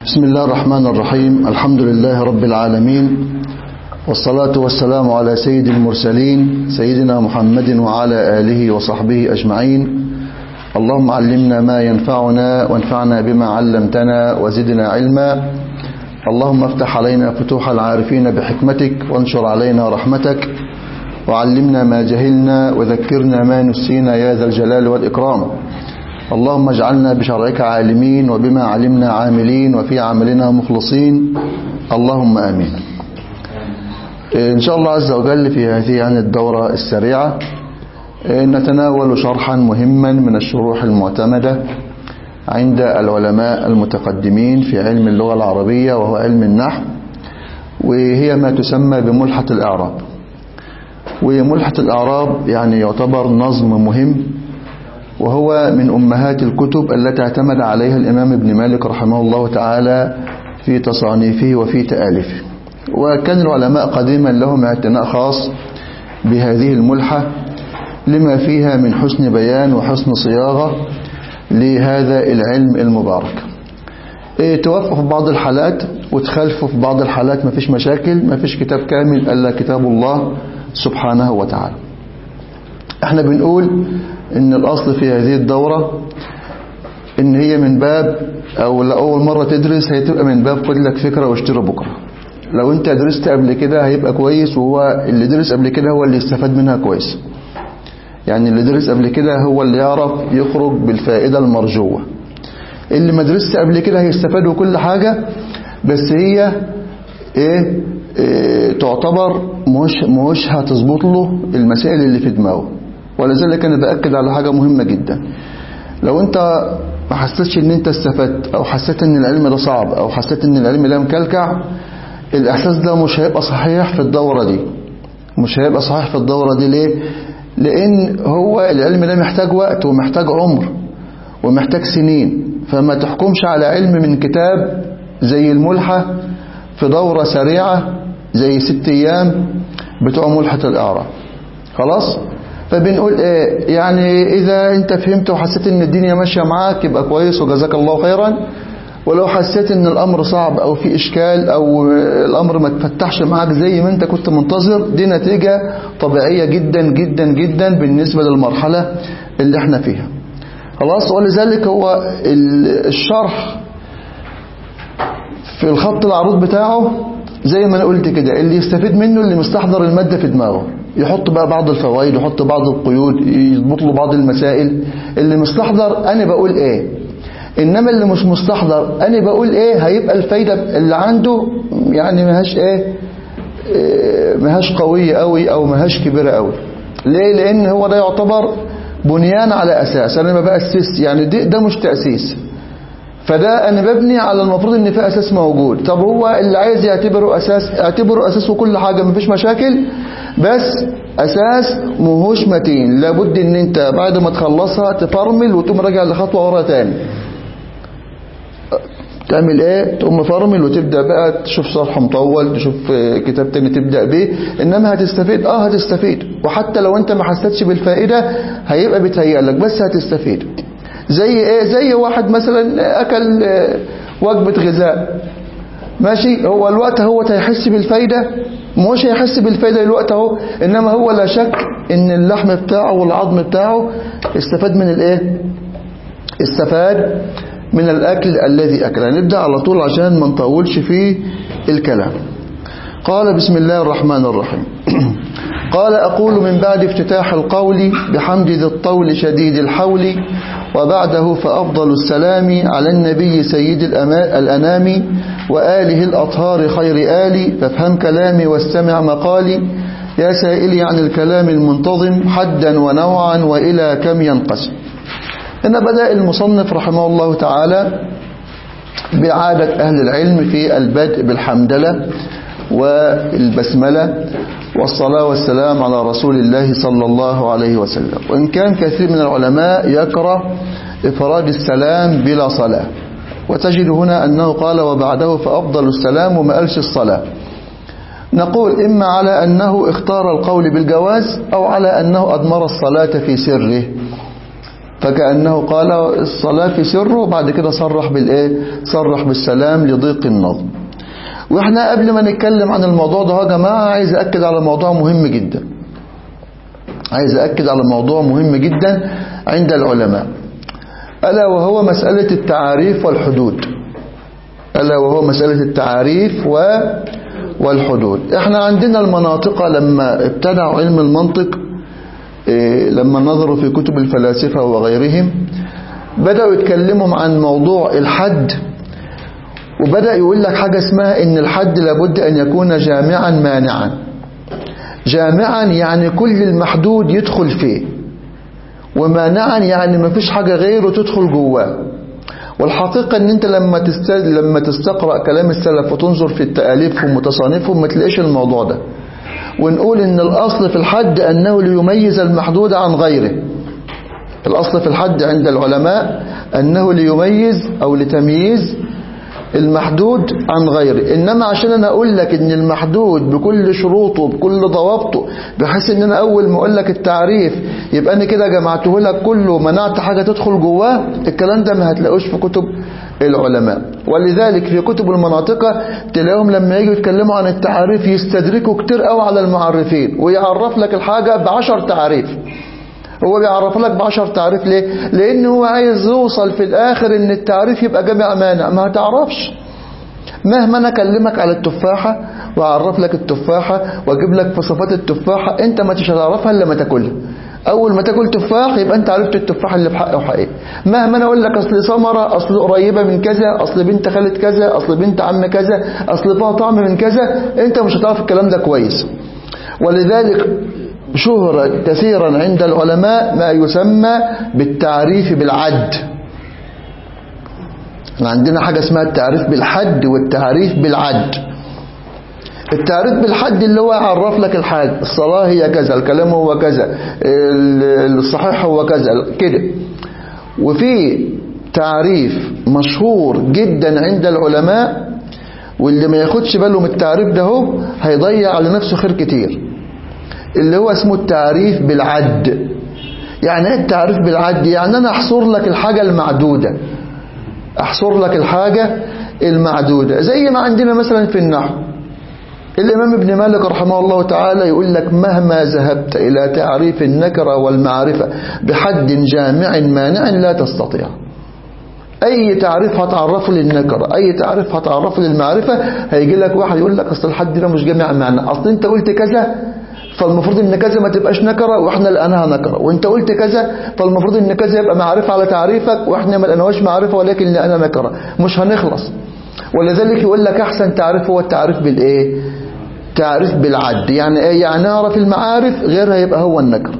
بسم الله الرحمن الرحيم الحمد لله رب العالمين والصلاة والسلام على سيد المرسلين سيدنا محمد وعلى آله وصحبه أجمعين اللهم علمنا ما ينفعنا وانفعنا بما علمتنا وزدنا علما اللهم افتح علينا فتوح العارفين بحكمتك وانشر علينا رحمتك وعلمنا ما جهلنا وذكرنا ما نسينا يا ذا الجلال والإكرام اللهم اجعلنا بشرعك عالمين وبما علمنا عاملين وفي عملنا مخلصين اللهم آمين إن شاء الله عز وجل في هذه يعني الدورة السريعة نتناول شرحا مهما من الشروح المعتمدة عند العلماء المتقدمين في علم اللغة العربية وهو علم النحو وهي ما تسمى بملحة الإعراب وملحة الإعراب يعني يعتبر نظم مهم وهو من أمهات الكتب التي اعتمد عليها الإمام ابن مالك رحمه الله تعالى في تصانيفه وفي تآلفه وكان العلماء قديما لهم اعتناء خاص بهذه الملحة لما فيها من حسن بيان وحسن صياغة لهذا العلم المبارك توفقوا في بعض الحالات وتخالفوا في بعض الحالات ما فيش مشاكل ما فيش كتاب كامل إلا كتاب الله سبحانه وتعالى احنا بنقول ان الاصل في هذه الدورة ان هي من باب او لأول مرة تدرس هتبقى من باب خد لك فكرة واشتري بكرة لو انت درست قبل كده هيبقى كويس وهو اللي درس قبل كده هو اللي يستفاد منها كويس يعني اللي درس قبل كده هو اللي يعرف يخرج بالفائدة المرجوة اللي ما درست قبل كده هيستفاد وكل حاجة بس هي ايه, إيه تعتبر مش, مش هتظبط له المسائل اللي في دماغه ولذلك انا باكد على حاجة مهمة جدا لو انت ما حسيتش ان انت استفدت او حسيت ان العلم ده صعب او حسيت ان العلم ده مكلكع الاحساس ده مش هيبقى صحيح في الدورة دي مش هيبقى صحيح في الدورة دي ليه لان هو العلم ده محتاج وقت ومحتاج عمر ومحتاج سنين فما تحكمش على علم من كتاب زي الملحة في دورة سريعة زي ست ايام بتوع ملحة الاعراب خلاص فبنقول ايه يعني اذا انت فهمت وحسيت ان الدنيا ماشية معاك يبقى كويس وجزاك الله خيرا ولو حسيت ان الامر صعب او في اشكال او الامر ما تفتحش معاك زي ما انت كنت منتظر دي نتيجة طبيعية جدا جدا جدا بالنسبة للمرحلة اللي احنا فيها خلاص ولذلك هو الشرح في الخط العروض بتاعه زي ما انا قلت كده اللي يستفيد منه اللي مستحضر المادة في دماغه يحط بقى بعض الفوائد يحط بعض القيود يضبط له بعض المسائل اللي مستحضر انا بقول ايه انما اللي مش مستحضر انا بقول ايه هيبقى الفايدة اللي عنده يعني ماهاش ايه, إيه ماهاش قوية قوي او ماهاش كبيرة قوي ليه لان هو ده يعتبر بنيان على اساس انا ما بأسس يعني ده, ده مش تأسيس فده انا ببني على المفروض ان في اساس موجود طب هو اللي عايز يعتبره اساس اعتبره اساس وكل حاجة مفيش مشاكل بس اساس مهوش متين لابد ان انت بعد ما تخلصها تفرمل وتقوم راجع لخطوة ورا تاني تعمل ايه تقوم مفرمل وتبدأ بقى تشوف صفحة مطول تشوف كتاب تاني تبدأ بيه انما هتستفيد اه هتستفيد وحتى لو انت ما حسيتش بالفائدة هيبقى بتهيألك بس هتستفيد زي ايه زي واحد مثلا اكل وجبة غذاء ماشي هو الوقت هو هيحس بالفايدة مش هيحس بالفايدة الوقت اهو انما هو لا شك ان اللحم بتاعه والعظم بتاعه استفاد من الايه استفاد من الاكل الذي اكل نبدأ على طول عشان ما نطولش في الكلام قال بسم الله الرحمن الرحيم قال أقول من بعد افتتاح القول بحمد ذي الطول شديد الحول وبعده فأفضل السلام على النبي سيد الأنام وآله الأطهار خير آلي فافهم كلامي واستمع مقالي يا سائلي عن الكلام المنتظم حدا ونوعا وإلى كم ينقسم هنا بدأ المصنف رحمه الله تعالى بعادة أهل العلم في البدء بالحمدلة والبسملة والصلاة والسلام على رسول الله صلى الله عليه وسلم وإن كان كثير من العلماء يكره إفراد السلام بلا صلاة وتجد هنا أنه قال وبعده فأفضل السلام وما قالش الصلاة نقول إما على أنه اختار القول بالجواز أو على أنه أضمر الصلاة في سره فكأنه قال الصلاة في سره وبعد كده صرح بالإيه صرح بالسلام لضيق النظم واحنا قبل ما نتكلم عن الموضوع ده يا جماعة عايز أكد على موضوع مهم جدا عايز أكد على موضوع مهم جدا عند العلماء ألا وهو مسألة التعاريف والحدود ألا وهو مسألة التعاريف و والحدود احنا عندنا المناطق لما ابتدعوا علم المنطق إيه لما نظروا في كتب الفلاسفة وغيرهم بدأوا يتكلموا عن موضوع الحد وبدأ يقول لك حاجة اسمها ان الحد لابد ان يكون جامعا مانعا جامعا يعني كل المحدود يدخل فيه ومانعا يعني ما فيش حاجة غيره تدخل جواه والحقيقة ان انت لما لما تستقرأ كلام السلف وتنظر في تأليفهم وتصانيفهم ما تلاقيش الموضوع ده ونقول ان الاصل في الحد انه ليميز المحدود عن غيره الاصل في الحد عند العلماء انه ليميز او لتمييز المحدود عن غيره إنما عشان أنا أقول لك إن المحدود بكل شروطه بكل ضوابطه بحيث إن أنا أول ما أقول لك التعريف يبقى أنا كده جمعته لك كله منعت حاجة تدخل جواه الكلام ده ما هتلاقوش في كتب العلماء ولذلك في كتب المناطقة تلاقيهم لما يجوا يتكلموا عن التعريف يستدركوا كتير قوي على المعرفين ويعرف لك الحاجة بعشر تعريف هو بيعرف لك بعشر تعريف ليه لان هو عايز يوصل في الاخر ان التعريف يبقى جامع مانع ما هتعرفش مهما انا اكلمك على التفاحة واعرف لك التفاحة واجيب لك في صفات التفاحة انت ما تش هتعرفها الا ما تاكلها اول ما تاكل تفاح يبقى انت عرفت التفاح اللي بحق وحقيقي مهما انا اقول لك اصل ثمره اصل قريبه من كذا اصل بنت خالة كذا اصل بنت عم كذا اصل فيها طعم من كذا انت مش هتعرف الكلام ده كويس ولذلك شهر كثيرا عند العلماء ما يسمى بالتعريف بالعد عندنا حاجة اسمها التعريف بالحد والتعريف بالعد التعريف بالحد اللي هو يعرف لك الحاجة الصلاة هي كذا الكلام هو كذا الصحيح هو كذا كده وفي تعريف مشهور جدا عند العلماء واللي ما ياخدش باله من التعريف ده هو هيضيع على نفسه خير كتير اللي هو اسمه التعريف بالعد يعني ايه التعريف بالعد يعني انا احصر لك الحاجة المعدودة احصر لك الحاجة المعدودة زي ما عندنا مثلا في النحو الامام ابن مالك رحمه الله تعالى يقول لك مهما ذهبت الى تعريف النكرة والمعرفة بحد جامع مانع لا تستطيع اي تعريف هتعرفه للنكرة اي تعريف هتعرفه للمعرفة هيجي لك واحد يقول لك اصل الحد ده مش جامع معنى اصل انت قلت كذا فالمفروض ان كذا ما تبقاش نكرة واحنا لقيناها نكرة وانت قلت كذا فالمفروض ان كذا يبقى معرفة على تعريفك واحنا ما لقيناهوش معرفة ولكن لقينا نكرة مش هنخلص ولذلك يقول لك احسن تعريف هو التعريف بالايه تعريف بالعد يعني ايه يعني اعرف المعارف غيرها يبقى هو النكر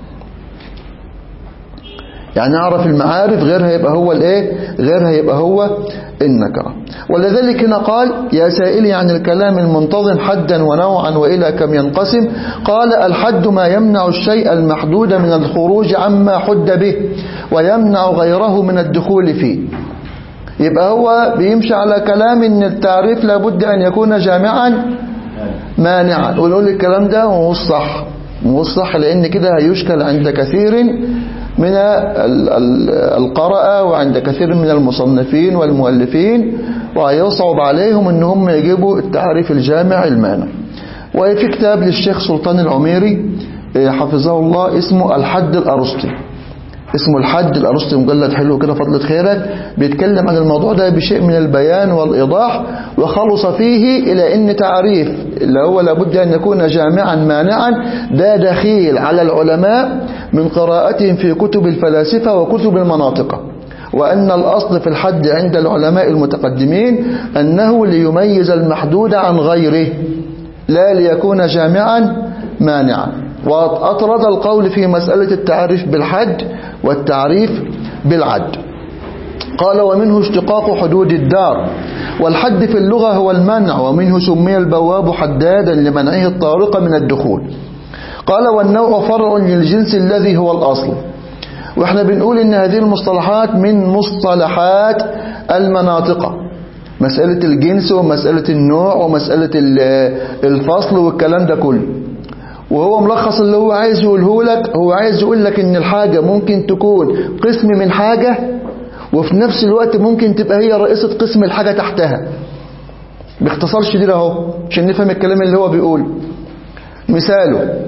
يعني اعرف المعارف غيرها يبقى هو الايه غيرها يبقى هو النكره ولذلك هنا قال يا سائلي عن الكلام المنتظم حدا ونوعا والى كم ينقسم قال الحد ما يمنع الشيء المحدود من الخروج عما حد به ويمنع غيره من الدخول فيه يبقى هو بيمشي على كلام ان التعريف لابد ان يكون جامعا مانعا ونقول الكلام ده وهو الصح وهو الصح لان كده هيشكل عند كثير من القراءة وعند كثير من المصنفين والمؤلفين وهيصعب عليهم ان هم يجيبوا التعريف الجامع المانع وفي كتاب للشيخ سلطان العميري حفظه الله اسمه الحد الأرسطي اسمه الحد الأرسطي مجلد حلو كده فضلة خيرك بيتكلم عن الموضوع ده بشيء من البيان والإيضاح وخلص فيه إلى أن تعريف اللي هو لابد أن يكون جامعا مانعا ده دخيل على العلماء من قراءتهم في كتب الفلاسفة وكتب المناطق وأن الأصل في الحد عند العلماء المتقدمين أنه ليميز المحدود عن غيره لا ليكون جامعا مانعا وأطرد القول في مسألة التعريف بالحد والتعريف بالعد قال ومنه اشتقاق حدود الدار والحد في اللغة هو المنع ومنه سمي البواب حدادا لمنعه الطارق من الدخول قال والنوع فرع للجنس الذي هو الأصل واحنا بنقول ان هذه المصطلحات من مصطلحات المناطق مسألة الجنس ومسألة النوع ومسألة الفصل والكلام ده كله وهو ملخص اللي هو عايز يقوله لك هو عايز يقول لك ان الحاجة ممكن تكون قسم من حاجة وفي نفس الوقت ممكن تبقى هي رئيسة قسم الحاجة تحتها باختصار شديد اهو عشان نفهم الكلام اللي هو بيقوله مثاله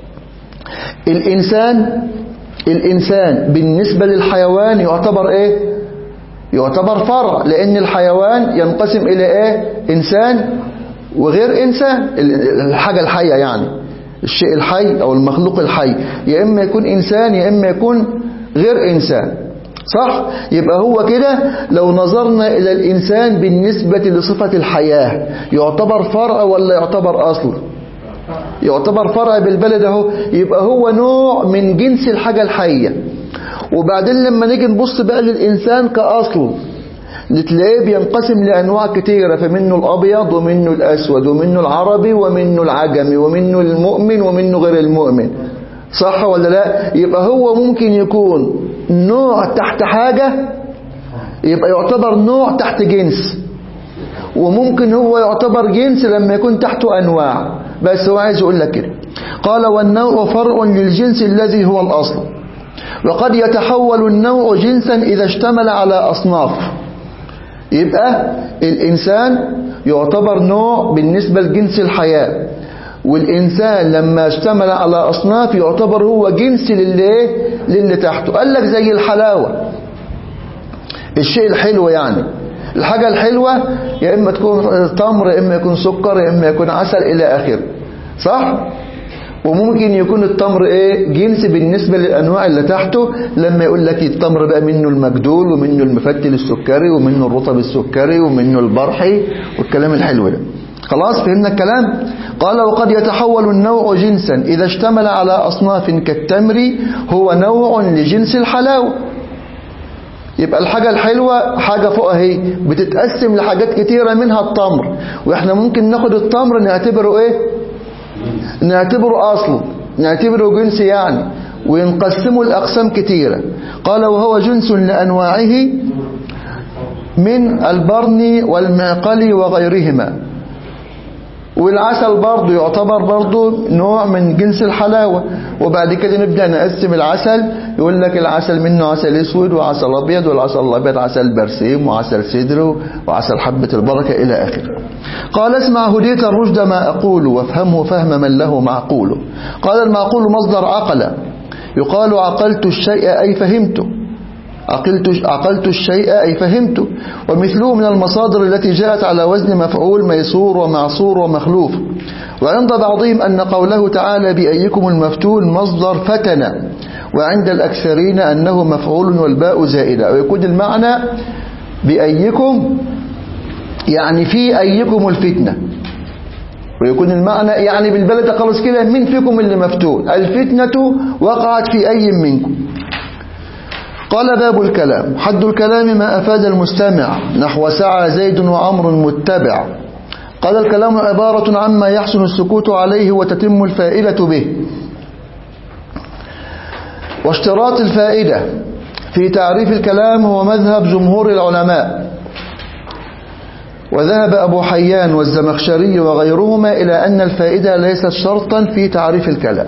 الإنسان الإنسان بالنسبة للحيوان يعتبر إيه يعتبر فرع لأن الحيوان ينقسم إلى إيه إنسان وغير إنسان الحاجة الحية يعني الشيء الحي أو المخلوق الحي يا إما يكون إنسان يا إما يكون غير إنسان صح يبقى هو كده لو نظرنا إلى الإنسان بالنسبة لصفة الحياة يعتبر فرع ولا يعتبر أصل يعتبر فرع بالبلد اهو يبقى هو نوع من جنس الحاجة الحية وبعدين لما نيجي نبص بقى للإنسان كأصل نتلاقيه بينقسم لأنواع كتيرة فمنه الأبيض ومنه الأسود ومنه العربي ومنه العجمي ومنه المؤمن ومنه غير المؤمن صح ولا لا يبقى هو ممكن يكون نوع تحت حاجة يبقى يعتبر نوع تحت جنس وممكن هو يعتبر جنس لما يكون تحته أنواع بس هو عايز يقول لك كده قال والنوع فرع للجنس الذي هو الأصل وقد يتحول النوع جنسا إذا اشتمل على أصناف يبقى الإنسان يعتبر نوع بالنسبة لجنس الحياة والإنسان لما اشتمل على أصناف يعتبر هو جنس للي, للي تحته قال لك زي الحلاوة الشيء الحلو يعني الحاجة الحلوة يا إما تكون تمر يا إما يكون سكر يا إما يكون عسل إلى آخره صح؟ وممكن يكون التمر ايه جنس بالنسبة للأنواع اللي تحته لما يقول لك التمر بقى منه المجدول ومنه المفتل السكري ومنه الرطب السكري ومنه البرحي والكلام الحلو ده خلاص فهمنا الكلام قال وقد يتحول النوع جنسا إذا اشتمل على أصناف كالتمر هو نوع لجنس الحلاوة يبقى الحاجة الحلوة حاجة فوق اهي بتتقسم لحاجات كتيرة منها التمر واحنا ممكن ناخد التمر نعتبره ايه نعتبره اصل نعتبره جنس يعني وينقسموا لأقسام كتيرة قال وهو جنس لأنواعه من البرن والمعقل وغيرهما والعسل برضه يعتبر برضه نوع من جنس الحلاوة وبعد كده نبدأ نقسم العسل يقول لك العسل منه عسل اسود وعسل ابيض والعسل الابيض عسل برسيم وعسل سدر وعسل حبة البركة الى اخره قال اسمع هديت الرشد ما اقول وافهمه فهم من له معقول قال المعقول مصدر عقل يقال عقلت الشيء اي فهمته عقلت, عقلت الشيء أي فهمته ومثله من المصادر التي جاءت على وزن مفعول ميسور ومعصور ومخلوف وعند بعضهم أن قوله تعالى بأيكم المفتون مصدر فتن وعند الأكثرين أنه مفعول والباء زائدة ويكون المعنى بأيكم يعني في أيكم الفتنة ويكون المعنى يعني بالبلد خلص كده من فيكم اللي مفتون الفتنة وقعت في أي منكم قال باب الكلام حد الكلام ما أفاد المستمع نحو سعى زيد وعمر متبع قال الكلام عبارة عما يحسن السكوت عليه وتتم الفائدة به واشتراط الفائدة في تعريف الكلام هو مذهب جمهور العلماء وذهب أبو حيان والزمخشري وغيرهما إلى أن الفائدة ليست شرطا في تعريف الكلام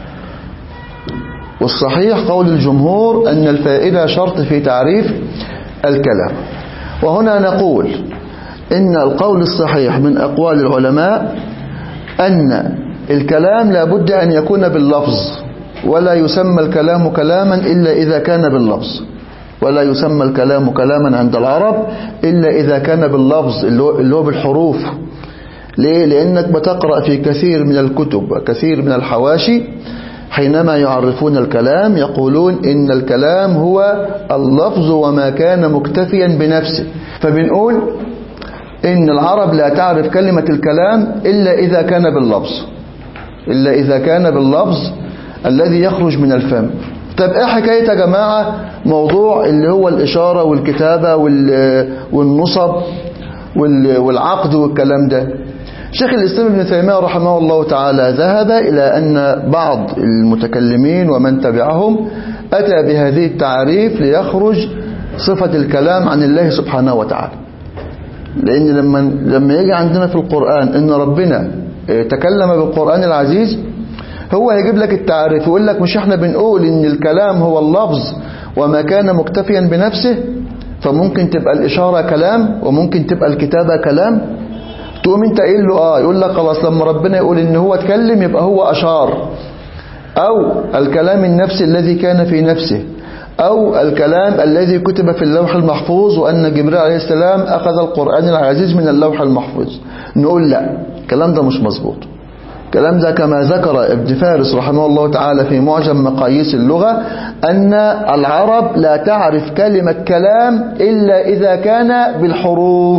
والصحيح قول الجمهور أن الفائدة شرط في تعريف الكلام وهنا نقول إن القول الصحيح من أقوال العلماء أن الكلام لابد أن يكون باللفظ ولا يسمى الكلام كلاما إلا إذا كان باللفظ ولا يسمى الكلام كلاما عند العرب إلا إذا كان باللفظ اللي هو بالحروف ليه؟ لأنك بتقرأ في كثير من الكتب وكثير من الحواشي حينما يعرفون الكلام يقولون إن الكلام هو اللفظ وما كان مكتفيا بنفسه فبنقول إن العرب لا تعرف كلمة الكلام إلا إذا كان باللفظ إلا إذا كان باللفظ الذي يخرج من الفم طب ايه حكاية يا جماعة موضوع اللي هو الإشارة والكتابة والنصب والعقد والكلام ده شيخ الإسلام ابن تيمية رحمه الله تعالى ذهب إلى أن بعض المتكلمين ومن تبعهم أتى بهذه التعريف ليخرج صفة الكلام عن الله سبحانه وتعالى لأن لما لما يجي عندنا في القرآن أن ربنا تكلم بالقرآن العزيز هو هيجيب لك التعريف يقول لك مش احنا بنقول ان الكلام هو اللفظ وما كان مكتفيا بنفسه فممكن تبقى الإشارة كلام وممكن تبقى الكتابة كلام تقوم انت قايل له اه يقول لك خلاص لما ربنا يقول ان هو اتكلم يبقى هو أشار أو الكلام النفسي الذي كان في نفسه أو الكلام الذي كتب في اللوح المحفوظ وأن جبريل عليه السلام أخذ القرآن العزيز من اللوح المحفوظ نقول لا الكلام ده مش مظبوط الكلام ده كما ذكر ابن فارس رحمه الله تعالى في معجم مقاييس اللغة أن العرب لا تعرف كلمة كلام إلا إذا كان بالحروف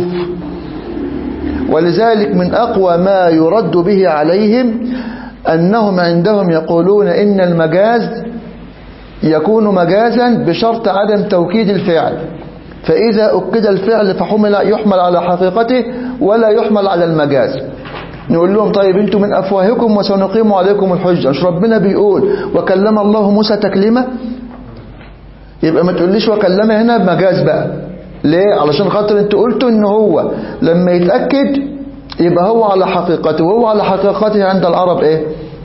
ولذلك من أقوى ما يرد به عليهم أنهم عندهم يقولون إن المجاز يكون مجازا بشرط عدم توكيد الفعل فإذا أكد الفعل فحمل يحمل على حقيقته ولا يحمل على المجاز نقول لهم طيب انتم من أفواهكم وسنقيم عليكم الحجة مش ربنا بيقول وكلم الله موسى تكليما يبقى ما تقوليش وكلم هنا بمجاز بقى ليه علشان خاطر انت قلتوا ان هو لما يتأكد يبقى هو على حقيقته وهو على حقيقته عند العرب ايه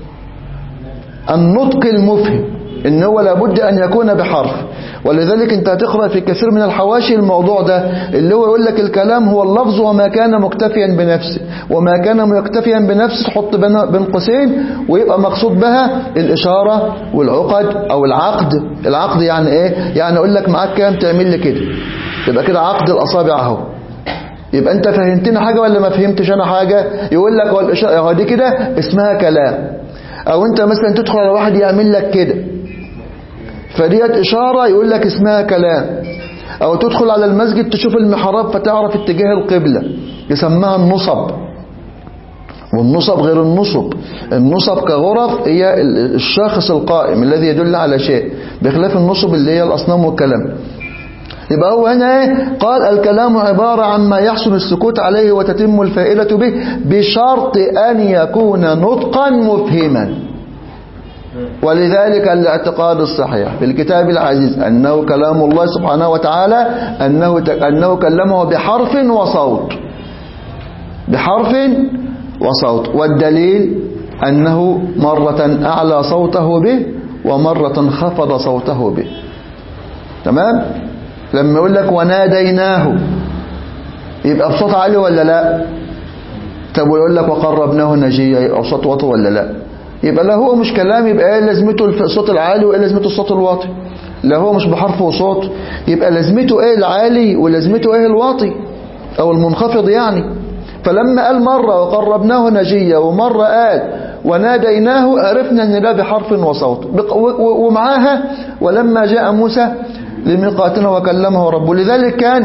النطق المفهم ان هو لابد ان يكون بحرف ولذلك انت هتقرأ في كثير من الحواشي الموضوع ده اللي هو يقول لك الكلام هو اللفظ وما كان مكتفيا بنفسه وما كان مكتفيا بنفسه تحط بين قوسين ويبقى مقصود بها الإشارة والعقد أو العقد العقد يعني ايه يعني اقول لك معاك كام تعمل لي كده يبقى كده عقد الأصابع اهو يبقى انت فهمتنا حاجة ولا ما فهمتش انا حاجة يقول لك هو الإشارة دي كده اسمها كلام او انت مثلا تدخل على واحد يعمل لك كده فديت إشارة يقول لك اسمها كلام أو تدخل على المسجد تشوف المحراب فتعرف اتجاه القبلة يسمها النصب والنصب غير النصب النصب كغرف هي الشاخص القائم الذي يدل على شيء بخلاف النصب اللي هي الأصنام والكلام يبقى هو هنا ايه قال الكلام عبارة عن ما يحسن السكوت عليه وتتم الفائدة به بشرط أن يكون نطقا مفهما ولذلك الاعتقاد الصحيح في الكتاب العزيز أنه كلام الله سبحانه وتعالى أنه, أنه كلمه بحرف وصوت بحرف وصوت والدليل أنه مرة أعلى صوته به ومرة خفض صوته به تمام لما يقول لك وناديناه يبقى بصوت عالي ولا لا طب ويقول لك وقربناه نجيا يبقى بصوت واطي ولا لا يبقى لا هو مش كلام يبقى ايه لازمته الصوت العالي وايه لازمته الصوت الواطي لا هو مش بحرف وصوت يبقى لازمته ايه العالي ولازمته ايه الواطي او المنخفض يعني فلما قال مرة وقربناه نجيا ومرة قال وناديناه عرفنا ان ده بحرف وصوت ومعاها ولما جاء موسى لميقاتنا وكلمه ربه لذلك كان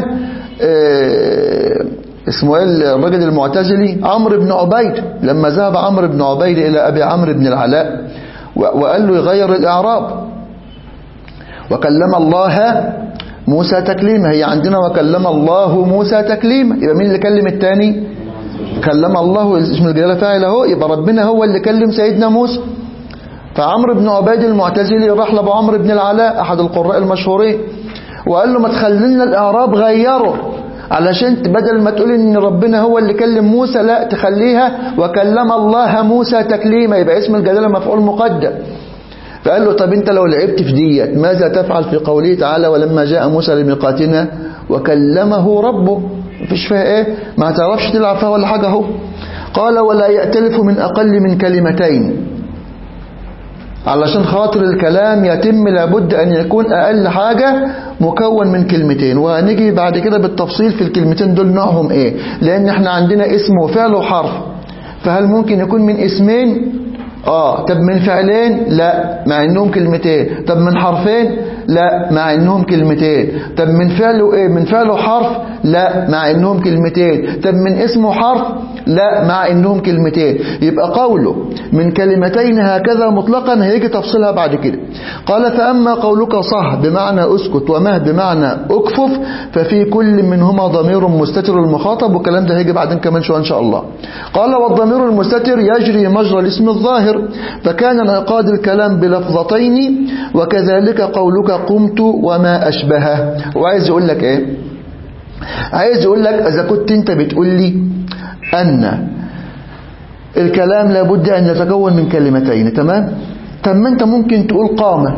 اسمه ايه الرجل المعتزلي عمرو بن عبيد لما ذهب عمرو بن عبيد إلى أبي عمرو بن العلاء وقال له يغير الإعراب وكلم الله موسى تكليما هي عندنا وكلم الله موسى تكليما يبقى مين اللي كلم الثاني كلم الله اسم الجلالة فاعل اهو يبقى ربنا هو اللي كلم سيدنا موسى فعمرو بن عبيد المعتزلي راح لابو عمرو بن العلاء أحد القراء المشهورين وقال له ما تخلينا الإعراب غيره علشان بدل ما تقول ان ربنا هو اللي كلم موسى لا تخليها وكلم الله موسى تكليما يبقى اسم الجلالة مفعول مقدم فقال له طب انت لو لعبت في ديت ماذا تفعل في قوله تعالى ولما جاء موسى لميقاتنا وكلمه ربه مفيش فيها ايه ما تعرفش تلعب فيها ولا حاجة اهو قال ولا يأتلف من أقل من كلمتين علشان خاطر الكلام يتم لابد أن يكون أقل حاجة مكون من كلمتين وهنيجي بعد كده بالتفصيل في الكلمتين دول نوعهم ايه لأن احنا عندنا اسم وفعل وحرف فهل ممكن يكون من اسمين اه طب من فعلين لا مع انهم كلمتين طب من حرفين لا مع انهم كلمتين طب من فعل وايه من فعل وحرف لا مع انهم كلمتين طب من اسم وحرف لا مع انهم كلمتين يبقى قوله من كلمتين هكذا مطلقا هيجي تفصيلها بعد كده قال فأما قولك صح بمعنى اسكت ومه بمعنى اكفف ففي كل منهما ضمير مستتر المخاطب والكلام ده هيجي بعدين كمان شويه ان شاء الله قال والضمير المستتر يجري مجرى الاسم الظاهر فكان انعقاد الكلام بلفظتين وكذلك قولك قمت وما أشبهه وعايز يقول لك ايه عايز يقول لك اذا كنت انت بتقول لي ان الكلام لابد أن يتكون من كلمتين تمام طب ما أنت ممكن تقول قامة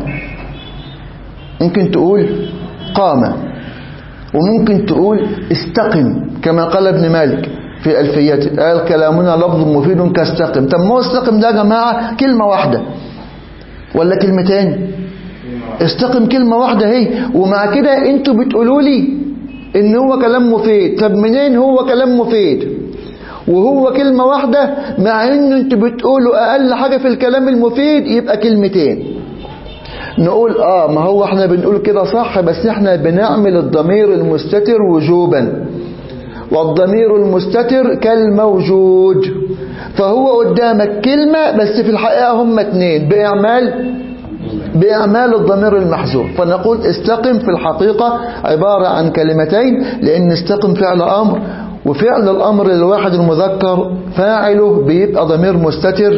ممكن تقول قامة وممكن تقول استقم كما قال ابن مالك في ألفيته قال كلامنا لفظ مفيد كاستقم طب ما هو استقم ده يا جماعة كلمة واحدة ولا كلمتين استقم كلمة واحدة اهي ومع كده انتوا بتقولوا لي ان هو كلام مفيد طب منين هو كلام مفيد وهو كلمة واحدة مع ان انتوا بتقولوا اقل حاجة في الكلام المفيد يبقى كلمتين نقول اه ما هو احنا بنقول كده صح بس احنا بنعمل الضمير المستتر وجوبا والضمير المستتر كالموجود فهو قدامك كلمة بس في الحقيقة هم اتنين بإعمال بإعمال الضمير المحذوف فنقول استقم في الحقيقة عبارة عن كلمتين لأن استقم فعل أمر وفعل الأمر للواحد المذكر فاعله بيبقى ضمير مستتر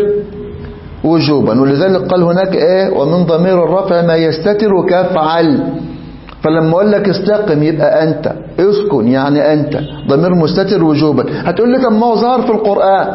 وجوبا ولذلك قال هناك ايه ومن ضمير الرفع ما يستتر كفعل فلما اقول لك استقم يبقى انت اسكن يعني انت ضمير مستتر وجوبا هتقول لي طب ما هو ظهر في القرآن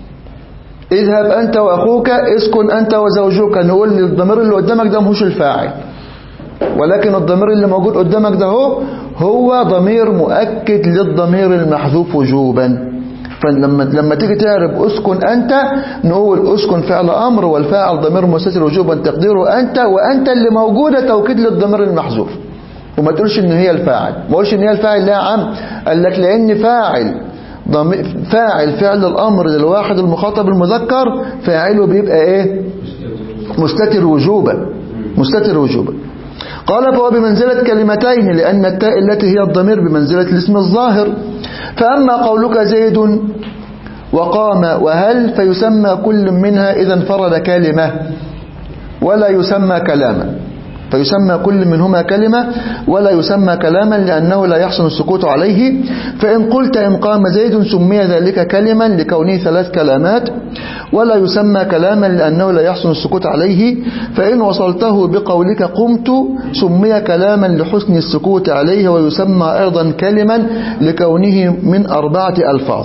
اذهب انت واخوك اسكن انت وزوجك نقول الضمير اللي قدامك ده مهوش الفاعل ولكن الضمير اللي موجود قدامك ده هو هو ضمير مؤكد للضمير المحذوف وجوبا فلما لما تيجي تعرف اسكن انت نقول اسكن فعل امر والفاعل ضمير مستتر وجوبا تقديره انت وانت اللي موجوده توكيد للضمير المحذوف وما تقولش ان هي الفاعل ما تقولش ان هي الفاعل لا يا عم قال لك لان فاعل ضمير فاعل فعل الامر للواحد المخاطب المذكر فاعله بيبقى ايه مستتر وجوبا مستتر وجوبا قال فهو بمنزلة كلمتين لأن التاء التي هي الضمير بمنزلة الاسم الظاهر فأما قولك زيد وقام وهل فيسمى كل منها إذا انفرد كلمة ولا يسمى كلاما فيسمى كل منهما كلمة ولا يسمى كلاما لأنه لا يحسن السكوت عليه فإن قلت إن قام زيد سمي ذلك كلما لكونه ثلاث كلامات ولا يسمى كلاما لأنه لا يحسن السكوت عليه فإن وصلته بقولك قمت سمي كلاما لحسن السكوت عليه ويسمى أيضا كلما لكونه من أربعة ألفاظ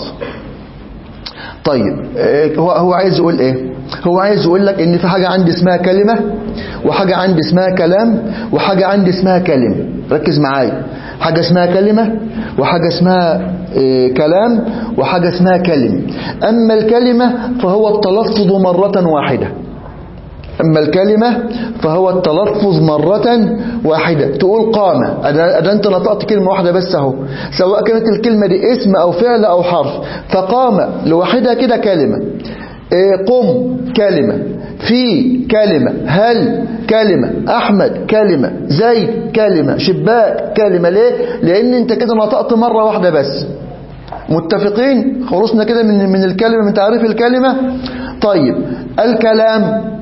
طيب هو هو عايز يقول ايه هو عايز يقول لك ان في حاجة عندي اسمها كلمة وحاجة عندي اسمها كلام وحاجة عندي اسمها كلمة ركز معايا حاجة اسمها كلمة وحاجة اسمها إيه كلام وحاجة اسمها كلمة أما الكلمة فهو التلفظ مرة واحدة أما الكلمة فهو التلفظ مرة واحدة تقول قام أدا أنت نطقت كلمة واحدة بس أهو سواء كانت الكلمة دي اسم أو فعل أو حرف فقام لوحدها كده كلمة إيه قم كلمة في كلمة هل كلمة أحمد كلمة زيد كلمة شباك كلمة ليه لأن أنت كده نطقت مرة واحدة بس متفقين خلصنا كده من من الكلمة من تعريف الكلمة طيب الكلام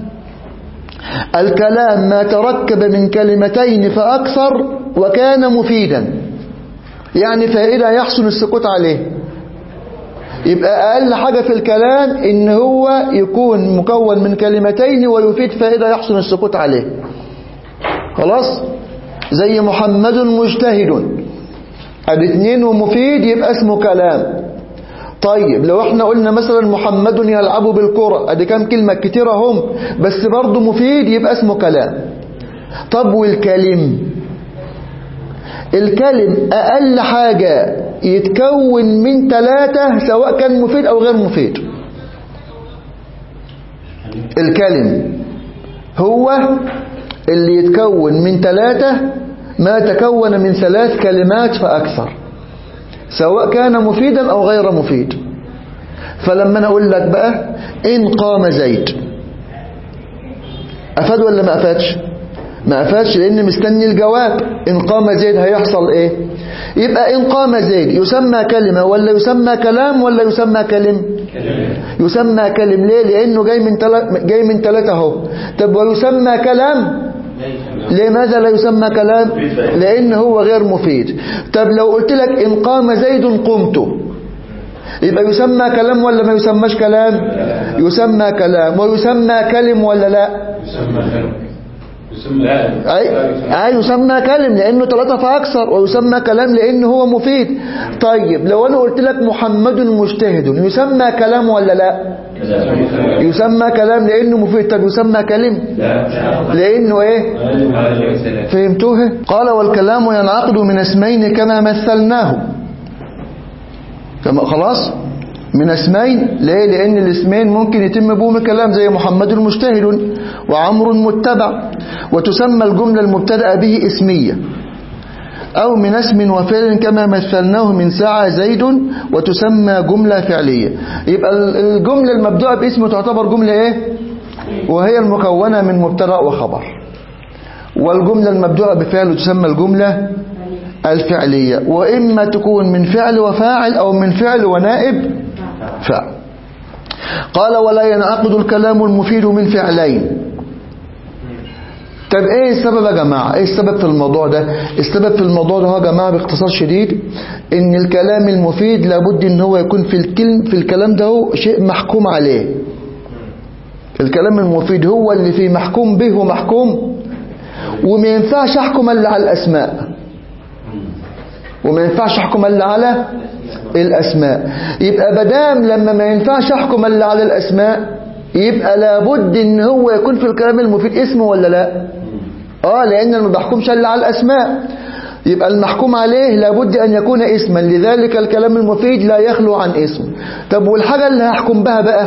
الكلام ما تركب من كلمتين فأكثر وكان مفيدا يعني فائدة يحسن السكوت عليه يبقى أقل حاجة في الكلام إن هو يكون مكون من كلمتين ويفيد فائدة يحسن السكوت عليه خلاص زي محمد مجتهد الاثنين ومفيد يبقى اسمه كلام طيب لو احنا قلنا مثلا محمد يلعب بالكرة ادي كام كلمة كتيرة هم بس برضه مفيد يبقى اسمه كلام طب والكلم الكلم اقل حاجة يتكون من ثلاثة سواء كان مفيد او غير مفيد الكلم هو اللي يتكون من ثلاثة ما تكون من ثلاث كلمات فأكثر سواء كان مفيدا أو غير مفيد فلما أنا أقول لك بقى إن قام زيد أفاد ولا ما أفادش ما أفادش لأن مستني الجواب إن قام زيد هيحصل إيه يبقى إن قام زيد يسمى كلمة ولا يسمى كلام ولا يسمى كلم يسمى كلم ليه لأنه جاي من تلات جاي من ثلاثة أهو طب ويسمى كلام لماذا لا يسمى كلام لأن هو غير مفيد طب لو قلت لك إن قام زيد قمت يبقى يسمى كلام ولا ما يسمىش كلام يسمى كلام ويسمى كلم ولا لا أي, أي يسمى كلم لأنه ثلاثة فأكثر ويسمى كلام لأنه هو مفيد طيب لو أنا قلت لك محمد مجتهد يسمى كلام ولا لا يسمى كلام لأنه مفيد طب يسمى كلم لأنه إيه فهمتوه قال والكلام ينعقد من اسمين كما مثلناه كما خلاص من اسمين ليه لأن الاسمين ممكن يتم بهم الكلام زي محمد مجتهد وعمر متبع وتسمى الجملة المبتدأ به اسمية أو من اسم وفعل كما مثلناه من ساعة زيد وتسمى جملة فعلية يبقى الجملة المبدوءة باسم تعتبر جملة ايه وهي المكونة من مبتدأ وخبر والجملة المبدوءة بفعل تسمى الجملة الفعلية وإما تكون من فعل وفاعل أو من فعل ونائب فعل قال ولا ينعقد الكلام المفيد من فعلين طب ايه السبب يا جماعة ايه السبب في الموضوع ده السبب في الموضوع ده يا جماعة باختصار شديد ان الكلام المفيد لابد ان هو يكون في الكلم في الكلام ده هو شيء محكوم عليه الكلام المفيد هو اللي فيه محكوم به ومحكوم وما ينفعش احكم الا على الاسماء وما ينفعش احكم الا على الاسماء يبقى بدام لما ما ينفعش احكم الا على الاسماء يبقى لابد ان هو يكون في الكلام المفيد اسمه ولا لا اه لان ما بحكمش الا على الاسماء يبقى المحكوم عليه لابد ان يكون اسما لذلك الكلام المفيد لا يخلو عن اسم طب والحاجة اللي هحكم بها بقى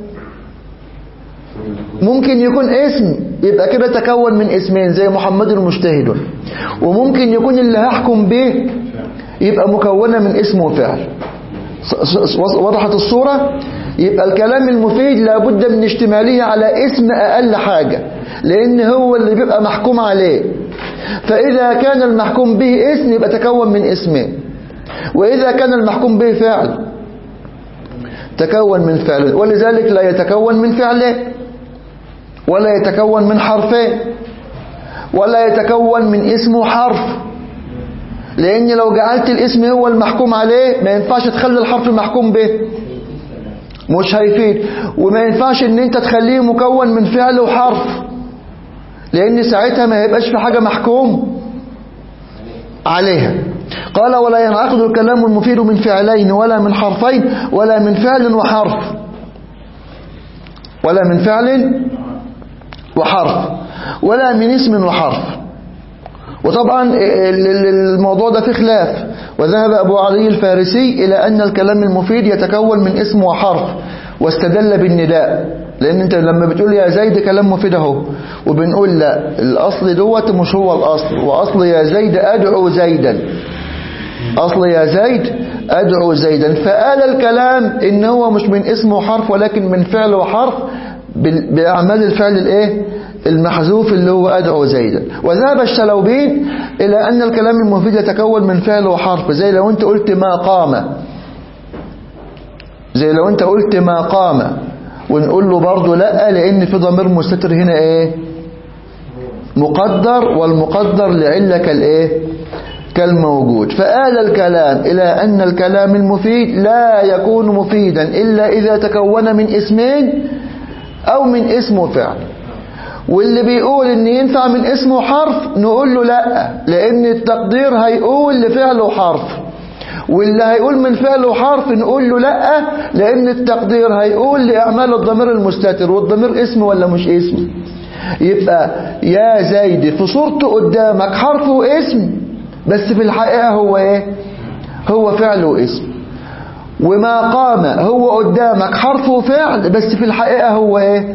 ممكن يكون اسم يبقى كده تكون من اسمين زي محمد المجتهد وممكن يكون اللي هحكم به يبقى مكونة من اسم وفعل وضحت الصورة يبقى الكلام المفيد لابد من اشتماله على اسم أقل حاجة لأن هو اللي بيبقى محكوم عليه فإذا كان المحكوم به اسم يبقى تكون من اسمين وإذا كان المحكوم به فعل تكون من فعل ولذلك لا يتكون من فعلين ولا يتكون من حرفين ولا يتكون من اسم وحرف لأن لو جعلت الاسم هو المحكوم عليه ما ينفعش تخلي الحرف المحكوم به مش هيفيد وما ينفعش ان انت تخليه مكون من فعل وحرف لان ساعتها ما يبقاش في حاجة محكوم عليها قال ولا ينعقد الكلام المفيد من فعلين ولا من حرفين ولا من فعل وحرف ولا من فعل وحرف ولا من اسم وحرف وطبعا الموضوع ده فيه خلاف وذهب أبو علي الفارسي إلى أن الكلام المفيد يتكون من اسم وحرف واستدل بالنداء لأن أنت لما بتقول يا زيد كلام مفيد اهو وبنقول لا الأصل دوت مش هو الأصل وأصل يا زيد أدعو زيدا أصل يا زيد أدعو زيدا فقال الكلام إن هو مش من اسم وحرف ولكن من فعل وحرف بأعمال الفعل الإيه المحذوف اللي هو أدعو زيدا وذهب الشلوبين إلى أن الكلام المفيد يتكون من فعل وحرف زي لو أنت قلت ما قام زي لو أنت قلت ما قام ونقول له برضه لا لأن في ضمير مستتر هنا إيه مقدر والمقدر لعلة كالإيه كالموجود فآل الكلام إلى أن الكلام المفيد لا يكون مفيدا إلا إذا تكون من اسمين أو من اسم وفعل واللي بيقول ان ينفع من اسم وحرف نقول له لا لان التقدير هيقول لفعل وحرف واللي هيقول من فعل وحرف نقول له لا لان التقدير هيقول لاعمال الضمير المستتر والضمير اسم ولا مش اسم يبقى يا زيد في صورته قدامك حرف واسم بس في الحقيقة هو ايه هو فعل واسم وما قام هو قدامك حرف وفعل بس في الحقيقة هو ايه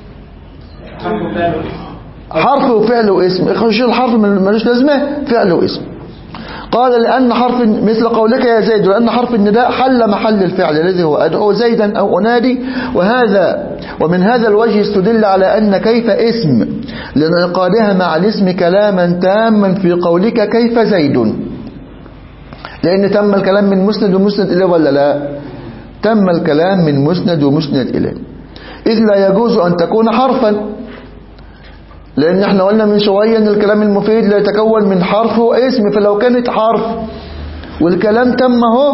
حرف وفعل واسم اخرج الحرف ملوش لازمه فعل واسم قال لأن حرف مثل قولك يا زيد لأن حرف النداء حل محل الفعل الذي هو أدعو زيدا أو أنادي وهذا ومن هذا الوجه استدل على أن كيف اسم لانعقادها مع الاسم كلاما تاما في قولك كيف زيد لأن تم الكلام من مسند ومسند إليه ولا لا تم الكلام من مسند ومسند إليه إذ لا يجوز أن تكون حرفا لأن احنا قلنا من شوية أن الكلام المفيد لا يتكون من حرف واسم فلو كانت حرف والكلام تم اهو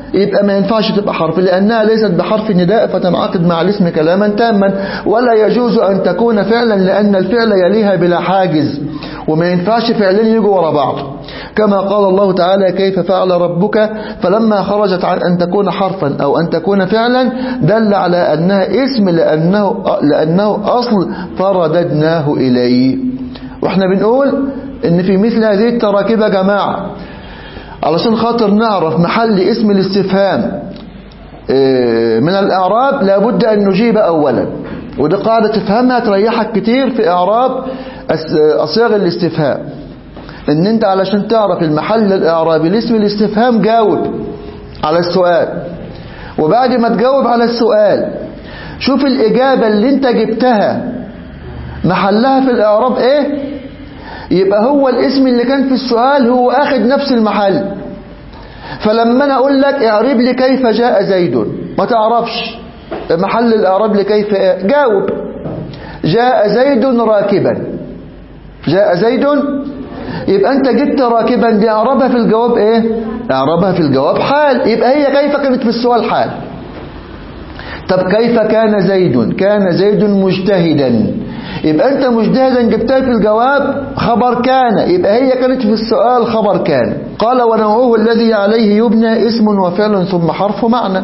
يبقى ما ينفعش تبقى حرف لأنها ليست بحرف نداء فتنعقد مع الاسم كلاما تاما ولا يجوز أن تكون فعلا لأن الفعل يليها بلا حاجز وما ينفعش فعلين يجوا ورا بعض كما قال الله تعالى كيف فعل ربك فلما خرجت عن أن تكون حرفا أو أن تكون فعلا دل على أنها اسم لأنه, لأنه أصل فرددناه إليه واحنا بنقول ان في مثل هذه التراكيب يا جماعة علشان خاطر نعرف محل اسم الاستفهام من الإعراب لابد أن نجيب أولا ودي قاعدة تفهمها تريحك كتير في إعراب أصياغ الاستفهام ان انت علشان تعرف المحل الإعرابي لاسم الاستفهام جاوب على السؤال وبعد ما تجاوب على السؤال شوف الإجابة اللي انت جبتها محلها في الإعراب ايه يبقى هو الاسم اللي كان في السؤال هو اخد نفس المحل فلما انا اقول لك اعرب لي كيف جاء زيد ما تعرفش محل الاعراب لكيف ايه جاوب جاء زيد راكبا جاء زيد يبقى انت جبت راكبا دي اعربها في الجواب ايه اعربها في الجواب حال يبقى هي كيف كانت في السؤال حال طب كيف كان زيد كان زيد مجتهدا يبقى انت مجتهدا جبتها في الجواب خبر كان يبقى هي كانت في السؤال خبر كان قال ونوعه الذي عليه يبنى اسم وفعل ثم حرف معنى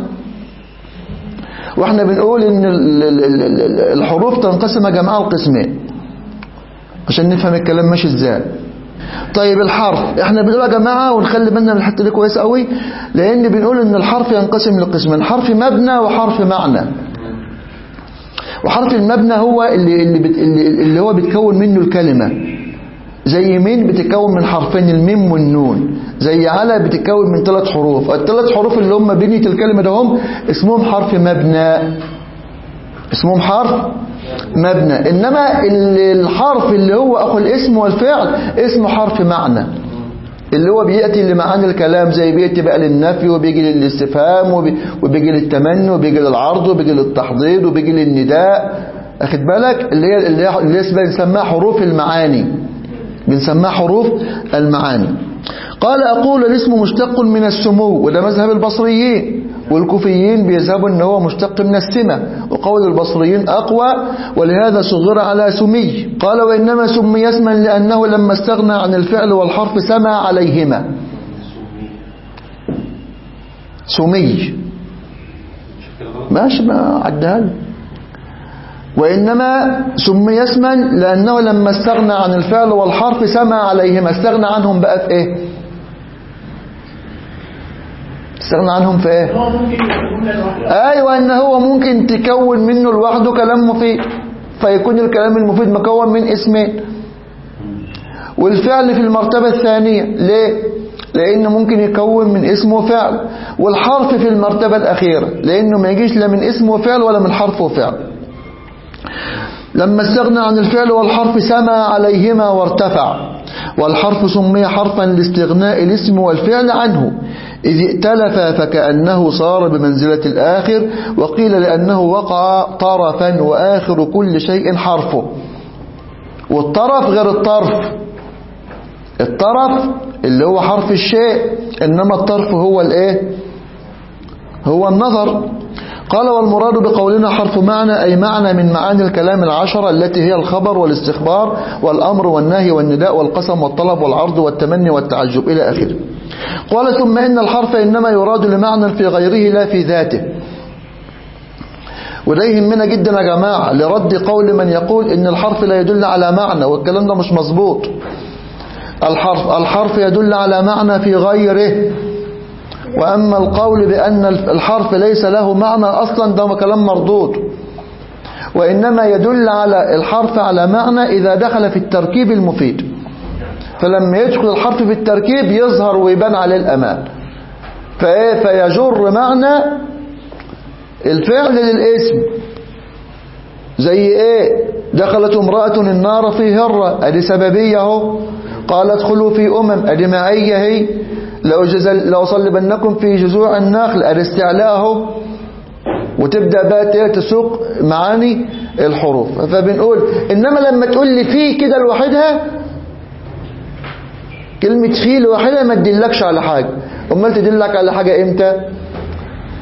واحنا بنقول ان الحروف تنقسم يا جماعه لقسمين عشان نفهم الكلام ماشي ازاي طيب الحرف احنا بنقول يا جماعه ونخلي بالنا من الحته دي كويس قوي لان بنقول ان الحرف ينقسم لقسمين حرف مبنى وحرف معنى وحرف المبنى هو اللي اللي, بت اللي, اللي هو بتكون منه الكلمة زي مين بتتكون من حرفين الميم والنون زي على بتتكون من ثلاث حروف الثلاث حروف اللي هم بنية الكلمة ده هم اسمهم حرف مبنى اسمهم حرف مبنى إنما الحرف اللي هو أخو الاسم والفعل اسمه حرف معنى اللي هو بيأتي لمعاني الكلام زي بيأتي بقى للنفي وبيجي للاستفهام وبيجي للتمني وبيجي للعرض وبيجي للتحضيض وبيجي للنداء أخد بالك اللي هي اللي هي بنسميها حروف المعاني بنسميها حروف المعاني قال أقول الاسم مشتق من السمو وده مذهب البصريين والكوفيين بيذهبوا ان هو مشتق من السمة وقول البصريين أقوى ولهذا صغر على سمي قال وإنما سمي اسما لأنه لما استغنى عن الفعل والحرف سمى عليهما سمي ماشي ما عدها وإنما سمي اسما لأنه لما استغنى عن الفعل والحرف سمى عليهما استغنى عنهم بقى في ايه استغنى عنهم في ايه ايوه ان هو ممكن تكون منه لوحده كلام مفيد فيكون الكلام المفيد مكون من اسمين والفعل في المرتبة الثانية ليه لانه ممكن يكون من اسم وفعل والحرف في المرتبة الاخيرة لانه ما يجيش لا من اسم وفعل ولا من حرف وفعل لما استغنى عن الفعل والحرف سمى عليهما وارتفع والحرف سمي حرفا لاستغناء الاسم والفعل عنه إذ ائتلف فكأنه صار بمنزلة الآخر وقيل لأنه وقع طرفا وآخر كل شيء حرفه والطرف غير الطرف الطرف اللي هو حرف الشيء إنما الطرف هو الايه هو النظر قال والمراد بقولنا حرف معنى أي معنى من معاني الكلام العشرة التي هي الخبر والاستخبار والأمر والنهي والنداء والقسم والطلب والعرض والتمني والتعجب إلى آخره قال ثم إن الحرف إنما يراد لمعنى في غيره لا في ذاته وده يهمنا جدا يا جماعة لرد قول من يقول إن الحرف لا يدل على معنى والكلام ده مش مظبوط الحرف الحرف يدل على معنى في غيره وأما القول بأن الحرف ليس له معنى أصلا ده كلام مردود وإنما يدل على الحرف على معنى إذا دخل في التركيب المفيد فلما يدخل الحرف في التركيب يظهر ويبان عليه الأمان فإيه فيجر معنى الفعل للاسم زي ايه دخلت امرأة النار في هرة ادي سببية اهو قال ادخلوا في امم ادي معية هي لو, جزل لو صلبنكم في جذوع النخل ادي استعلاء اهو وتبدأ بقى تسوق معاني الحروف فبنقول انما لما تقول لي في كده لوحدها كلمة في لوحدها ما تدلكش على حاجة امال تدلك على حاجة امتى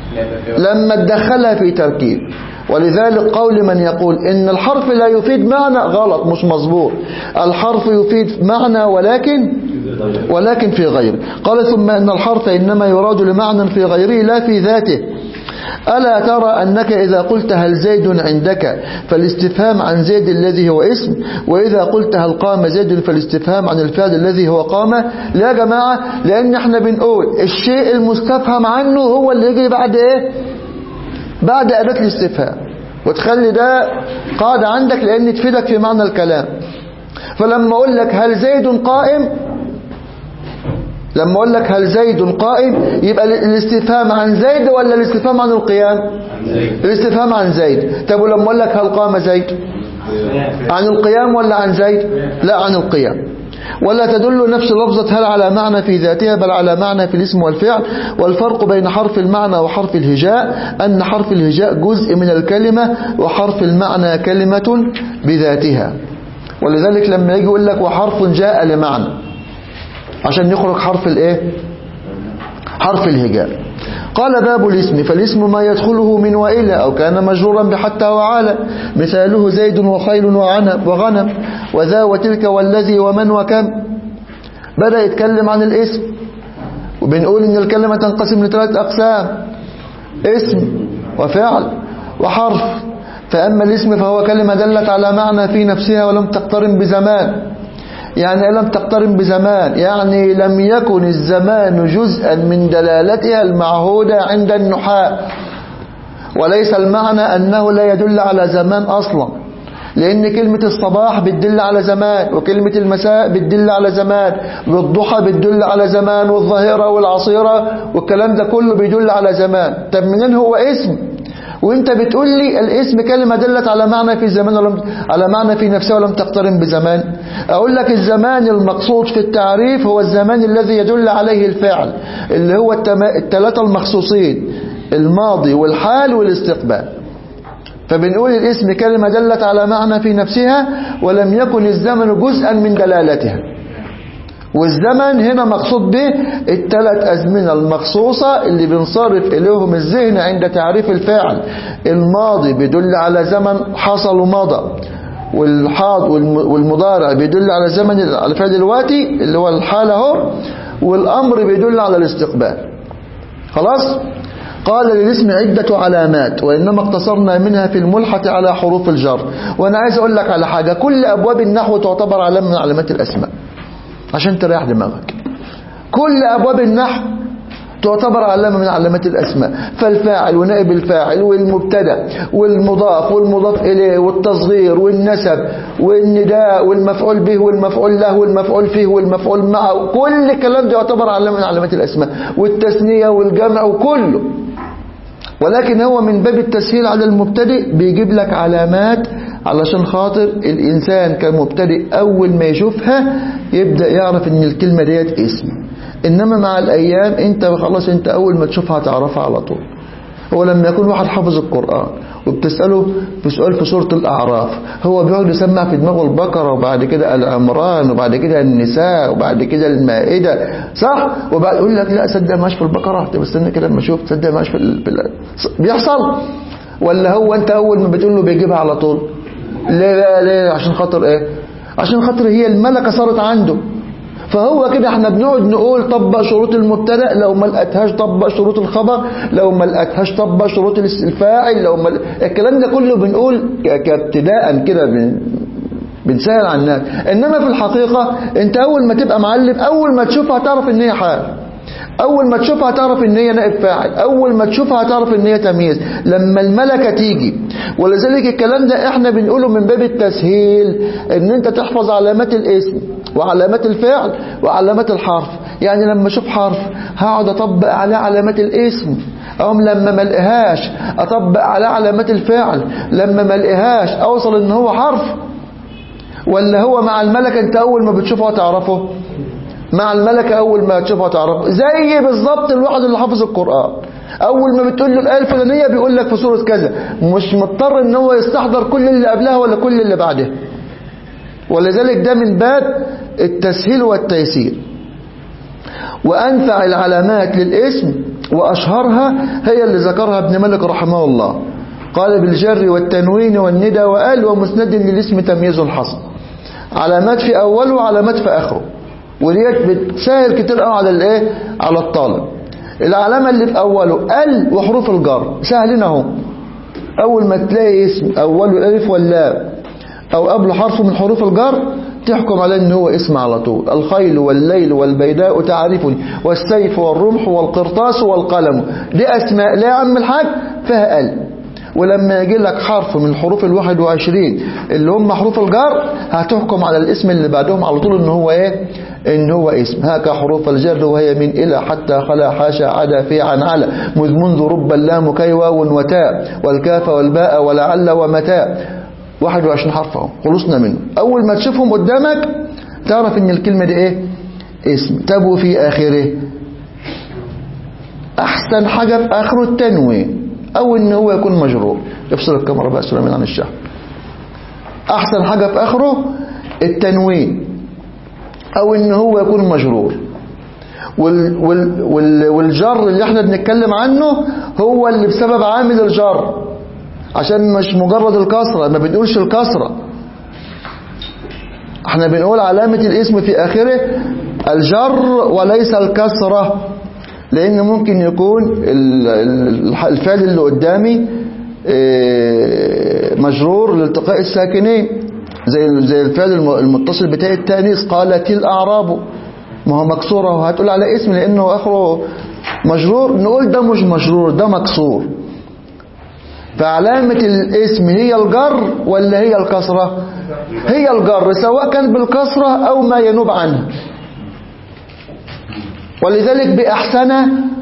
لما تدخلها في تركيب ولذلك قول من يقول إن الحرف لا يفيد معنى غلط مش مظبوط الحرف يفيد معنى ولكن ولكن في غيره قال ثم إن الحرف إنما يراد لمعنى في غيره لا في ذاته ألا ترى أنك إذا قلت هل زيد عندك فالاستفهام عن زيد الذي هو اسم وإذا قلت هل قام زيد فالاستفهام عن الفعل الذي هو قام لا يا جماعة لأن احنا بنقول الشيء المستفهم عنه هو اللي يجي بعد ايه بعد أداة الاستفهام وتخلي ده قاعدة عندك لأن تفيدك في معنى الكلام فلما أقول لك هل زيد قائم لما أقول لك هل زيد قائم يبقى الاستفهام عن زيد ولا الاستفهام عن القيام الاستفهام عن زيد طب ولما أقول لك هل قام زيد عن القيام ولا عن زيد لا عن القيام ولا تدل نفس لفظة هل على معنى في ذاتها بل على معنى في الاسم والفعل والفرق بين حرف المعنى وحرف الهجاء أن حرف الهجاء جزء من الكلمة وحرف المعنى كلمة بذاتها ولذلك لما يجي يقول لك وحرف جاء لمعنى عشان يخرج حرف الايه حرف الهجاء قال باب الاسم فالاسم ما يدخله من وإلى أو كان مجرورا بحتى وعلى مثاله زيد وخيل وعنب وغنم وذا وتلك والذي ومن وكم بدأ يتكلم عن الاسم وبنقول إن الكلمة تنقسم لثلاث أقسام اسم وفعل وحرف فأما الاسم فهو كلمة دلت على معنى في نفسها ولم تقترن بزمان يعني لم تقترن بزمان يعني لم يكن الزمان جزءا من دلالتها المعهودة عند النحاة وليس المعنى أنه لا يدل على زمان أصلا لأن كلمة الصباح بتدل على زمان وكلمة المساء بتدل على زمان والضحى بتدل على زمان والظهيرة والعصيرة والكلام ده كله بيدل على زمان طب منين هو اسم وانت بتقول لي الاسم كلمة دلت على معنى في الزمان ولم على معنى في نفسها ولم تقترن بزمان اقول لك الزمان المقصود في التعريف هو الزمان الذي يدل عليه الفعل اللي هو الثلاثة المخصوصين الماضي والحال والاستقبال فبنقول الاسم كلمة دلت على معنى في نفسها ولم يكن الزمن جزءا من دلالتها والزمن هنا مقصود به الثلاث أزمنة المخصوصة اللي بنصرف إليهم الذهن عند تعريف الفاعل الماضي بيدل على زمن حصل ومضى والحاض والمضارع بيدل على زمن على فعل الواتي اللي هو الحال اهو والأمر بيدل على الاستقبال خلاص قال للاسم عدة علامات وإنما اقتصرنا منها في الملحة على حروف الجر وأنا عايز أقول لك على حاجة كل أبواب النحو تعتبر علامة من علامات الأسماء عشان تريح دماغك كل أبواب النحو تعتبر علامة من علامات الأسماء فالفاعل ونائب الفاعل والمبتدا والمضاف والمضاف إليه والتصغير والنسب والنداء والمفعول به والمفعول له والمفعول فيه والمفعول معه كل الكلام ده يعتبر علامة من علامات الأسماء والتثنية والجمع وكله ولكن هو من باب التسهيل على المبتدئ بيجيب لك علامات علشان خاطر الإنسان كمبتدئ أول ما يشوفها يبدأ يعرف ان الكلمة ديت اسم إنما مع الأيام أنت خلاص أنت أول ما تشوفها تعرفها على طول هو لما يكون واحد حافظ القرآن وبتسأله في سؤال في سورة الأعراف هو بيقعد يسمع في دماغه البقرة وبعد كده العمران وبعد كده النساء وبعد كده المائدة صح وبعد يقول لك لا صدق ماش في البقرة طب استنى كده اما اشوف صدق ماش في ال... بيحصل ولا هو انت اول ما بتقول له بيجيبها على طول ليه لا ليه عشان خاطر ايه عشان خاطر هي الملكة صارت عنده فهو كده احنا بنقعد نقول طبق شروط المبتدا لو ما لقيتهاش طبق شروط الخبر لو ما لقيتهاش طبق شروط الفاعل لو ما الكلام ده كله بنقول كابتداء كده بن... بنسهل على الناس انما في الحقيقة انت اول ما تبقى معلم اول ما تشوفها تعرف ان هي حال اول ما تشوفها تعرف ان هي نائب فاعل اول ما تشوفها تعرف ان هي تمييز لما الملكة تيجي ولذلك الكلام ده احنا بنقوله من باب التسهيل ان انت تحفظ علامات الاسم وعلامات الفعل وعلامات الحرف يعني لما اشوف حرف هقعد اطبق عليه علامات الاسم او لما ما الاقيهاش اطبق عليه علامات الفعل لما ما الاقيهاش اوصل ان هو حرف ولا هو مع الملكة انت اول ما بتشوفه تعرفه مع الملكة أول ما تشوفها تعرفه زي بالظبط الواحد اللي حافظ القرآن أول ما بتقول له الآية الفلانية بيقول لك في سورة كذا مش مضطر إن هو يستحضر كل اللي قبلها ولا كل اللي بعدها ولذلك ده من باب التسهيل والتيسير وأنفع العلامات للاسم وأشهرها هي اللي ذكرها ابن مالك رحمه الله قال بالجر والتنوين والندى وقال ومسند للاسم تمييز حصل علامات في أوله وعلامات في آخره وديت بتسهل كتير قوي على الايه على الطالب العلامة اللي في أوله ال وحروف الجر سهلين اهو أول ما تلاقي اسم أوله الألف واللام أو قبله حرف من حروف الجر تحكم عليه ان هو اسم على طول الخيل والليل والبيداء تعرفني والسيف والرمح والقرطاس والقلم دي أسماء لا يا عم الحاج فيها ال ولما يجي لك حرف من حروف الواحد وعشرين اللي هم حروف الجر هتحكم على الاسم اللي بعدهم على طول ان هو ايه ان هو اسم هاك حروف الجر وهي من الى حتى خلا حاشا عدا في عن على مذ منذ رب اللام كي واو وتاء والكاف والباء ولعل ومتاء 21 حرف اهو خلصنا منه اول ما تشوفهم قدامك تعرف ان الكلمه دي ايه اسم تبو في اخره احسن حاجه في اخره التنوين او ان هو يكون مجرور افصل الكاميرا بقى سليمان عن الشحن احسن حاجه في اخره التنوين او ان هو يكون مجرور وال وال وال والجر اللي احنا بنتكلم عنه هو اللي بسبب عامل الجر عشان مش مجرد الكسره ما بنقولش الكسره احنا بنقول علامة الاسم في اخره الجر وليس الكسره لان ممكن يكون الفعل اللي قدامي مجرور لالتقاء الساكنين زي زي الفعل المتصل بتاع التانيث قالت الاعراب ما هو مكسوره وهتقول على اسم لانه اخره مجرور نقول ده مش مجرور ده مكسور فعلامة الاسم هي الجر ولا هي الكسرة هي الجر سواء كان بالكسرة او ما ينوب عنها ولذلك بأحسن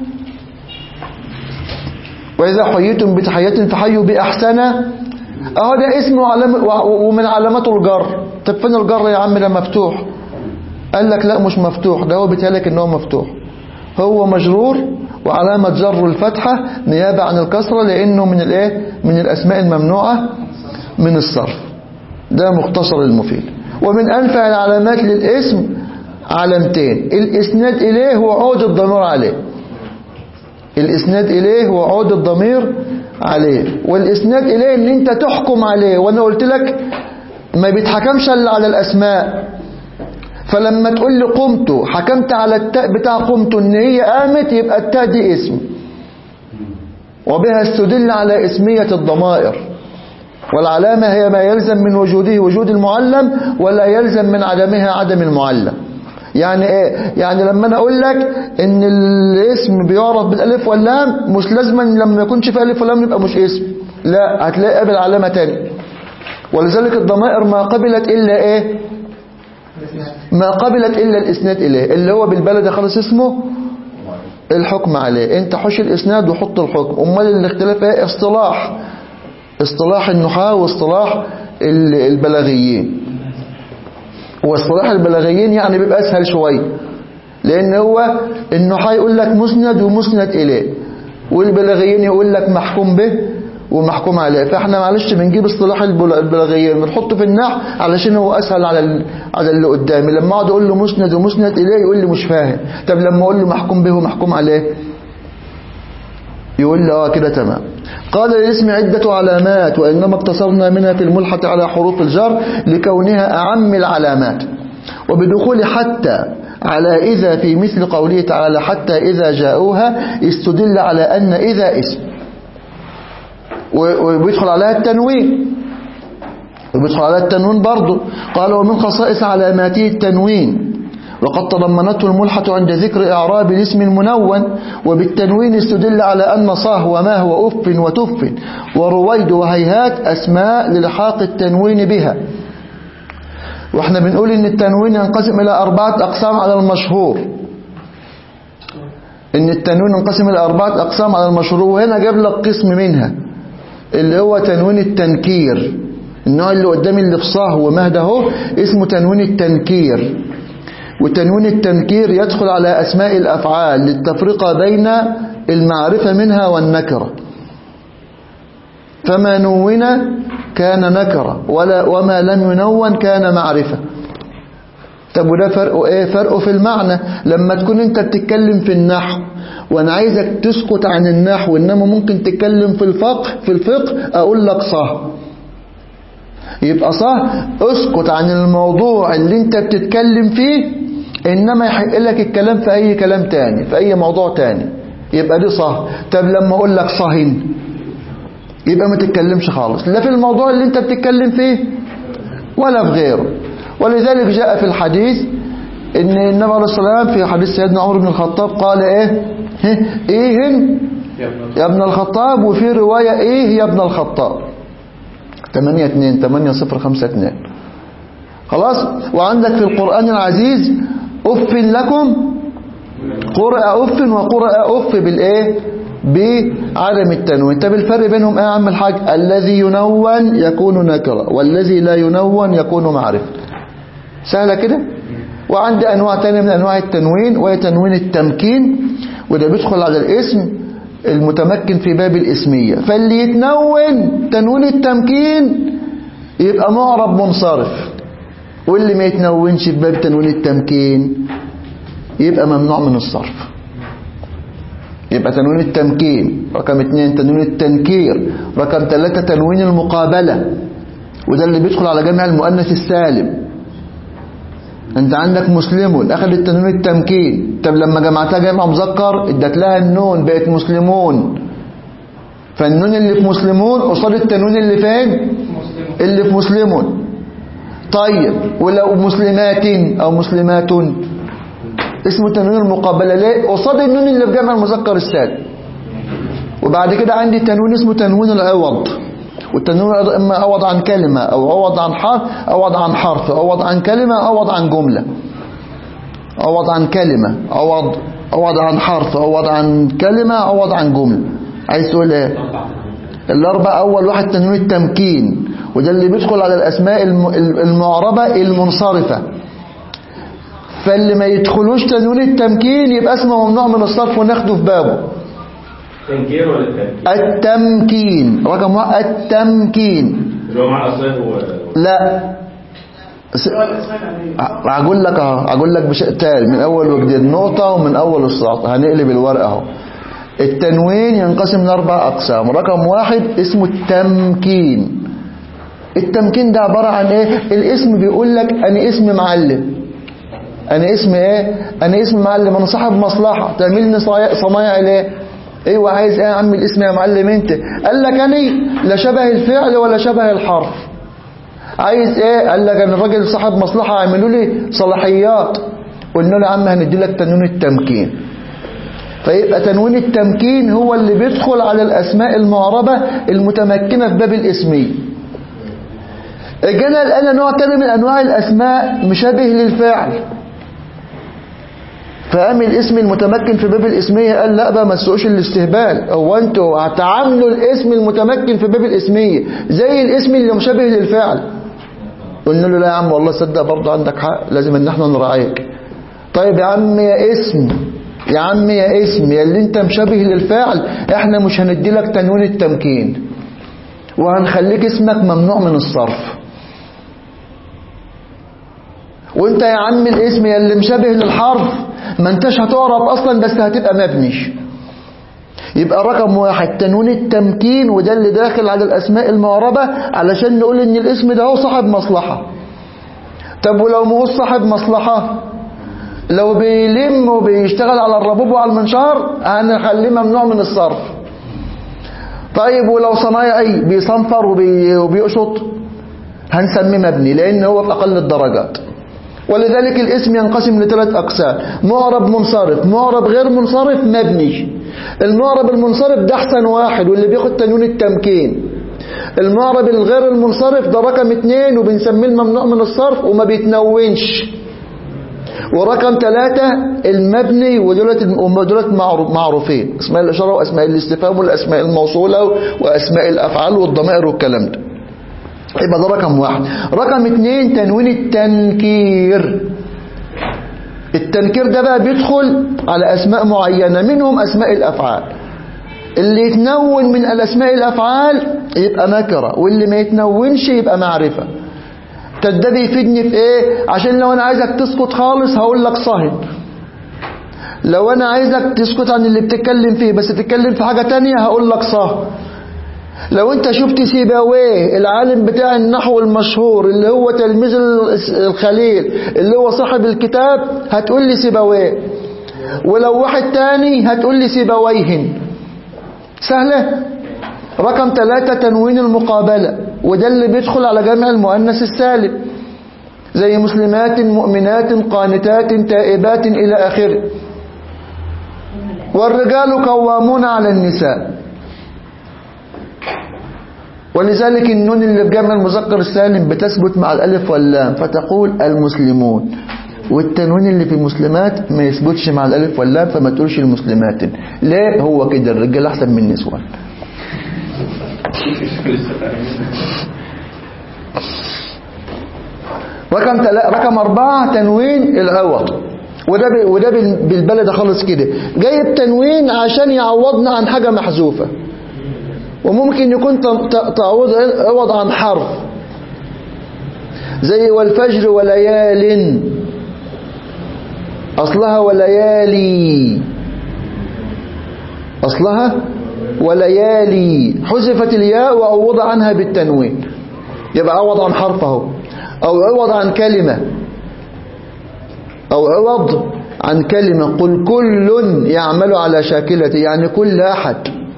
وإذا حييتم بتحية فحيوا بأحسن أهو ده اسم ومن علامات الجر طب فين الجر يا عم ده مفتوح قال لك لا مش مفتوح ده هو بيتهيألك ان هو مفتوح هو مجرور وعلامة جر الفتحة نيابة عن الكسرة لأنه من الايه من الأسماء الممنوعة من الصرف ده مختصر المفيد ومن أنفع العلامات للاسم علامتين الإسناد إليه وعود الضمير عليه الإسناد إليه وعود الضمير عليه والإسناد إليه إن أنت تحكم عليه وأنا قلت لك ما بيتحكمش إلا على الأسماء فلما تقول لي قمت حكمت على التاء بتاع قمت إن هي قامت يبقى التاء دي اسم وبها استدل على اسمية الضمائر والعلامة هي ما يلزم من وجوده وجود المعلم ولا يلزم من عدمها عدم المعلم يعني ايه يعني لما انا اقول لك ان الاسم بيعرف بالالف واللام مش لازما لما يكونش فيه الف واللام يبقى مش اسم لا هتلاقي قبل علامه تانية ولذلك الضمائر ما قبلت الا ايه ما قبلت الا الاسناد اليه اللي هو بالبلد خالص اسمه الحكم عليه انت حش الاسناد وحط الحكم امال الاختلاف ايه اصطلاح اصطلاح النحاة واصطلاح البلاغيين واصطلاح البلاغيين يعني بيبقى اسهل شويه لان هو النحاة يقول لك مسند ومسند اليه والبلاغيين يقول لك محكوم به ومحكوم عليه فاحنا معلش بنجيب اصطلاح البلاغيين بنحطه في النحو علشان هو اسهل على على اللي قدامي لما اقعد اقول له مسند ومسند اليه يقول لي مش فاهم طب لما اقول له محكوم به ومحكوم عليه يقول لي اه كده تمام قال للاسم عدة علامات وإنما اقتصرنا منها في الملحة على حروف الجر لكونها أعم العلامات وبدخول حتى على إذا في مثل قوله تعالى حتى إذا جاءوها استدل على أن إذا اسم وبيدخل عليها التنوين وبيدخل عليها التنوين برضه قال ومن خصائص علاماته التنوين وقد تضمنته الملحة عند ذكر إعراب الاسم المنون وبالتنوين استدل على أن صاه وما هو أف وتف ورويد وهيهات أسماء للحاق التنوين بها واحنا بنقول ان التنوين ينقسم الى اربعة اقسام على المشهور ان التنوين ينقسم الى اربعة اقسام على المشهور وهنا جاب لك قسم منها اللي هو تنوين التنكير النوع اللي قدامي اللي في صاه ومهد اهو اسمه تنوين التنكير وتنوين التنكير يدخل على أسماء الأفعال للتفرقة بين المعرفة منها والنكرة فما نون كان نكرة ولا وما لم ينون كان معرفة طب وده فرقه ايه فرقه في المعنى لما تكون انت بتتكلم في النحو وانا عايزك تسكت عن النحو انما ممكن تتكلم في الفقه في الفقه اقول لك صح يبقى صح اسكت عن الموضوع اللي انت بتتكلم فيه انما يحق لك الكلام في اي كلام تاني في اي موضوع تاني يبقى دي صح طب لما اقول لك صهين يبقى ما تتكلمش خالص لا في الموضوع اللي انت بتتكلم فيه ولا في غيره ولذلك جاء في الحديث ان النبي عليه الصلاه والسلام في حديث سيدنا عمر بن الخطاب قال ايه ايه يا ابن الخطاب وفي روايه ايه يا ابن الخطاب 8 2 8 0 5 2 خلاص وعندك في القرآن العزيز أف لكم قرأ أف وقرأ أف بالإيه بعدم التنوين طب الفرق بينهم ايه يا عم الحاج الذي ينون يكون نكرة والذي لا ينون يكون معرفة سهلة كده وعندي أنواع تانية من أنواع التنوين وهي تنوين التمكين وده بيدخل على الاسم المتمكن في باب الاسمية فاللي يتنون تنوين التمكين يبقى معرب منصرف واللي ما يتنونش في باب تنوين التمكين يبقى ممنوع من الصرف يبقى تنوين التمكين رقم اتنين تنوين التنكير رقم ثلاثة تنوين المقابلة وده اللي بيدخل على جمع المؤنث السالم انت عندك مسلم اخذت تنوين التمكين طب لما جمعتها جمع مذكر ادت لها النون بقت مسلمون فالنون اللي في مسلمون قصاد التنوين اللي فين اللي في مسلمون طيب ولو مسلمات او مسلمات اسمه تنوين المقابله ليه قصاد النون اللي في جمع المذكر السالم وبعد كده عندي تنوين اسمه تنوين العوض والتنوين اما عوض عن كلمة او عوض عن حرف عوض عن حرف عوض عن كلمة عوض عن جملة عوض عن كلمة عوض عوض عن حرف عوض عن كلمة عوض عن جملة عايز تقول ايه الاربع اول واحد تنوين التمكين وده اللي بيدخل على الاسماء المعربة المنصرفة فاللي ما يدخلوش تنوين التمكين يبقى اسمه ممنوع من الصرف وناخده في بابه تنكير ولا التنكير؟ التمكين رقم واحد التمكين اللي هو معنى الصيغ هو لا س... هقول لك اهو هقول لك بشيء تاني من اول وجديد نقطه ومن اول السطر هنقلب الورقه اهو التنوين ينقسم لاربع اقسام رقم واحد اسمه التمكين التمكين ده عباره عن ايه الاسم بيقول لك انا اسم معلم انا اسم ايه انا اسم معلم انا صاحب مصلحه تعملني صنايع ليه ايوه عايز ايه يا عم الاسم يا معلم انت قال لك انا لا شبه الفعل ولا شبه الحرف عايز ايه قال لك انا راجل صاحب مصلحه اعملوا لي صلاحيات قلنا له يا عم هندي لك تنوين التمكين فيبقى تنوين التمكين هو اللي بيدخل على الاسماء المعربه المتمكنه في باب الاسميه جانا الان نوع تاني من انواع الاسماء مشابه للفعل فقام الاسم المتمكن في باب الاسمية قال لا بقى ما تسوقش الاستهبال هو انتوا هتعاملوا الاسم المتمكن في باب الاسمية زي الاسم اللي مشابه للفعل قلنا له لا يا عم والله صدق برضه عندك حق لازم ان احنا نراعيك طيب يا عم يا اسم يا عم يا اسم يا اللي انت مشابه للفعل احنا مش هندي لك تنوين التمكين وهنخليك اسمك ممنوع من الصرف وانت يا عم الاسم يا اللي مشابه للحرف ما انتش هتعرب اصلا بس هتبقى مبني يبقى رقم واحد تنوين التمكين وده اللي داخل على الاسماء المعربة علشان نقول ان الاسم ده هو صاحب مصلحة طب ولو ما هو صاحب مصلحة لو بيلم وبيشتغل على الربوب وعلى المنشار هنخليه ممنوع من الصرف طيب ولو صنايعي بيصنفر وبي... وبيقشط هنسميه مبني لان هو في اقل الدرجات ولذلك الاسم ينقسم لثلاث أقسام معرب منصرف معرب غير منصرف مبني المعرب المنصرف ده أحسن واحد واللي بياخد تنوين التمكين المعرب الغير المنصرف ده رقم اتنين وبنسميه الممنوع من الصرف وما بيتنونش ورقم ثلاثة المبني ودولت ودولت معروفين اسماء الإشارة وأسماء الاستفهام والأسماء الموصولة وأسماء الأفعال والضمائر والكلام ده يبقى ده رقم واحد رقم اتنين تنوين التنكير التنكير ده بقى بيدخل على أسماء معينة منهم أسماء الأفعال اللي يتنون من الأسماء الأفعال يبقى نكرة واللي ما يتنونش يبقى معرفة طب ده بيفيدني في ايه عشان لو انا عايزك تسكت خالص هقول لك صهد لو انا عايزك تسكت عن اللي بتتكلم فيه بس تتكلم في حاجة تانية هقول لك صه لو انت شفت سيباويه العالم بتاع النحو المشهور اللي هو تلميذ الخليل اللي هو صاحب الكتاب هتقول لي سيباويه ولو واحد تاني هتقول لي سيبويهن سهلة رقم ثلاثة تنوين المقابلة وده اللي بيدخل على جمع المؤنث السالم زي مسلمات مؤمنات قانتات تائبات إلى آخره والرجال قوامون على النساء ولذلك النون اللي في جمع المذكر السالم بتثبت مع الألف واللام فتقول المسلمون والتنوين اللي في المسلمات ما يثبتش مع الألف واللام فما تقولش المسلمات ليه هو كده الرجال أحسن من النسوان رقم تلا... رقم أربعة تنوين العوض وده ب... وده بال... بالبلد خالص كده جايب تنوين عشان يعوضنا عن حاجة محذوفة وممكن يكون تعوض عوض عن حرف زي والفجر وليال أصلها وليالي أصلها وليالي حذفت الياء وعوض عنها بالتنوين يبقى عوض عن حرفه أو عوض عن كلمة أو عوض عن كلمة قل كل يعمل على شاكلته يعني كل أحد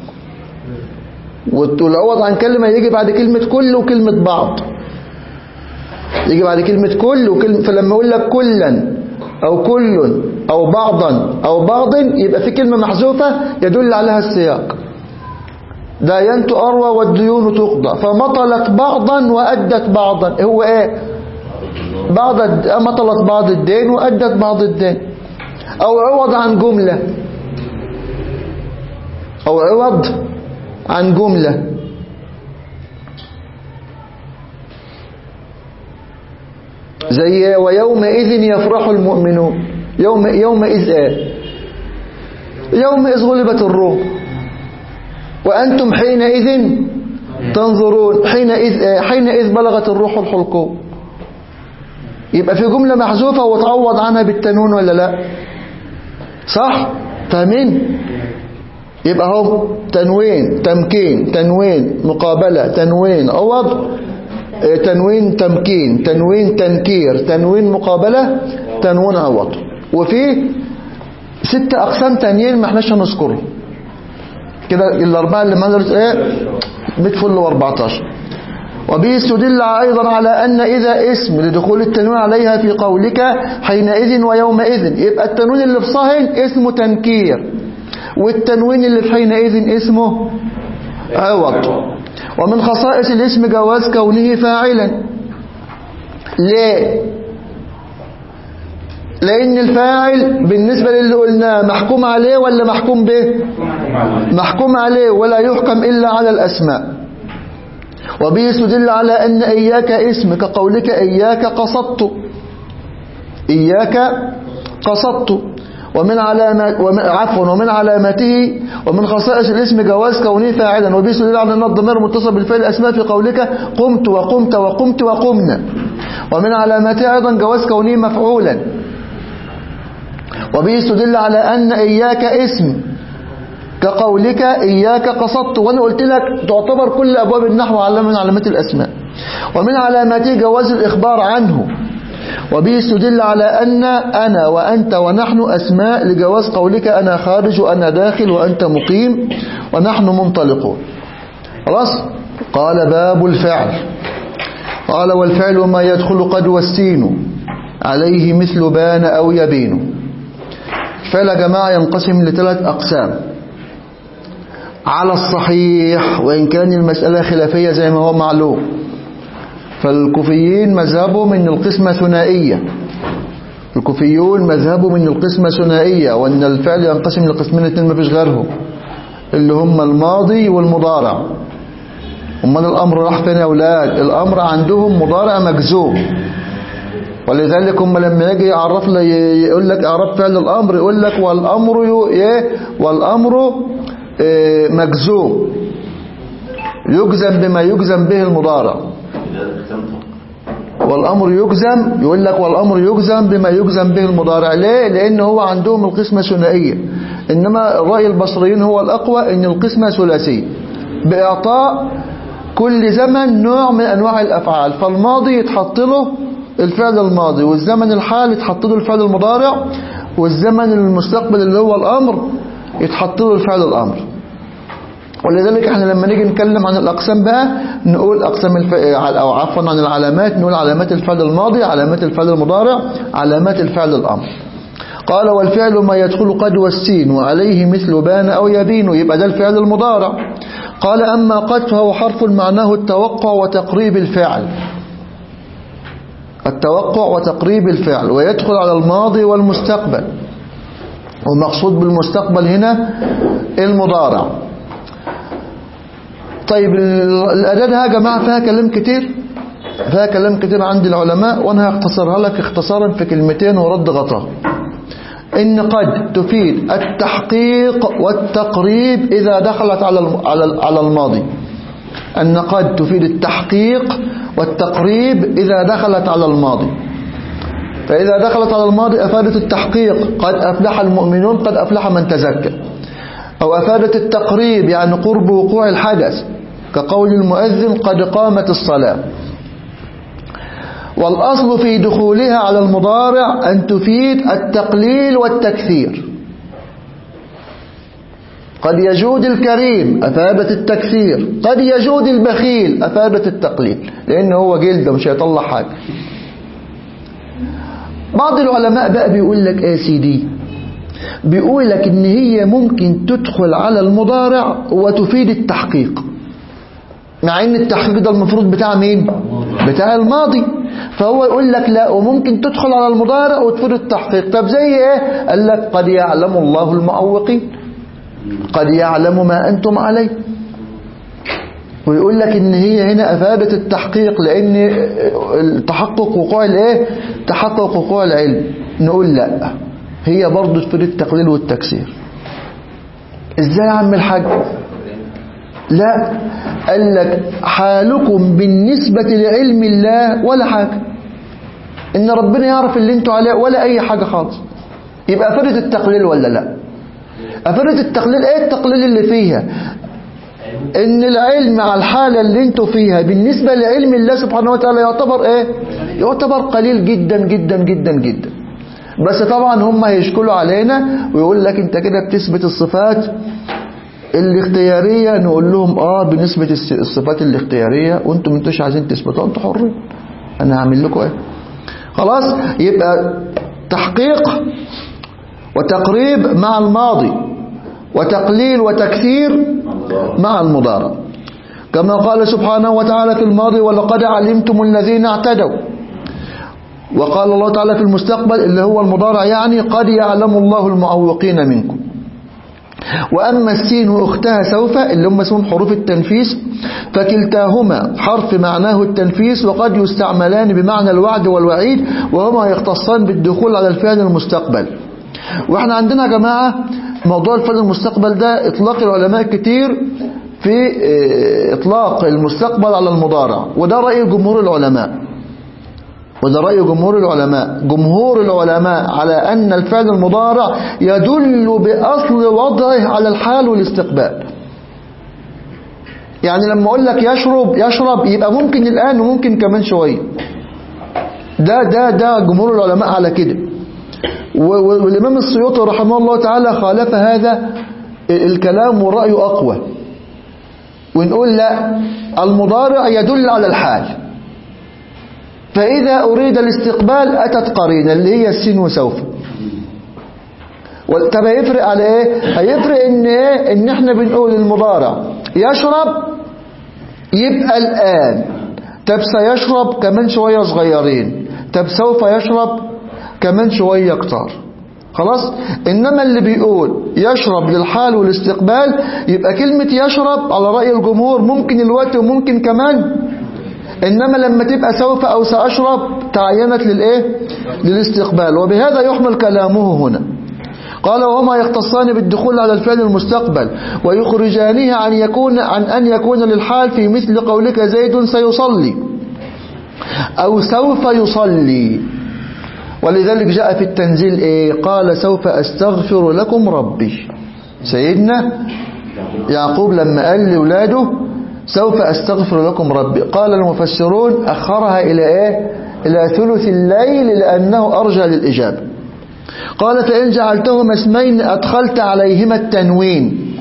والعوض عن كلمة يجي بعد كلمة كل وكلمة بعض يجي بعد كلمة كل وكلمة فلما أقول لك كلا أو كل أو بعضا أو بعض يبقى في كلمة محذوفة يدل عليها السياق داينت أروى والديون تقضى فمطلت بعضا وأدت بعضا هو إيه بعض مطلت بعض الدين وأدت بعض الدين أو عوض عن جملة أو عوض عن جملة زي ويومئذ يفرح المؤمنون يوم يومئذ ايه يومئذ غلبت الروم وأنتم حينئذ تنظرون حينئذ ايه حينئذ بلغت الروح الحلقوم يبقى في جملة محذوفة وتعوض عنها بالتنون ولا لا صح فاهمين يبقى هو تنوين تمكين تنوين مقابلة تنوين عوض تنوين تمكين تنوين تنكير تنوين مقابلة تنوين عوض وفي ست أقسام تانيين ما احناش هنذكرهم كده الأربعة اللي مدرس ايه بتفل و14 وبه استدل أيضا على أن إذا اسم لدخول التنوين عليها في قولك حينئذ ويومئذ يبقى التنوين اللي في صهن اسمه تنكير والتنوين اللي في حينئذ اسمه عوض ومن خصائص الاسم جواز كونه فاعلا ليه لأن الفاعل بالنسبة للي قلناه محكوم عليه ولا محكوم به محكوم عليه ولا يحكم إلا على الأسماء وبه يستدل على أن إياك اسم كقولك إياك قصدت إياك قصدت ومن علامات ومن عفوا ومن علاماته ومن خصائص الاسم جواز كونه فاعلا وبه يستدل على أن الضمير متصل بالفعل الأسماء في قولك قمت وقمت وقمت وقمنا ومن علاماته أيضا جواز كونه مفعولا وبه يستدل على أن إياك اسم كقولك إياك قصدت وأنا قلت لك تعتبر كل أبواب النحو علامة من علامات الأسماء ومن علاماته جواز الإخبار عنه وبه يستدل على أن أنا وأنت ونحن أسماء لجواز قولك أنا خارج وأنا داخل وأنت مقيم ونحن منطلقون خلاص قال باب الفعل قال والفعل ما يدخل قد والسين عليه مثل بان أو يبين الفعل يا جماعة ينقسم لثلاث أقسام على الصحيح وإن كان المسألة خلافية زي ما هو معلوم فالكوفيين مذهبهم ان القسمة ثنائية الكوفيون مذهبهم ان القسمة ثنائية وان الفعل ينقسم لقسمين اثنين ما فيش غيرهم اللي هم الماضي والمضارع امال الامر راح فين يا اولاد الامر عندهم مضارع مجزوم ولذلك هم لما يجي يعرف لي يقول لك اعرف فعل الامر يقول لك والامر ايه والامر إيه مجزوم يجزم بما يجزم به المضارع والأمر يجزم يقول لك والأمر يجزم بما يجزم به المضارع ليه لأن هو عندهم القسمة ثنائية إنما رأي البصريين هو الأقوى إن القسمة ثلاثية بإعطاء كل زمن نوع من أنواع الأفعال فالماضي يتحط له الفعل الماضي والزمن الحال يتحط له الفعل المضارع والزمن المستقبل اللي هو الأمر يتحط له الفعل الأمر ولذلك احنا لما نيجي نتكلم عن الأقسام بقى نقول أقسام الف... أو عفوا عن العلامات نقول علامات الفعل الماضي علامات الفعل المضارع علامات الفعل الأمر قال والفعل ما يدخل قد والسين وعليه مثل بان أو يبين يبقى ده الفعل المضارع قال أما قد فهو حرف معناه التوقع وتقريب الفعل التوقع وتقريب الفعل ويدخل على الماضي والمستقبل والمقصود بالمستقبل هنا المضارع طيب الأداة ده يا جماعة فيها كلام كتير فيها كلام كتير عند العلماء وأنا هختصرها لك اختصارا في كلمتين ورد غطاء إن قد تفيد التحقيق والتقريب إذا دخلت على على على الماضي أن قد تفيد التحقيق والتقريب إذا دخلت على الماضي فإذا دخلت على الماضي أفادت التحقيق قد أفلح المؤمنون قد أفلح من تزكى أو أفادت التقريب يعني قرب وقوع الحدث كقول المؤذن قد قامت الصلاة والأصل في دخولها على المضارع أن تفيد التقليل والتكثير قد يجود الكريم أفادت التكثير قد يجود البخيل أفادت التقليل لأنه هو جلده مش هيطلع حاجة بعض العلماء بقى بيقول لك ايه سيدي بيقول لك ان هي ممكن تدخل على المضارع وتفيد التحقيق مع ان التحقيق ده المفروض بتاع مين بتاع الماضي فهو يقول لك لا وممكن تدخل على المضارع وتفيد التحقيق طب زي ايه قال لك قد يعلم الله المعوقين قد يعلم ما انتم عليه ويقول لك ان هي هنا افادت التحقيق لان التحقق وقوع الايه تحقق وقوع العلم نقول لا هي برضه تفيد التقليل والتكسير ازاي يا عم الحاج لا قال لك حالكم بالنسبة لعلم الله ولا حاجة ان ربنا يعرف اللي انتوا عليه ولا اي حاجة خالص يبقى افادت التقليل ولا لا افادت التقليل ايه التقليل اللي فيها ان العلم على الحالة اللي انتوا فيها بالنسبة لعلم الله سبحانه وتعالى يعتبر ايه يعتبر قليل جدا جدا جدا جدا بس طبعا هم هيشكلوا علينا ويقول لك انت كده بتثبت الصفات الاختيارية نقول لهم اه بنسبة الصفات الاختيارية وانتم انتوش عايزين تثبتوا انتوا حرين انا هعمل لكم ايه خلاص يبقى تحقيق وتقريب مع الماضي وتقليل وتكثير مع المضارع كما قال سبحانه وتعالى في الماضي ولقد علمتم الذين اعتدوا وقال الله تعالى في المستقبل اللي هو المضارع يعني قد يعلم الله المعوقين منكم وأما السين وأختها سوف اللي هم اسمهم حروف التنفيس فكلتاهما حرف معناه التنفيس وقد يستعملان بمعنى الوعد والوعيد وهما يختصان بالدخول على الفعل المستقبل واحنا عندنا يا جماعة موضوع الفعل المستقبل ده اطلاق العلماء كتير في اطلاق المستقبل على المضارع وده رأي جمهور العلماء وده رأي جمهور العلماء جمهور العلماء على أن الفعل المضارع يدل بأصل وضعه على الحال والاستقبال يعني لما أقول لك يشرب يشرب يبقى ممكن الآن وممكن كمان شوية ده ده ده جمهور العلماء على كده والإمام السيوطي رحمه الله تعالى خالف هذا الكلام ورأيه أقوى ونقول لا المضارع يدل على الحال فإذا أريد الاستقبال أتت قرينة اللي هي السين وسوف طب هيفرق على ايه هيفرق ان ايه ان احنا بنقول المضارع يشرب يبقى الآن طب سيشرب كمان شوية صغيرين طب سوف يشرب كمان شوية كتار خلاص إنما اللي بيقول يشرب للحال والاستقبال يبقى كلمة يشرب على رأي الجمهور ممكن الوقت وممكن كمان إنما لما تبقى سوف أو سأشرب تعينت للإيه للاستقبال وبهذا يحمل كلامه هنا قال وهما يختصان بالدخول على الفعل المستقبل ويخرجانه عن يكون عن أن يكون للحال في مثل قولك زيد سيصلي أو سوف يصلي ولذلك جاء في التنزيل إيه قال سوف أستغفر لكم ربي سيدنا يعقوب لما قال لأولاده سوف أستغفر لكم ربي قال المفسرون أخرها إلى إيه إلى ثلث الليل لأنه أرجى للإجابة قال فإن جعلتهما اسمين أدخلت عليهما التنوين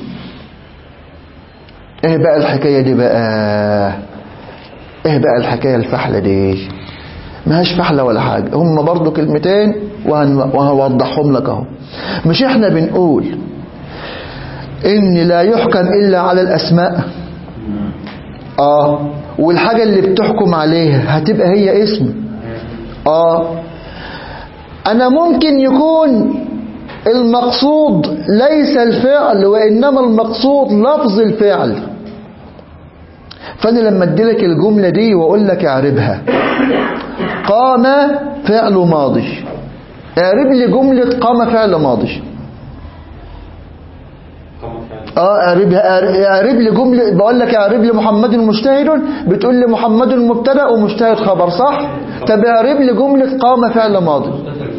إيه بقى الحكاية دي بقى إيه بقى الحكاية الفحلة دي ماهاش فحلة ولا حاجة هم برضو كلمتين وهن وهوضحهم لك اهو مش احنا بنقول ان لا يحكم الا على الاسماء اه والحاجة اللي بتحكم عليها هتبقى هي اسم اه انا ممكن يكون المقصود ليس الفعل وانما المقصود لفظ الفعل فانا لما اديلك الجملة دي واقول لك اعربها قام فعل ماضي اعرب لي جملة قام فعل ماضي اه اعربها اعرب لي جملة بقول لك اعرب لي محمد مجتهد بتقول لي محمد مبتدا ومجتهد خبر صح طب اعرب لي جملة قام فعل ماضي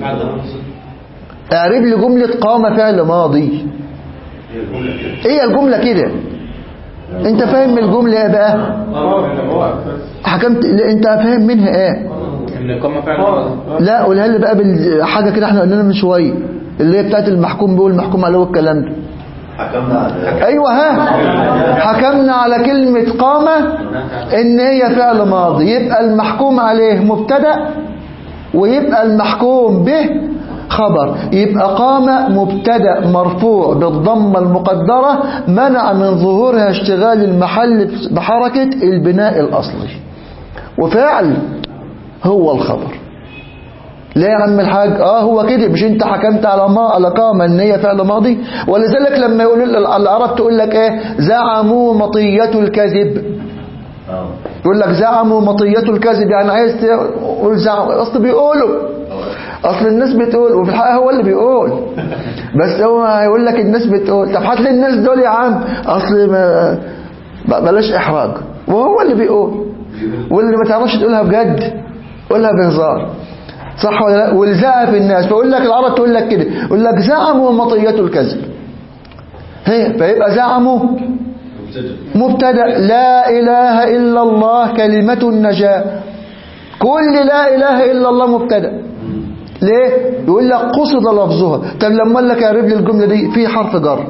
اعرب لي جملة قام فعل ماضي ايه الجملة كده انت فاهم الجملة ايه بقى حكمت لا، انت فاهم منها ايه ان قام فعل لا قولها لي بقى بالحاجة كده احنا قلنا مش شوية اللي هي بتاعت المحكوم بيقول المحكوم عليه الكلام ده حكمنا على ايوه ها حكمنا على كلمة قامة ان هي فعل ماضي يبقى المحكوم عليه مبتدأ ويبقى المحكوم به خبر يبقى قام مبتدأ مرفوع بالضمة المقدرة منع من ظهورها اشتغال المحل بحركة البناء الأصلي وفعل هو الخبر ليه يا عم الحاج اه هو كده مش انت حكمت على ما على قامة ان هي فعل ماضي ولذلك لما يقول العرب تقول لك ايه زعموا مطية الكذب اه يقول لك زعموا مطية الكذب يعني عايز تقول زعم اصل بيقولوا اصل الناس بتقول وفي الحقيقة هو اللي بيقول بس هو هيقول لك الناس بتقول طب هات لي الناس دول يا عم اصل ما بلاش احراج وهو اللي بيقول واللي ما تعرفش تقولها بجد قولها بهزار صح ولا لا والزقها في الناس فيقول لك العرب تقول لك كده يقول لك زعموا مطية الكذب هي فيبقى زعموا مبتدا لا اله الا الله كلمة النجاة كل لا اله الا الله مبتدا ليه يقول لك قصد لفظها طب لما اقول لك اعرب لي الجمله دي في حرف جر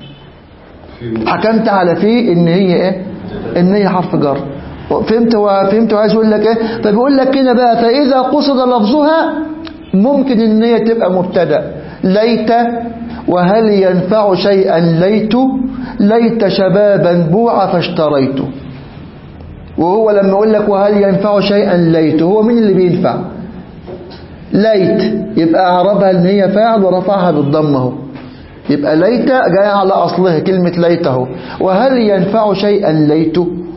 حكمت على فيه ان هي ايه ان هي حرف جر فهمت و... فهمت وعايز اقول لك ايه فبيقول لك كده بقى فاذا قصد لفظها ممكن ان هي تبقى مبتدا ليت وهل ينفع شيئا ليت ليت شبابا بوع فاشتريته وهو لما يقول لك وهل ينفع شيئا ليت هو مين اللي بينفع ليت يبقى اعربها ان هي فاعل ورفعها بالضمه اهو يبقى ليت جاي على اصلها كلمه ليت اهو وهل ينفع شيئا ليت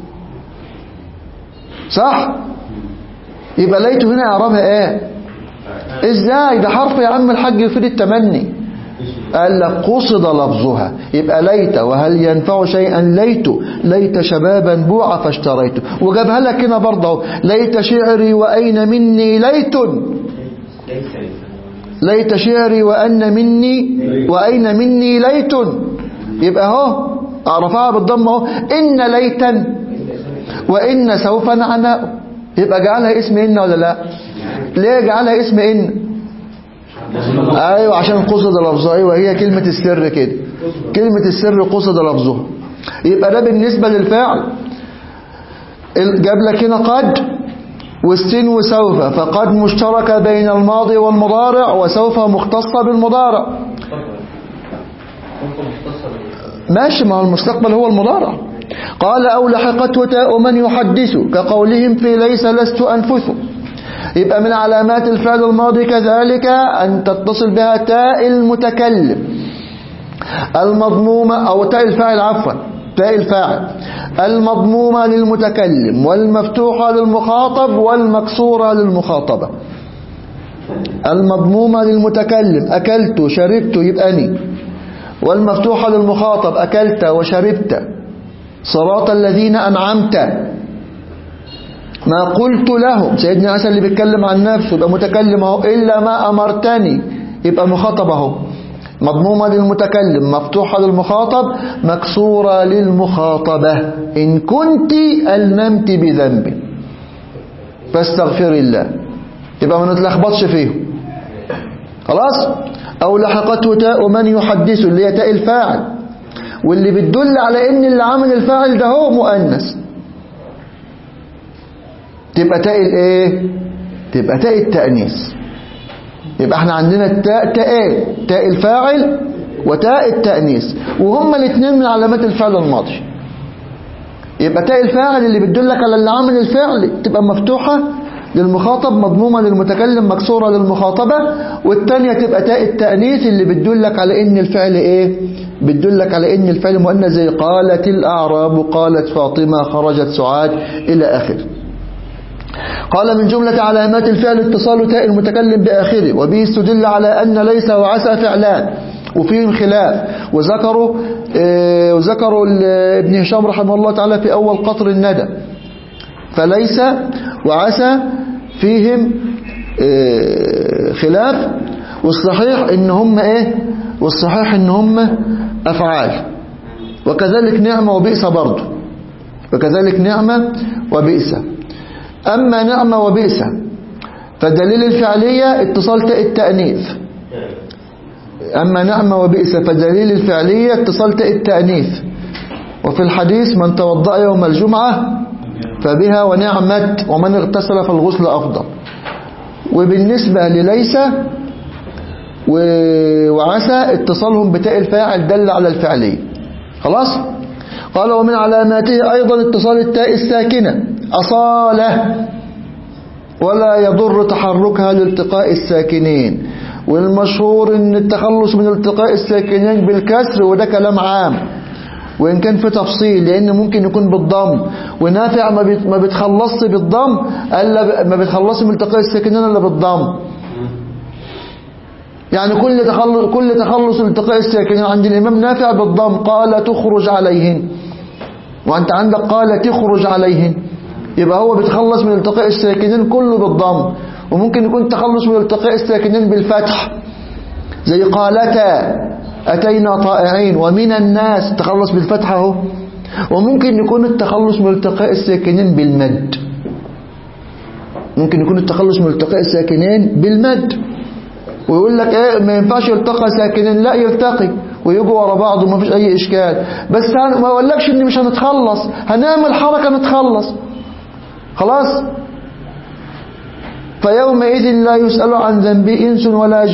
صح يبقى ليت هنا اعربها ايه ازاي ده حرف يا عم الحاج يفيد التمني قال لك قصد لفظها يبقى ليت وهل ينفع شيئا ليت ليت شبابا بوع فاشتريته وجابها لك هنا برضه ليت شعري وأين مني ليت ليت شعري وأن مني وأين مني ليت يبقى اهو رفعها بالضم اهو إن ليتا وإن سوف نعناء يبقى جعلها اسم إن ولا لا ليه جعلها اسم إن ايوه عشان قصد لفظها ايوه هي كلمة السر كده كلمة السر قصد لفظها يبقى ده بالنسبة للفعل جاب لك هنا قد والسين وسوف فقد مشتركة بين الماضي والمضارع وسوف مختصة بالمضارع ماشي ما هو المستقبل هو المضارع قال أو لحقته تاء من يحدث كقولهم في ليس لست أنفث يبقى من علامات الفعل الماضي كذلك أن تتصل بها تاء المتكلم المضمومة أو تاء الفاعل عفوا تاء الفاعل المضمومة للمتكلم والمفتوحة للمخاطب والمكسورة للمخاطبة المضمومة للمتكلم أكلت شربت يبقى أني والمفتوحة للمخاطب أكلت وشربت صراط الذين أنعمت ما قلت لهم سيدنا عيسى اللي بيتكلم عن نفسه يبقى متكلم اهو إلا ما أمرتني يبقى مخاطب اهو مضمومة للمتكلم مفتوحة للمخاطب مكسورة للمخاطبة إن كنت ألممت بذنب فاستغفر الله يبقى ما نتلخبطش فيه خلاص أو لحقته تاء من يحدثه اللي هي تاء الفاعل واللي بتدل على ان اللي عامل الفاعل ده هو مؤنث تبقى تاء الايه تبقى تاء التأنيث يبقى احنا عندنا التاء تاء تاء الفاعل وتاء التأنيث وهما الاثنين من علامات الفعل الماضي يبقى تاء الفاعل اللي بتدلك على اللي عامل الفعل تبقى مفتوحة للمخاطب مضمومة للمتكلم مكسورة للمخاطبة والتانية تبقى تاء التأنيث اللي بتدلك على ان الفعل ايه بتدلك على ان الفعل مؤنث زي قالت الأعراب قالت فاطمة خرجت سعاد إلى آخره قال من جملة علامات الفعل اتصال تاء المتكلم بآخره وبه استدل على أن ليس وعسى فعلان وفيهم خلاف وذكروا اه وذكروا ابن هشام رحمه الله تعالى في أول قطر الندى فليس وعسى فيهم اه خلاف والصحيح ان هم ايه والصحيح ان هم افعال وكذلك نعمة وبئس برضه وكذلك نعمة وبئس أما نعمة وبئس فدليل الفعلية اتصال تاء التأنيث أما نعمة وبئس فدليل الفعلية اتصال تاء التأنيث وفي الحديث من توضأ يوم الجمعة فبها ونعمت ومن اغتسل فالغسل أفضل وبالنسبة لليس وعسى اتصالهم بتاء الفاعل دل على الفعلية خلاص قال ومن علاماته أيضا اتصال التاء الساكنة أصالة ولا يضر تحركها لالتقاء الساكنين والمشهور ان التخلص من التقاء الساكنين بالكسر وده كلام عام وإن كان في تفصيل لأن ممكن يكون بالضم ونافع ما بتخلصش بالضم ألا ما بتخلصش من التقاء الساكنين إلا بالضم يعني كل تخلص كل تخلص التقاء الساكنين عند الإمام نافع بالضم قال تخرج عليهن وأنت عندك قال تخرج عليهن يبقى هو بيتخلص من التقاء الساكنين كله بالضم وممكن يكون تخلص من التقاء الساكنين بالفتح زي قالتا أتينا طائعين ومن الناس تخلص بالفتح اهو وممكن يكون التخلص من التقاء الساكنين بالمد ممكن يكون التخلص من التقاء الساكنين بالمد ويقول لك ايه ما ينفعش يلتقى ساكنين لا يلتقي ويجوا ورا بعض وما فيش اي اشكال بس ما اقولكش ان مش هنتخلص هنعمل حركة نتخلص خلاص فيومئذ لا يسأل عن ذنب إنس ولا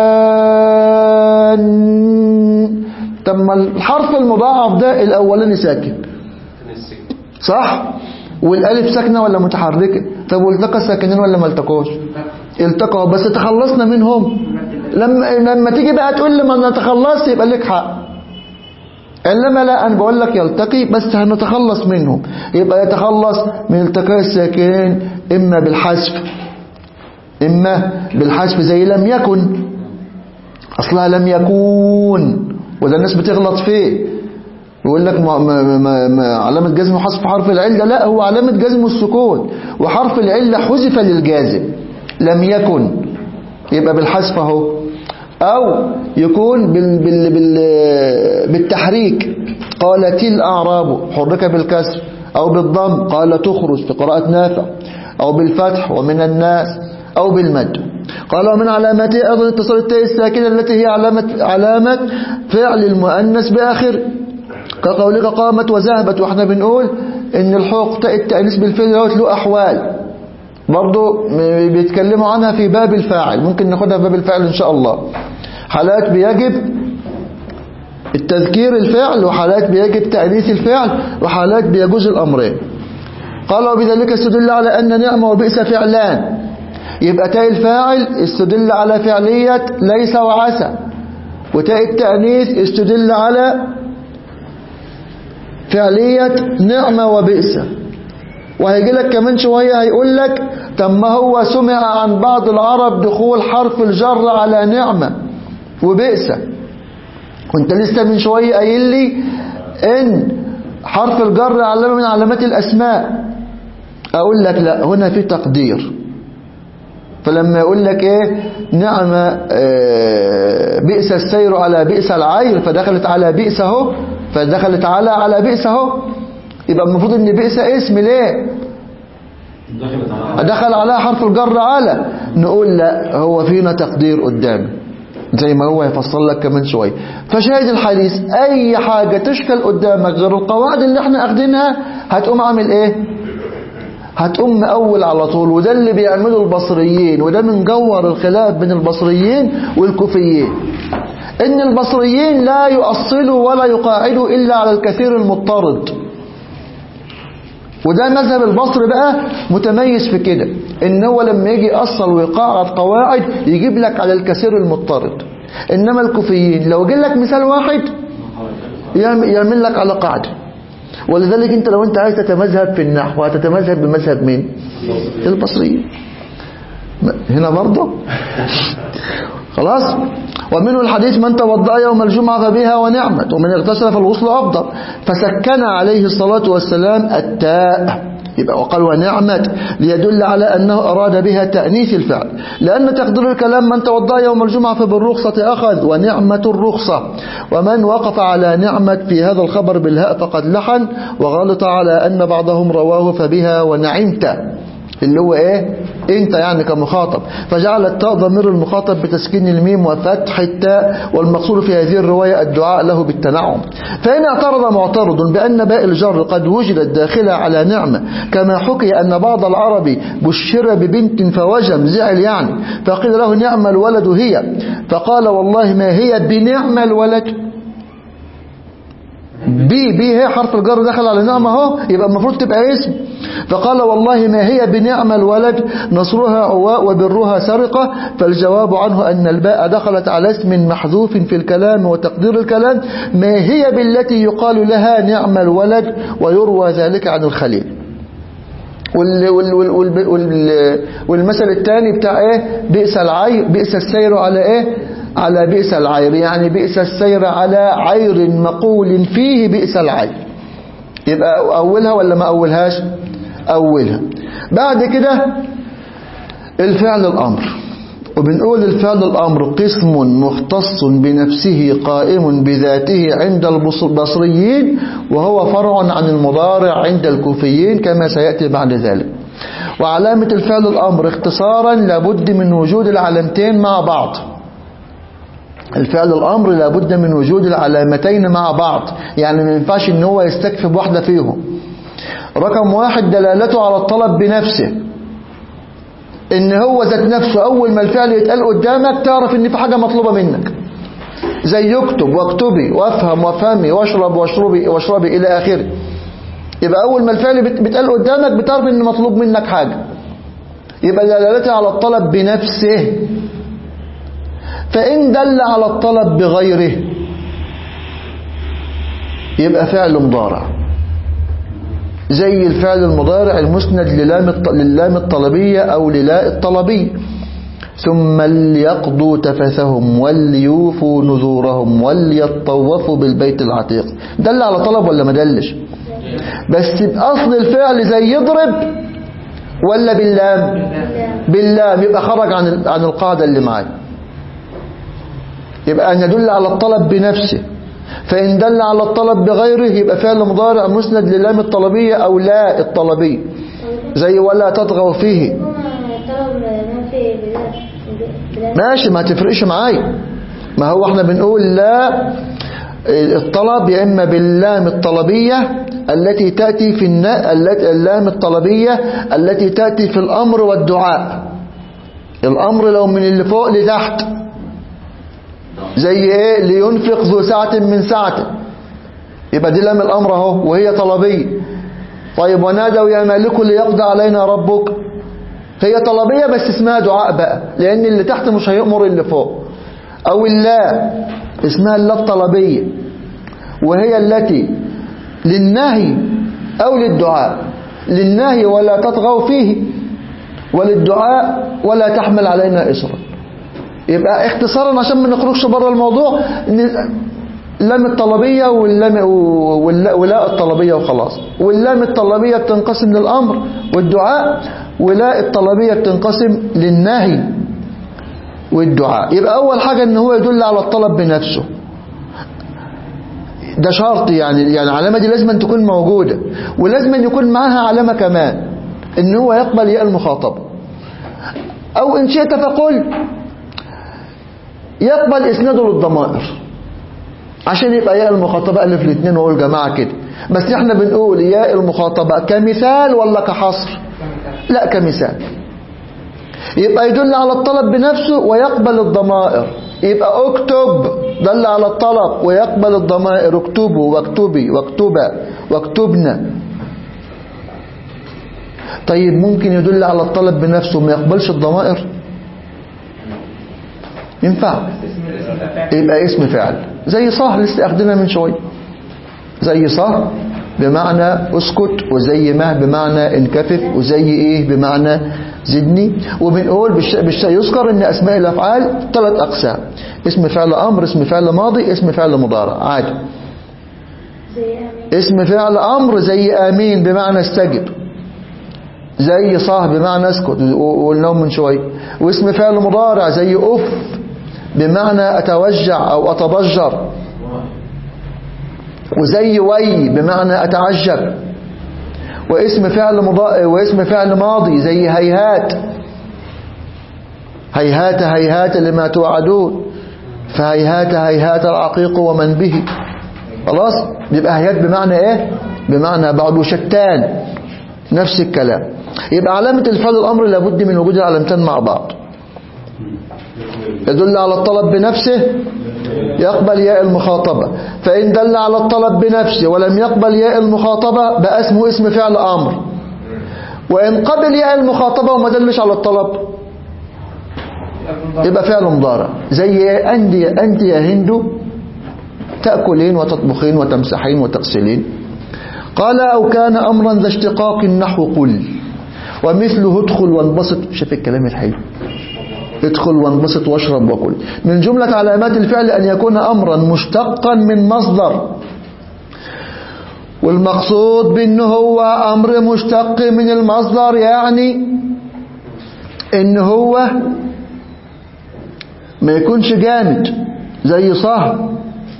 جان تم الحرف المضاعف ده الأولاني ساكن صح والالف ساكنة ولا متحركة طب والتقى ساكنين ولا ما التقوش التقوا بس تخلصنا منهم لما لما تيجي بقى تقول لي ما نتخلص يبقى لك حق انما لا انا بقول لك يلتقي بس هنتخلص منهم يبقى يتخلص من التقاء الساكنين اما بالحذف اما بالحذف زي لم يكن اصلها لم يكون وده الناس بتغلط فيه يقول لك ما ما ما ما علامة جزم حذف حرف العلة لا هو علامة جزم السكون وحرف العلة حذف للجازم لم يكن يبقى بالحذف اهو او يكون بال بال بال بالتحريك قالت الاعراب حرك بالكسر او بالضم قال تخرج في قراءة نافع او بالفتح ومن الناس او بالمد قال ومن علاماته ايضا اتصال التاء الساكنه التي هي علامة علامة فعل المؤنث باخر كقولك قامت وذهبت واحنا بنقول ان الحقوق تاء التأنيث بالفعل دوت له احوال برضو بيتكلموا عنها في باب الفاعل ممكن ناخدها في باب الفاعل ان شاء الله حالات بيجب التذكير الفعل وحالات بيجب تأنيث الفعل وحالات بيجوز الأمرين قال وبذلك استدل على أن نعمة وبئس فعلان يبقى تاء الفاعل استدل على فعلية ليس وعسى وتاء التأنيث استدل على فعلية نعمة وبئس وهيجي لك كمان شوية هيقول لك طب ما هو سمع عن بعض العرب دخول حرف الجر على نعمة وبئس كنت لسه من شوية قايل لي ان حرف الجر علامة من علامات الاسماء اقول لك لا هنا في تقدير فلما يقول لك ايه نعم آه، بئس السير على بئس العير فدخلت على بئس اهو فدخلت على على بئس اهو يبقى المفروض ان بئس اسم ليه دخلت على دخل عليها حرف الجر على نقول لا هو فينا تقدير قدام زي ما هو يفصل لك كمان شوية فشاهد الحديث اي حاجة تشكل قدامك غير القواعد اللي احنا اخدينها هتقوم عامل ايه هتقوم اول على طول وده اللي بيعمله البصريين وده من جوهر الخلاف بين البصريين والكوفيين ان البصريين لا يؤصلوا ولا يقاعدوا الا على الكثير المضطرد وده مذهب البصري بقى متميز في كده ان هو لما يجي يأصل ويقاعد قواعد يجيب لك على الكثير المضطرد انما الكوفيين لو جيب لك مثال واحد يعمل يعمل لك على قاعدة ولذلك انت لو انت عايز تتمذهب في النحو هتتمذهب بمذهب مين البصريين هنا برضه خلاص ومنه الحديث من توضأ يوم الجمعة فبها ونعمت ومن اغتسل فالغسل أفضل فسكن عليه الصلاة والسلام التاء يبقى وقال ونعمت ليدل على أنه أراد بها تأنيث الفعل لأن تقدير الكلام من توضأ يوم الجمعة فبالرخصة أخذ ونعمة الرخصة ومن وقف على نعمة في هذا الخبر بالهاء فقد لحن وغلط على أن بعضهم رواه فبها ونعمت اللي هو ايه انت يعني كمخاطب فجعل التاء ضمير المخاطب بتسكين الميم وفتح التاء والمقصود في هذه الرواية الدعاء له بالتنعم فإن اعترض معترض بأن باء الجر قد وجدت داخلة على نعمة كما حكي أن بعض العرب بشر ببنت فوجم زعل يعني فقيل له نعم الولد هي فقال والله ما هي بنعم الولد بي بي هي حرف الجر دخل على نعمة اهو يبقى المفروض تبقى اسم فقال والله ما هي بنعم الولد نصرها عواء وبرها سرقة فالجواب عنه أن الباء دخلت على اسم محذوف في الكلام وتقدير الكلام ما هي بالتي يقال لها نعم الولد ويروى ذلك عن الخليل وال وال وال وال وال والمثل الثاني بتاع ايه بئس العير بئس السير على ايه على بئس العير يعني بئس السير على عير مقول فيه بئس العير يبقى أولها ولا ما أولهاش أولها بعد كده الفعل الأمر وبنقول الفعل الأمر قسم مختص بنفسه قائم بذاته عند البصريين وهو فرع عن المضارع عند الكوفيين كما سيأتي بعد ذلك وعلامة الفعل الأمر اختصارا لابد من وجود العلامتين مع بعض الفعل الأمر لابد من وجود العلامتين مع بعض يعني ما ينفعش ان هو يستكفي بواحدة فيهم رقم واحد دلالته على الطلب بنفسه ان هو ذات نفسه اول ما الفعل يتقال قدامك تعرف ان في حاجة مطلوبة منك زي يكتب واكتبي وافهم وافهمي واشرب واشربي واشربي الى اخره يبقى اول ما الفعل بت- بيتقال قدامك بتعرف ان مطلوب منك حاجة يبقى دلالته على الطلب بنفسه فإن دل على الطلب بغيره يبقى فعل مضارع زي الفعل المضارع المسند للام الط- للام الطلبية أو للاء الطلبية ثم ليقضوا تفثهم وليوفوا نذورهم وليطوفوا بالبيت العتيق دل على طلب ولا ما دلش بس بأصل الفعل زي يضرب ولا باللام باللام يبقى خرج عن ال- عن القاعدة اللي معاك يبقى أن يدل على الطلب بنفسه فإن دل على الطلب بغيره يبقى فعل مضارع مسند للام الطلبية أو لا الطلبية زي ولا تطغوا فيه طلب منفي بلا بلا ماشي ما تفرقش معايا ما هو احنا بنقول لا الطلب يا إما باللام الطلبية التي تأتي في النا... التي- اللام الطلبية التي تأتي في الأمر والدعاء الأمر لو من اللي فوق لتحت زي ايه لينفق ذو سعة من سعته يبقى دي لام الأمر اهو وهي طلبية طيب ونادوا يا مالك ليقضى علينا ربك هي طلبية بس اسمها دعاء بقى لأن اللي تحت مش هيأمر اللي فوق أو اللا اسمها اللا الطلبية وهي التي للنهي أو للدعاء للنهي ولا تطغوا فيه وللدعاء ولا تحمل علينا إصرا يبقى اختصارا عشان ما نخرجش بره الموضوع ن- اللام الطلبية واللام واللا- ولاء الطلبية وخلاص واللام الطلبية بتنقسم للأمر والدعاء ولاء الطلبية بتنقسم للنهي والدعاء يبقى أول حاجة إن هو يدل على الطلب بنفسه ده شرط يعني يعني العلامة دي لازم أن تكون موجودة ولازم أن يكون معاها علامة كمان إن هو يقبل ياء المخاطبة أو إن شئت فقل يقبل إسناده للضمائر عشان يبقى ياء المخاطبة ألف الاثنين وأقول جماعة كده بس احنا بنقول ياء المخاطبة كمثال ولا كحصر لا كمثال يبقى يدل على الطلب بنفسه ويقبل الضمائر يبقى اكتب دل على الطلب ويقبل الضمائر اكتبوا واكتبي واكتبا واكتبنا طيب ممكن يدل على الطلب بنفسه وما يقبلش الضمائر ينفع يبقى اسم فعل زي صح لسه اخدنا من شويه زي صح بمعنى اسكت وزي ما بمعنى انكفف وزي ايه بمعنى زدني وبنقول بالش... بالش... يذكر ان اسماء الافعال ثلاث اقسام اسم فعل امر اسم فعل ماضي اسم فعل مضارع عادي زي آمين اسم فعل امر زي امين بمعنى استجب زي صاه بمعنى اسكت وقلناهم من شويه واسم فعل مضارع زي اف بمعنى اتوجع او اتضجر وزي وي بمعنى اتعجب واسم فعل مضا... واسم فعل ماضي زي هيهات هيهات هيهات لما توعدون فهيهات هيهات العقيق ومن به خلاص يبقى هيهات بمعنى ايه بمعنى بعض وشتان نفس الكلام يبقى علامة الفعل الأمر لابد من وجود العلامتين مع بعض يدل على الطلب بنفسه يقبل ياء المخاطبة فإن دل على الطلب بنفسه ولم يقبل ياء المخاطبة بقى اسمه اسم فعل أمر وإن قبل ياء المخاطبة وما دلش على الطلب يبقى فعل مضارع زي إيه؟ أنت أنت يا هند تأكلين وتطبخين وتمسحين وتغسلين قال أو كان أمرا ذا اشتقاق نحو قل ومثله ادخل وانبسط شوف الكلام الحلو ادخل وانبسط واشرب وكل من جملة علامات الفعل أن يكون أمرا مشتقا من مصدر والمقصود بأنه هو أمر مشتق من المصدر يعني إن هو ما يكونش جامد زي صهر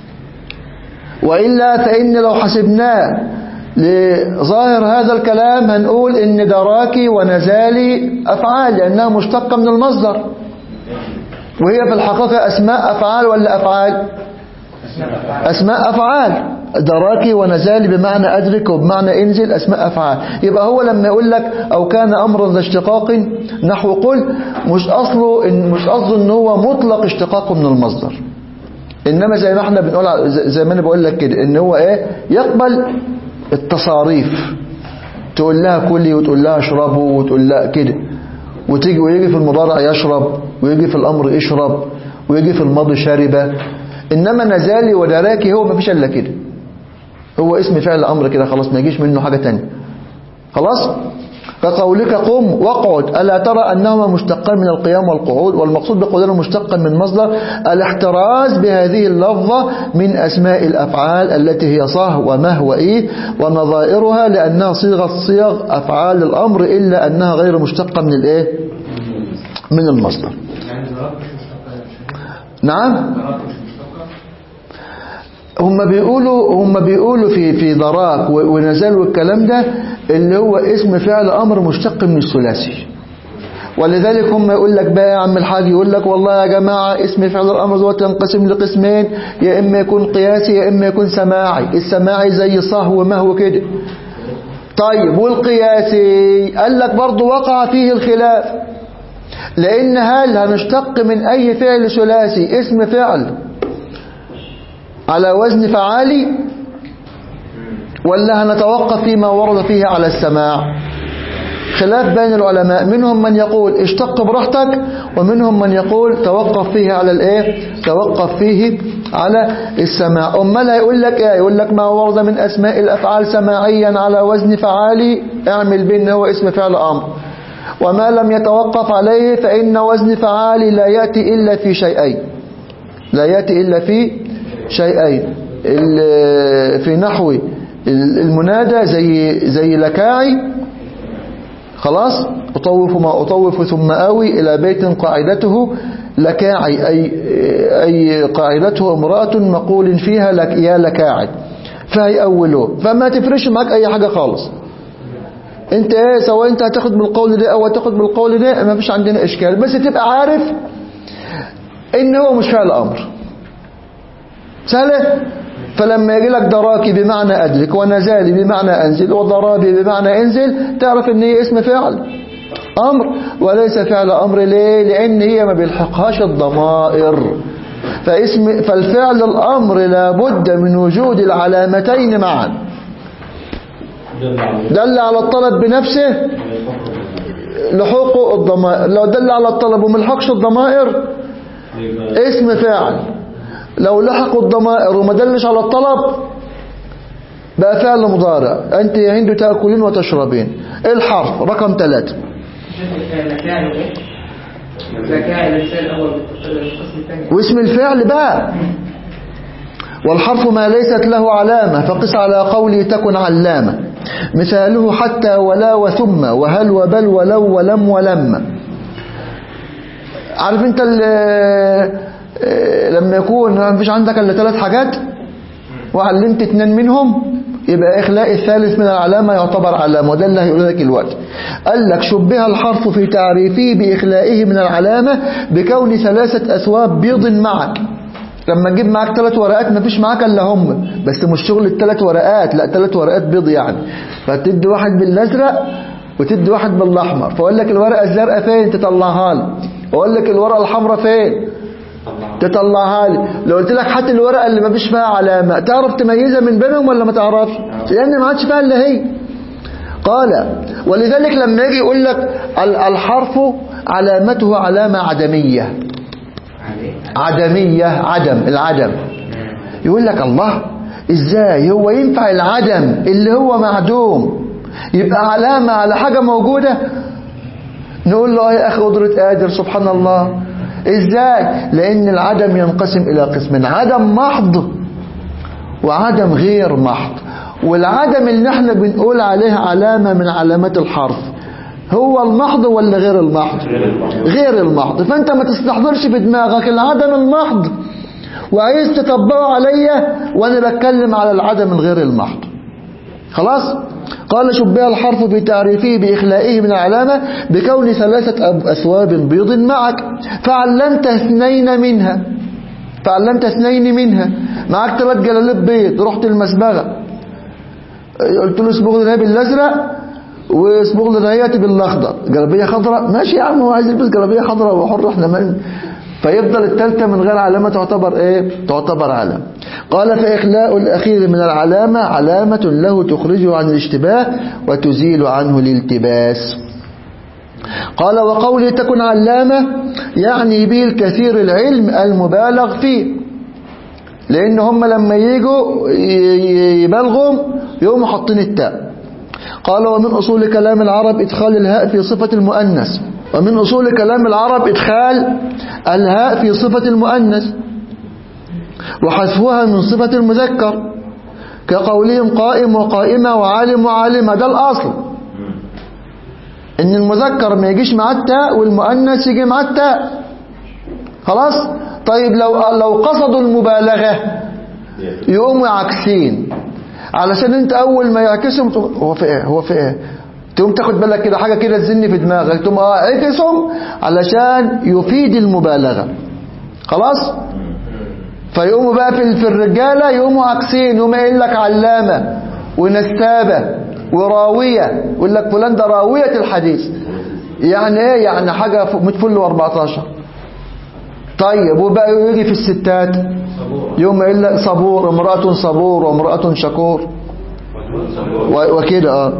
وإلا فإن لو حسبناه لظاهر هذا الكلام هنقول إن دراكي ونزالي أفعال لأنها مشتقة من المصدر وهي في الحقيقة أسماء أفعال ولا أفعال أسماء أفعال دراكي ونزالي بمعنى أدرك وبمعنى انزل أسماء أفعال يبقى هو لما يقول لك أو كان أمرا ذا اشتقاق نحو قل مش أصله إن مش قصده إن هو مطلق اشتقاقه من المصدر إنما زي ما احنا بنقول ع- زي زي ما أنا بقول لك كده إن هو إيه يقبل التصاريف تقول لها كلي وتقول لها اشربوا وتقول لها كده وتيجي ويجي في المضارع يشرب ويجي في الأمر اشرب ويجي في الماضي شرب إنما نزالي ودراكي هو ما فيش إلا كده هو اسم فعل أمر كده خلاص ما يجيش منه حاجة تانية خلاص كقولك قم واقعد ألا ترى أنهما مشتقان من القيام والقعود والمقصود بقولنا مشتقا من مصدر الاحتراز بهذه اللفظة من أسماء الأفعال التي هي صه ومه وإيه ونظائرها لأنها صيغة صيغ أفعال الأمر إلا أنها غير مشتقة من الإيه من المصدر نعم هم بيقولوا هم بيقولوا في في ضراك و- ونزال والكلام ده اللي هو اسم فعل امر مشتق من الثلاثي ولذلك هم يقول لك بقى يا عم الحاج يقول لك والله يا جماعة اسم فعل الامر دوت ينقسم لقسمين يا اما يكون قياسي يا اما يكون سماعي السماعي زي صهو ومهو كده طيب والقياسي قال لك برضه وقع فيه الخلاف لان هل هنشتق من اي فعل ثلاثي اسم فعل على وزن فعالي ولا هنتوقف فيما ورد فيه على السماع خلاف بين العلماء منهم من يقول اشتق براحتك ومنهم من يقول توقف فيه على الايه توقف فيه على السماع امال هيقول لك ايه يقول لك ما ورد من اسماء الافعال سماعيا على وزن فعالي اعمل به ان هو اسم فعل امر وما لم يتوقف عليه فان وزن فعالي لا ياتي الا في شيئين لا ياتي الا في شيئين ال- في نحو ال- المنادى زي زي لكاعي خلاص أطوف ما أطوف ثم آوي إلى بيت قاعدته لكاعي أي, أي قاعدته امرأة مقول فيها لك يا لكاعي فهي أوله فما تفرش معك أي حاجة خالص انت ايه سواء انت هتاخد بالقول ده او هتاخد بالقول ده ما فيش عندنا اشكال بس تبقى عارف ان هو مش فعل امر سهله فلما يجي لك دراكي بمعنى ادرك ونزالي بمعنى انزل وضرابي بمعنى انزل تعرف ان هي اسم فعل امر وليس فعل امر ليه لان هي ما بيلحقهاش الضمائر فاسم فالفعل الامر لابد من وجود العلامتين معا دل على دل على الطلب بنفسه لحوقه الضمائر لو دل على الطلب وملحقش الضمائر يبقى اسم فاعل لو لحقوا الضمائر وما دلش على الطلب بقى فعل مضارع أنت عنده تأكلين وتشربين الحرف رقم ثلاثة لكان ايه؟ لكان الانسان الاول القسم الثاني واسم الفعل بقى والحرف ما ليست له علامة فقس على قوله تكن علامة مثاله حتى ولا وثم وهل وبل ولو ولم ولما عارف انت ال- آه، لما يكون ما فيش عندك الا ثلاث حاجات وعلمت اتنين منهم يبقى إخلاء الثالث من العلامة يعتبر علامة وده اللي هيقول لك الوقت قال لك شبه الحرف في تعريفه بإخلائه من العلامة بكون ثلاثة أثواب بيض معك لما تجيب معاك ثلاث ورقات ما فيش معاك الا هم بس مش شغل الثلاث ورقات لا ثلاث ورقات بيض يعني فتدي واحد بالازرق وتدي واحد بالاحمر فاقول لك الورقه الزرقاء فين تطلعها لي واقول لك الورقه الحمراء فين تطلعها لي لو قلت لك هات الورقه اللي ما فيش فيها علامه تعرف تميزها من بينهم ولا ما تعرفش لان ما عادش فيها الا هي قال ولذلك لما يجي يقول لك ال- الحرف علامته علامه عدميه عدمية عدم العدم يقول لك الله ازاي هو ينفع العدم اللي هو معدوم يبقى علامة على حاجة موجودة نقول له يا أخي قدرة قادر سبحان الله ازاي لأن العدم ينقسم إلى قسمين عدم محض وعدم غير محض والعدم اللي احنا بنقول عليه علامة من علامات الحرف هو المحض ولا غير المحض غير المحض فانت ما تستحضرش في دماغك العدم المحض وعايز تطبقه عليا وانا بتكلم على العدم الغير المحض خلاص قال شبه الحرف بتعريفه بإخلائه من العلامة بكون ثلاثة أب- أثواب بيض معك فعلمت اثنين منها فعلمت اثنين منها معك ثلاث جلاليب بيض رحت المسبغة قلت له اصبغ لي بالازرق واصبغ لي دهيتي بالاخضر جلابيه خضراء ماشي يا عم هو عايز يلبس جلابيه خضراء وحر احنا من فيفضل الثالثه من غير علامه تعتبر ايه تعتبر علامه قال فاخلاء الاخير من العلامه علامه له تخرجه عن الاشتباه وتزيل عنه الالتباس قال وقوله تكن علامه يعني به الكثير العلم المبالغ فيه لان هم لما يجوا ي- ي- يبالغوا يقوموا حاطين التاء قال ومن أصول كلام العرب إدخال الهاء في صفة المؤنث ومن أصول كلام العرب إدخال الهاء في صفة المؤنث وحذفها من صفة المذكر كقولهم قائم وقائمة وعالم وعالمة ده الأصل إن المذكر ما يجيش مع التاء والمؤنث يجي مع التاء خلاص طيب لو لو قصدوا المبالغة يقوموا عاكسين علشان انت اول ما يعكسهم تقوم هو في ايه هو في ايه تقوم تاخد بالك كده حاجه كده تزن في دماغك تقوم اه اعكسهم علشان يفيد المبالغه خلاص فيقوموا بقى في في الرجاله يقوموا عاكسين يقوم قايل لك علامه ونستابه وراويه يقول لك فلان ده راويه الحديث يعني ايه يعني حاجه فوق 100 فل و14 طيب وبقى يجي في الستات يوم قايل لك صبور امرأة صبور وامرأة شكور و- وكده اه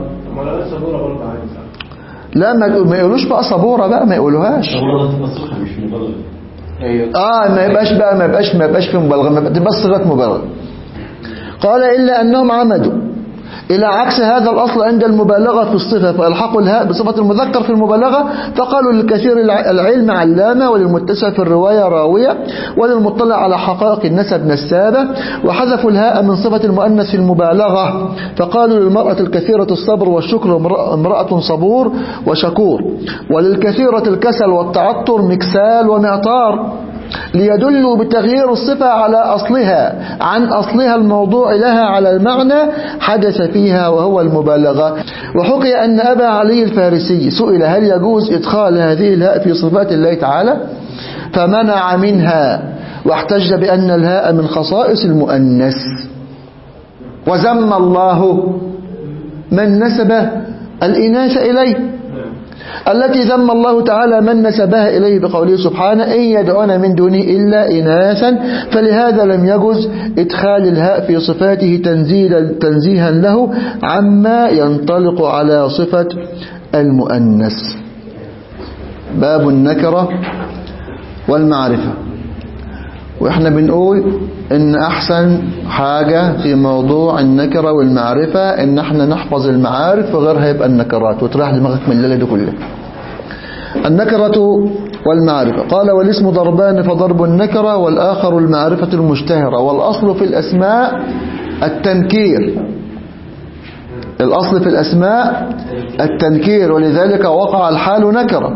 لا ما تقول- ما يقولوش بقى صبورة بقى ما يقولوهاش والله تصريح مش مبالغة اه ما يبقاش بقى ما يبقاش ما يبقاش في مبالغه ما تبقاش صيغه مبالغه قال الا انهم عمدوا إلى عكس هذا الأصل عند المبالغة في الصفة فألحقوا الهاء بصفة المذكر في المبالغة فقالوا للكثير الع- العلم علامة وللمتسع في الرواية راوية وللمطلع على حقائق النسب نسابة وحذفوا الهاء من صفة المؤنث في المبالغة فقالوا للمرأة الكثيرة الصبر والشكر امرأة- امرأة صبور وشكور وللكثيرة الكسل والتعطر مكسال ومعطار ليدلوا بتغيير الصفة على أصلها عن أصلها الموضوع لها على المعنى حدث فيها وهو المبالغة وحكي أن أبا علي الفارسي سئل هل يجوز إدخال هذه الهاء في صفات الله تعالى فمنع منها واحتج بأن الهاء من خصائص المؤنث وذم الله من نسب الإناث إليه التي ذم الله تعالى من نسبها إليه بقوله سبحانه إن يدعون من دونه إلا إناثا فلهذا لم يجز إدخال الهاء في صفاته تنزيلا تنزيها له عما ينطلق على صفة المؤنث باب النكرة والمعرفة واحنا بنقول ان احسن حاجة في موضوع النكرة والمعرفة ان احنا نحفظ المعارف وغيرها يبقى النكرات وتريح دماغك من الليلة دي كلها النكرة والمعرفة قال والاسم ضربان فضرب النكرة والآخر المعرفة المشتهرة والأصل في الأسماء التنكير الأصل في الأسماء التنكير ولذلك وقع الحال نكرة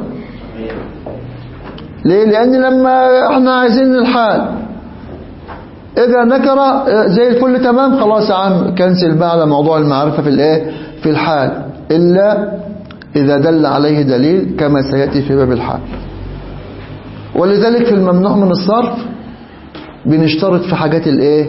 ليه لأن لما احنا عايزين الحال إذا نكرة زي الفل تمام خلاص يا عم كنسل بقى على موضوع المعرفة في الايه في الحال إلا إذا دل عليه دليل كما سيأتي في باب الحال ولذلك في الممنوع من الصرف بنشترط في حاجات الايه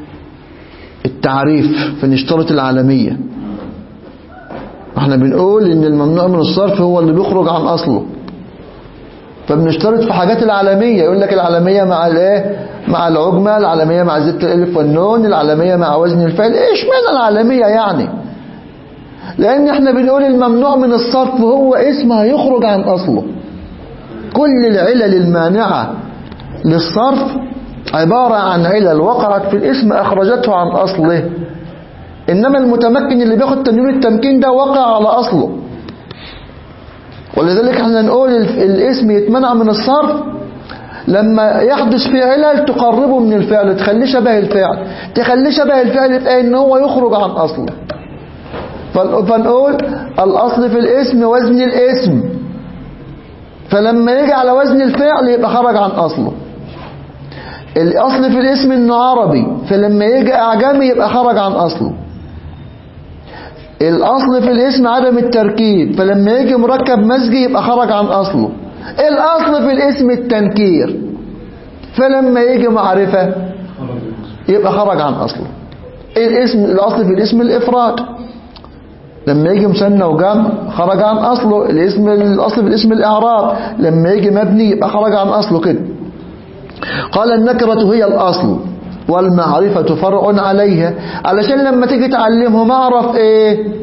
التعريف فنشترط العالمية احنا بنقول ان الممنوع من الصرف هو اللي بيخرج عن اصله فبنشترط في حاجات العالمية يقول لك العالمية مع الايه مع العجمة العالمية مع زيادة الالف والنون العالمية مع وزن الفعل ايش معنى العالمية يعني لان احنا بنقول الممنوع من الصرف هو اسم هيخرج عن اصله كل العلل المانعة للصرف عبارة عن علل وقعت في الاسم اخرجته عن اصله انما المتمكن اللي بياخد تنوين التمكين ده وقع على اصله ولذلك احنا نقول الاسم يتمنع من الصرف لما يحدث فيه علل تقربه من الفعل تخليه شبه الفعل تخليه شبه الفعل يبقى ان هو يخرج عن اصله فنقول الاصل في الاسم وزن الاسم فلما يجي على وزن الفعل يبقى خرج عن اصله الاصل في الاسم انه عربي فلما يجي اعجمي يبقى خرج عن اصله الاصل في الاسم عدم التركيب فلما يجي مركب مزجي يبقى خرج عن اصله الاصل في الاسم التنكير فلما يجي معرفة يبقى خرج عن اصله الاسم الاصل في الاسم الافراد لما يجي مثنى وجمع خرج عن اصله الاسم الاصل في الاسم الاعراب لما يجي مبني يبقى خرج عن اصله كده قال النكرة هي الاصل والمعرفة فرع عليها علشان لما تيجي تعلمهم اعرف ايه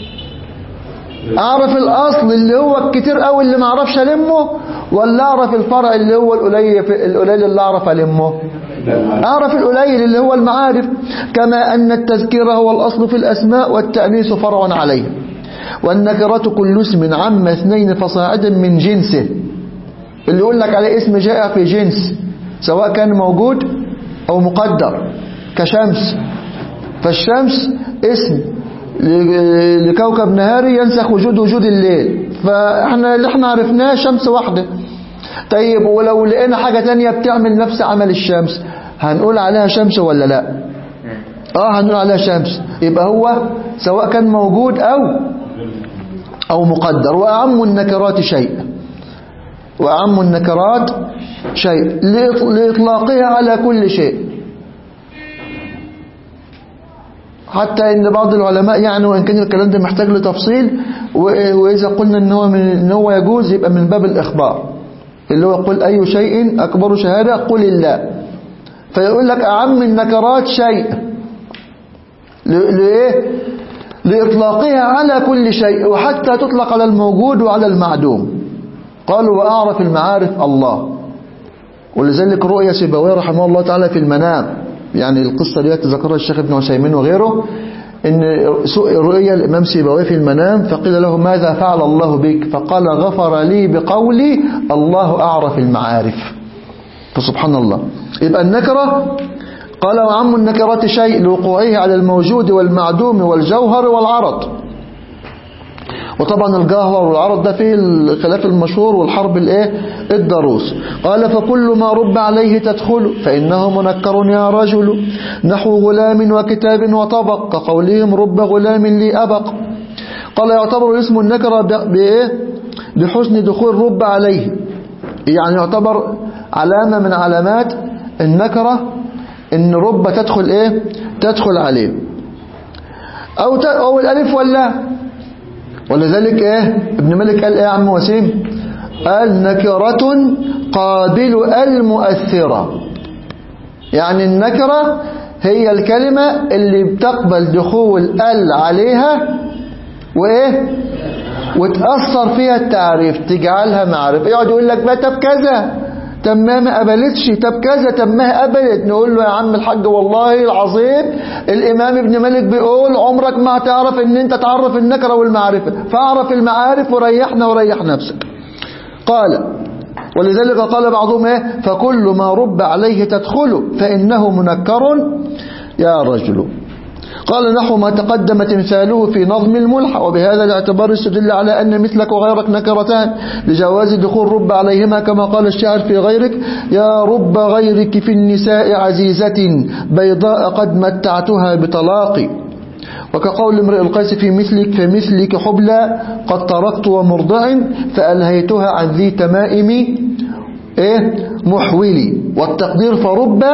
اعرف الاصل اللي هو الكتير قوي اللي ما اعرفش المه ولا اعرف الفرع اللي هو القليل القليل اللي اعرف المه اعرف القليل اللي هو المعارف كما ان التذكير هو الاصل في الاسماء والتأنيث فرع عليه والنكرة كل اسم عم اثنين فصاعدا من جنسه اللي يقول لك عليه اسم جاء في جنس سواء كان موجود او مقدر كشمس فالشمس اسم لكوكب نهاري ينسخ وجود وجود الليل فاحنا اللي احنا عرفناه شمس واحدة طيب ولو لقينا حاجة تانية بتعمل نفس عمل الشمس هنقول عليها شمس ولا لا اه هنقول عليها شمس يبقى هو سواء كان موجود او او مقدر واعم النكرات شيء واعم النكرات شيء لإطلاقها على كل شيء حتى ان بعض العلماء يعني وان كان الكلام ده محتاج لتفصيل واذا قلنا ان هو من ان هو يجوز يبقى من باب الاخبار اللي هو قل اي شيء اكبر شهاده قل الله فيقول لك اعم النكرات شيء لايه لاطلاقها على كل شيء وحتى تطلق على الموجود وعلى المعدوم قالوا واعرف المعارف الله ولذلك رؤيا سيبويه رحمه الله تعالى في المنام يعني القصة دي ذكرها الشيخ ابن عثيمين وغيره ان سوء رؤيا الامام سيبويه في المنام فقيل له ماذا فعل الله بك فقال غفر لي بقولي الله اعرف المعارف فسبحان الله يبقى النكره قال وعم النكرات شيء لوقوعه على الموجود والمعدوم والجوهر والعرض وطبعا الجوهر والعرض ده فيه الخلاف المشهور والحرب الايه الضروس قال فكل ما رب عليه تدخل فإنه منكر يا رجل نحو غلام وكتاب وطبق كقولهم رب غلام لي أبق قال يعتبر اسم النكرة ب- بإيه بحسن دخول رب عليه يعني يعتبر علامة من علامات النكرة ان رب تدخل ايه تدخل عليه او ت- او الالف ولا ولذلك ايه ابن مالك قال ايه يا عم وسيم قال نكرة قابل المؤثرة يعني النكرة هي الكلمة اللي بتقبل دخول ال عليها وايه وتأثر فيها التعريف تجعلها معرفة يقعد يقول لك بقى طب كذا طب ما ما قبلتش طب كذا طب ما قبلت نقول له يا عم الحاج والله العظيم الإمام ابن مالك بيقول عمرك ما هتعرف ان انت تعرف النكرة والمعرفة فاعرف المعارف وريحنا وريح نفسك قال ولذلك قال بعضهم ايه فكل ما رب عليه تدخل فإنه منكر يا رجل قال نحو ما تقدم تمثاله في نظم الملح وبهذا الاعتبار استدل على أن مثلك وغيرك نكرتان لجواز دخول رب عليهما كما قال الشاعر في غيرك يا رب غيرك في النساء عزيزة بيضاء قد متعتها بطلاق وكقول امرئ القيس في مثلك فمثلك حبلى قد تركت ومرضع فألهيتها عن ذي تمائم إيه محولي والتقدير فرب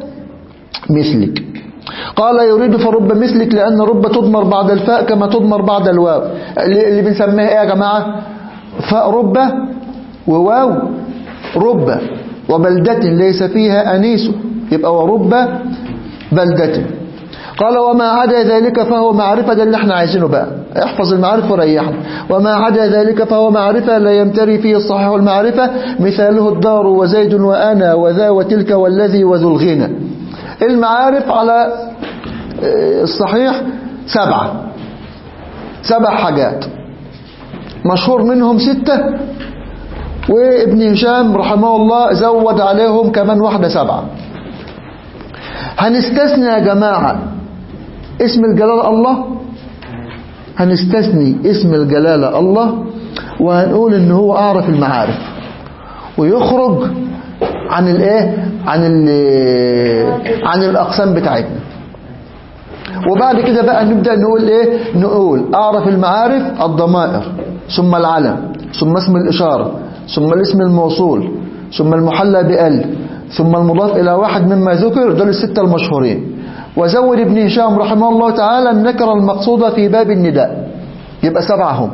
مثلك قال يريد فرب مثلك لأن رب تضمر بعد الفاء كما تضمر بعد الواو اللي اللي بنسميها ايه يا جماعة فاء رب وواو رب وبلدة ليس فيها أنيس يبقى ورب بلدة قال وما عدا ذلك فهو معرفة ده اللي احنا عايزينه بقى احفظ المعارف وريحنا وما عدا ذلك فهو معرفة لا يمتري فيه الصحيح والمعرفة مثاله الدار وزيد وأنا وذا وتلك والذي وذو الغنى المعارف على اه، الصحيح سبعة سبع حاجات مشهور منهم ستة وابن هشام رحمه الله زود عليهم كمان واحدة سبعة هنستثني يا جماعة اسم الجلال الله هنستثني اسم الجلالة الله وهنقول ان هو اعرف المعارف ويخرج عن الايه عن ال عن الاقسام بتاعتنا وبعد كده بقى نبدأ نقول ايه نقول اعرف المعارف الضمائر ثم العلم ثم اسم الاشارة ثم الاسم الموصول ثم المحلى بال ثم المضاف الى واحد مما ذكر دول الستة المشهورين وزود ابن هشام رحمه الله تعالى النكرة المقصودة في باب النداء يبقى سبعة هم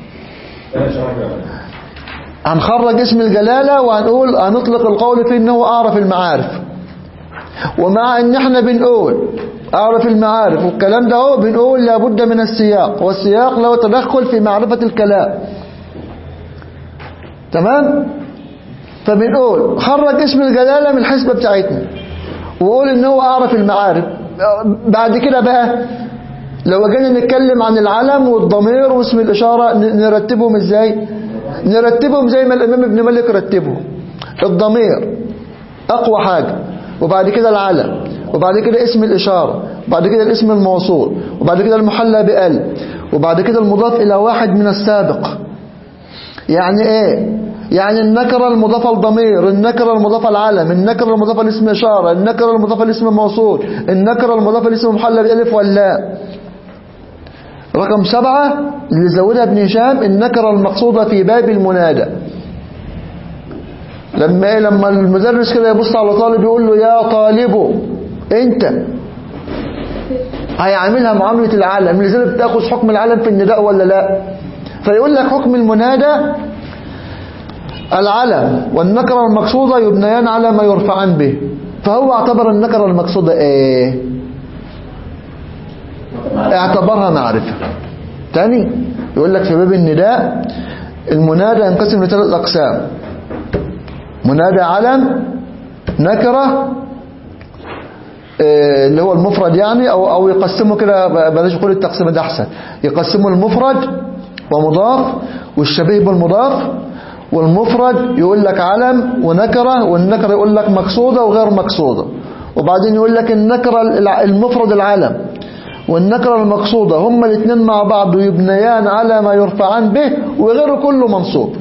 هنخرج اسم الجلالة وهنقول هنطلق القول في انه اعرف المعارف ومع ان احنا بنقول اعرف المعارف والكلام ده هو بنقول لابد من السياق والسياق له تدخل في معرفة الكلام تمام فبنقول خرج اسم الجلالة من الحسبة بتاعتنا وقول ان هو اعرف المعارف بعد كده بقى لو جينا نتكلم عن العلم والضمير واسم الاشارة ن- نرتبهم ازاي نرتبهم زي ما الامام ابن مالك رتبهم الضمير اقوى حاجة وبعد كده العلم وبعد كده اسم الاشارة وبعد كده الاسم الموصول وبعد كده المحلى بال وبعد كده المضاف الى واحد من السابق يعني ايه يعني النكرة المضافة لضمير النكرة المضافة لعلم النكرة المضافة لاسم إشارة النكرة المضافة لاسم موصول النكرة المضافة لاسم محلى بألف واللام رقم سبعة اللي زودها ابن هشام النكرة المقصودة في باب المنادى لما ايه لما المدرس كده يبص على طالب يقول له يا طالب انت هيعملها معاملة العالم لذلك تأخذ حكم العالم في النداء ولا لا فيقول لك حكم المنادى العلم والنكرة المقصودة يبنيان على ما يرفعان به فهو اعتبر النكرة المقصودة ايه اعتبرها معرفة تاني يقول لك في باب النداء المنادى ينقسم لثلاث أقسام منادى علم نكرة آه، اللي هو المفرد يعني او او يقسموا كده بلاش يقول التقسيم ده احسن يقسموا المفرد ومضاف والشبيه بالمضاف والمفرد يقول لك علم ونكره والنكره يقول لك مقصوده وغير مقصوده وبعدين يقول لك النكره الع- المفرد العلم والنكره المقصوده هما الاثنين مع بعض ويبنيان على ما يرفعان به وغيره كله منصوب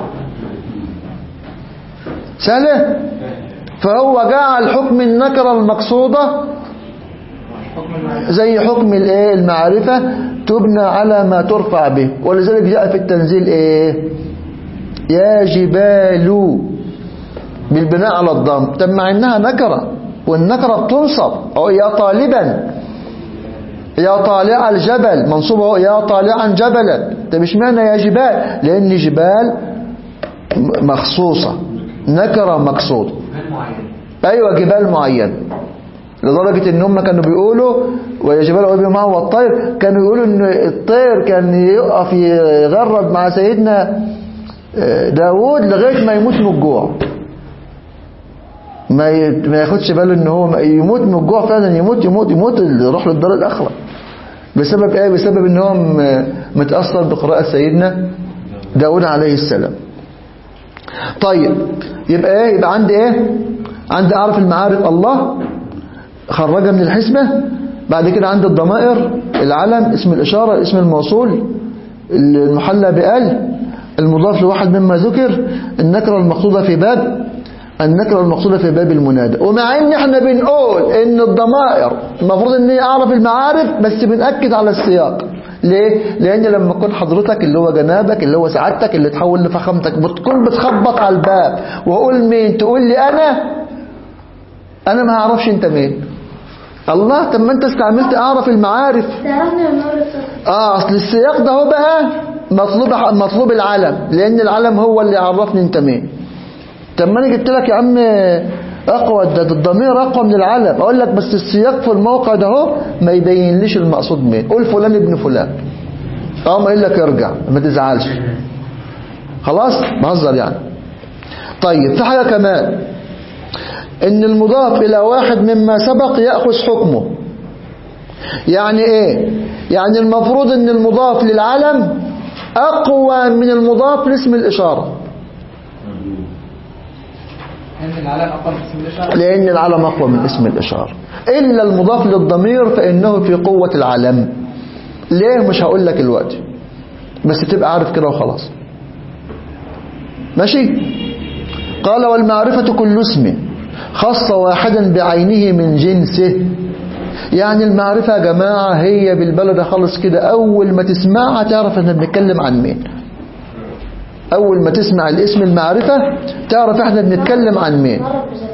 سهله فهو جعل حكم النكره المقصوده حكم المعرفة زي حكم الايه المعرفة تبنى على ما ترفع به ولذلك جاء في التنزيل ايه يا جبال بالبناء على الضم طب مع انها نكرة والنكرة بتنصب او يا طالبا يا طالع الجبل منصوب اهو يا طالعا جبلا طب اشمعنى يا جبال لان جبال م- مخصوصة نكرة مقصودة غير معين ايوه جبال معينه لدرجة ان هم كانوا بيقولوا ويا جبال وابي معه والطير كانوا يقولوا ان الطير كان يقف يغرد مع سيدنا آه، داود لغاية ما يموت من الجوع ما ي- ما ياخدش باله ان هو يموت من الجوع فعلا يموت يموت يموت يروح للدار الاخره بسبب ايه بسبب ان هو م- متاثر بقراءه سيدنا داود عليه السلام طيب يبقى ايه يبقى عندي ايه عندي اعرف المعارف الله خرجها من الحسبة بعد كده عندي الضمائر العلم اسم الإشارة اسم الموصول المحلى بأل المضاف لواحد مما ذكر النكرة المقصودة في باب النكرة المقصودة في باب المنادى ومع ان احنا بنقول ان الضمائر المفروض ان هي اعرف المعارف بس بنأكد على السياق ليه؟ لان لما تكون حضرتك اللي هو جنابك اللي هو سعادتك اللي تحول لفخامتك بتكون بتخبط على الباب واقول مين تقول لي انا انا ما اعرفش انت مين الله طب ما انت استعملت اعرف المعارف تعرفني من مرة الصبح اه اصل السياق ده هو بقى مطلوب مطلوب العلم لان العلم هو اللي يعرفني انت مين طب ما انا جبت لك يا عم اقوى ده ده الضمير اقوى من العلم اقول لك بس السياق في الموقع ده اهو ما يبينليش المقصود مين قول فلان ابن فلان اه ما يقول لك ارجع ما تزعلش خلاص بهزر يعني طيب في حاجه كمان ان المضاف الى واحد مما سبق ياخذ حكمه يعني ايه يعني المفروض ان المضاف للعلم اقوى من المضاف لاسم الاشاره لأن العلم أقوى من اسم الإشارة لأن العلم أقوى من اسم الإشارة إلا المضاف للضمير فإنه في قوة العلم ليه مش هقول لك الوقت بس تبقى عارف كده وخلاص ماشي قال والمعرفة كل اسم خص واحدا بعينه من جنسه يعني المعرفة يا جماعة هي بالبلد خالص كده أول ما تسمعها تعرف احنا بنتكلم عن مين أول ما تسمع الاسم المعرفة تعرف احنا بنتكلم عن مين مرة بذاته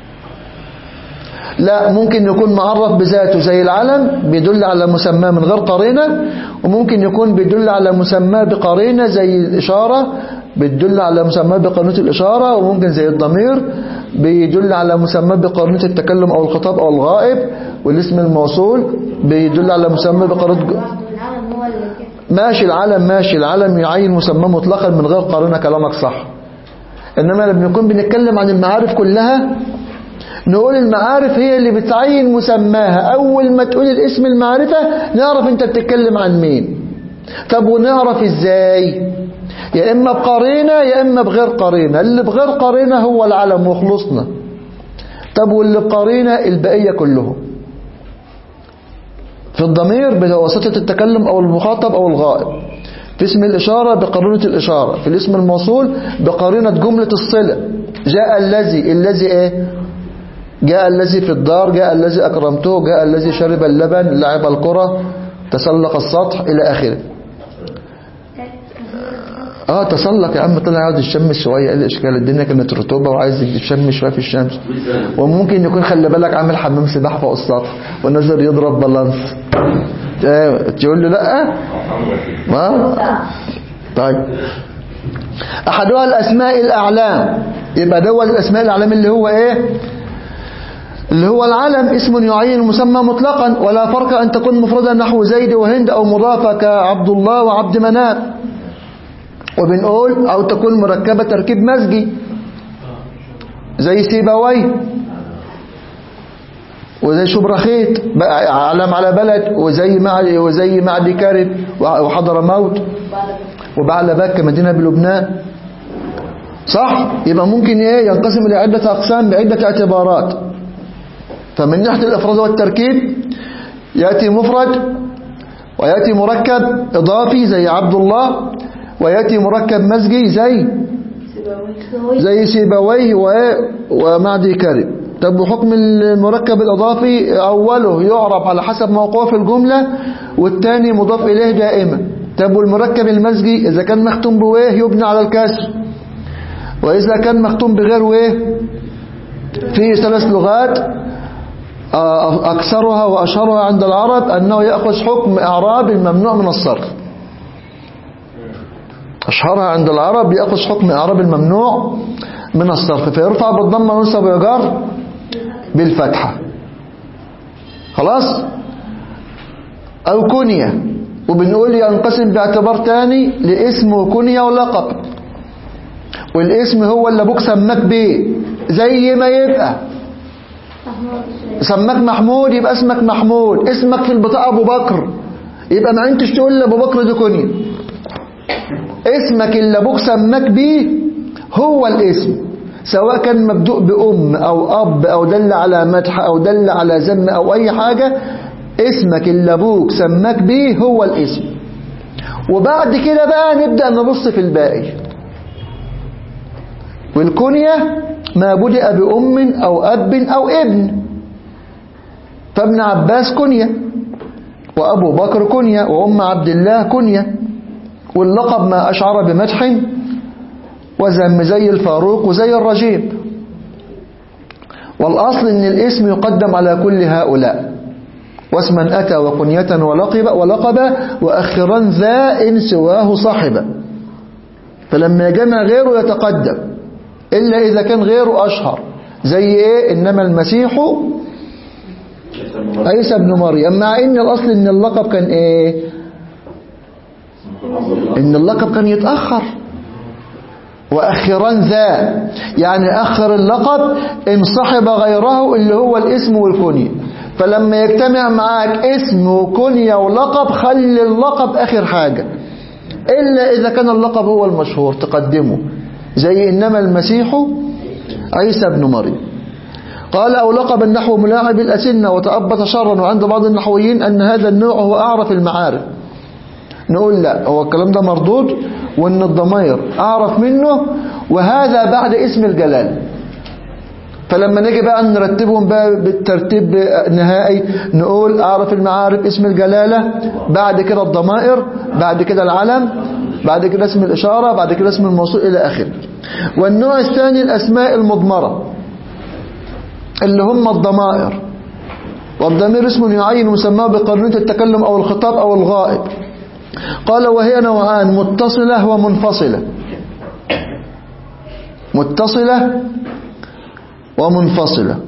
لا ممكن يكون معرف بذاته زي العلم بيدل على مسمى من غير قرينة وممكن يكون بيدل على مسمى بقرينة زي الإشارة بيدل على مسمى بقرينة الإشارة وممكن زي الضمير بيدل على مسمى بقرينة التكلم أو الخطاب أو الغائب والاسم الموصول بيدل على مسمى بقرينة بعض العالم هو اللي كده ماشي العلم ماشي العلم يعين مسمى مطلقا من غير قرينة كلامك صح إنما لما نكون بنتكلم عن المعارف كلها نقول المعارف هي اللي بتعين مسماها أول ما تقول الاسم المعرفة نعرف أنت بتتكلم عن مين طب ونعرف إزاي يا إما بقرينة يا إما بغير قرينة اللي بغير قرينة هو العلم وخلصنا طب واللي بقرينة البقية كلهم في الضمير بواسطة التكلم أو المخاطب أو الغائب في اسم الإشارة بقرينة الإشارة في الاسم الموصول بقرينة جملة الصلة جاء الذي الذي إيه جاء الذي في الدار جاء الذي أكرمته جاء الذي شرب اللبن لعب الكرة تسلق السطح إلى آخره اه تسلق يا عم طلع يقعد يشمس شويه ايه الاشكال الدنيا كانت رطوبه وعايز يشمس شويه في الشمس وممكن يكون خلي بالك عامل حمام سباحه فوق السطح ونزل يضرب بالانس آه، تقول له لا ما طيب احدها الاسماء الاعلام يبقى ده هو الاسماء الاعلام اللي هو ايه اللي هو العلم اسم يعين المسمى مطلقا ولا فرق أن تكون مفردا نحو زيد وهند أو مضافة كعبد الله وعبد مناف وبنقول أو تكون مركبة تركيب مزجي زي سيبوي وزي شبرخيت بقى علم على بلد وزي معد وزي معد كارب وحضر موت وبعلبك مدينة بلبنان صح يبقى ممكن ايه ينقسم الى عدة اقسام بعدة اعتبارات فمن ناحية الافراد والتركيب يأتي مفرد ويأتي مركب اضافي زي عبد الله ويأتي مركب مزجي زي زي سيبويه و- ومعدي كرب طب وحكم المركب الإضافي أوله يعرب على حسب موقعه في الجملة والثاني مضاف إليه دائما طب والمركب المزجي إذا كان مختوم بويه يبنى على الكسر وإذا كان مختوم بغير ويه في ثلاث لغات آه، أكثرها وأشهرها عند العرب أنه يأخذ حكم إعراب الممنوع من الصرف أشهرها عند العرب يأخذ حكم إعراب الممنوع من الصرف فيرفع بالضمة وينصب ويجر بالفتحة خلاص أو كنية وبنقول ينقسم باعتبار تاني لاسم وكنية ولقب والاسم هو اللي أبوك سماك بيه زي ما يبقى سماك محمود يبقى اسمك محمود اسمك في البطاقة أبو بكر يبقى ما انتش تقول لي أبو بكر دي كنية اسمك اللي أبوك سماك بيه هو الاسم سواء كان مبدوء بأم أو أب أو دل على مدح أو دل على ذم أو أي حاجة اسمك اللي أبوك سماك بيه هو الاسم وبعد كده بقى نبدأ نبص في الباقي والكنية ما بدأ بأم أو أب أو ابن فابن عباس كنية وأبو بكر كنية وأم عبد الله كنية واللقب ما أشعر بمدح وذم زي الفاروق وزي الرجيب والأصل أن الاسم يقدم على كل هؤلاء واسما أتى وكنية ولقب, ولقب وأخرا ذا إن سواه صاحبا فلما يجمع غيره يتقدم إلا إذا كان غيره أشهر زي إيه إنما المسيح عيسى بن مريم مع إن الأصل إن اللقب كان إيه إن اللقب كان يتأخر وأخرا ذا يعني أخر اللقب إن صحب غيره اللي هو الاسم والكنية فلما يجتمع معاك اسم وكنية ولقب خلي اللقب آخر حاجة إلا إذا كان اللقب هو المشهور تقدمه زي إنما المسيح عيسى بن مريم قال أو لقب النحو ملاعب الأسنة وتأبط شرا وعند بعض النحويين أن هذا النوع هو أعرف المعارف نقول لا هو الكلام ده مردود وان الضمير اعرف منه وهذا بعد اسم الجلال فلما نيجي بقى نرتبهم بقى بالترتيب نهائي نقول اعرف المعارف اسم الجلالة بعد كده الضمائر بعد كده العلم بعد كده اسم الإشارة بعد كده اسم الموصول إلى آخره والنوع الثاني الأسماء المضمرة اللي هم الضمائر والضمير اسم يعين مسماه بقرنية التكلم أو الخطاب أو الغائب قال وهي نوعان متصلة ومنفصلة متصلة ومنفصلة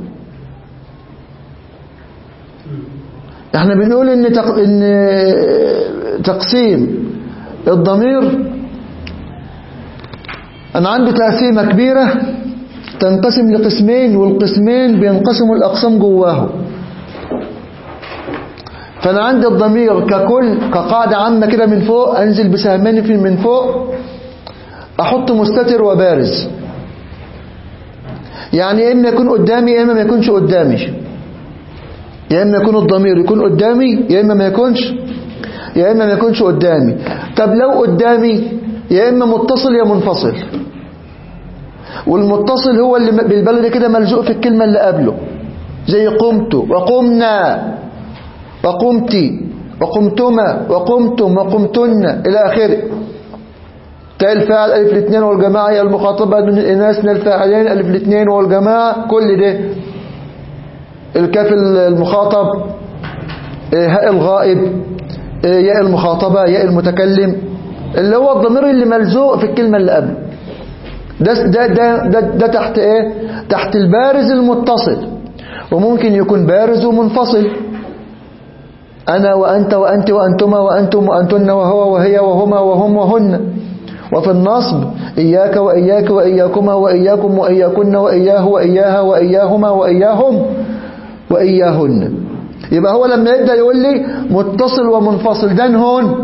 احنا بنقول ان, تق... إن تقسيم الضمير انا عندي تقسيمة كبيرة تنقسم لقسمين والقسمين بينقسموا الاقسام جواه فانا عندي الضمير ككل كقاعدة عامة كده من فوق انزل بسهمين في من فوق احط مستتر وبارز يعني يا اما يكون قدامي يا اما ما يكونش قدامي يا اما يكون الضمير يكون قدامي يا اما ما يكونش يا اما ما يكونش قدامي طب لو قدامي يا اما متصل يا منفصل والمتصل هو اللي بالبلد كده ملزوق في الكلمة اللي قبله زي قمت وقمنا وقمت وقمتما وقمتم وقمتن إلى آخره تاء الفاعل ألف الاثنين والجماعة هي المخاطبة من الإناث من الفاعلين ألف الاثنين والجماعة كل ده الكاف المخاطب هاء الغائب ياء المخاطبة ياء المتكلم اللي هو الضمير اللي ملزوق في الكلمة اللي قبل ده, ده, ده, ده, ده تحت ايه تحت البارز المتصل وممكن يكون بارز ومنفصل أنا وأنت وأنت وأنتما وأنتم وأنتن وهو وهي وهما وهم وهن وفي النصب إياك وإياك وإياكما وإياكم وإياكن وإياه وإياها وإياهما وإياهم وإياهن يبقى هو لما يبدأ يقول لي متصل ومنفصل ده هون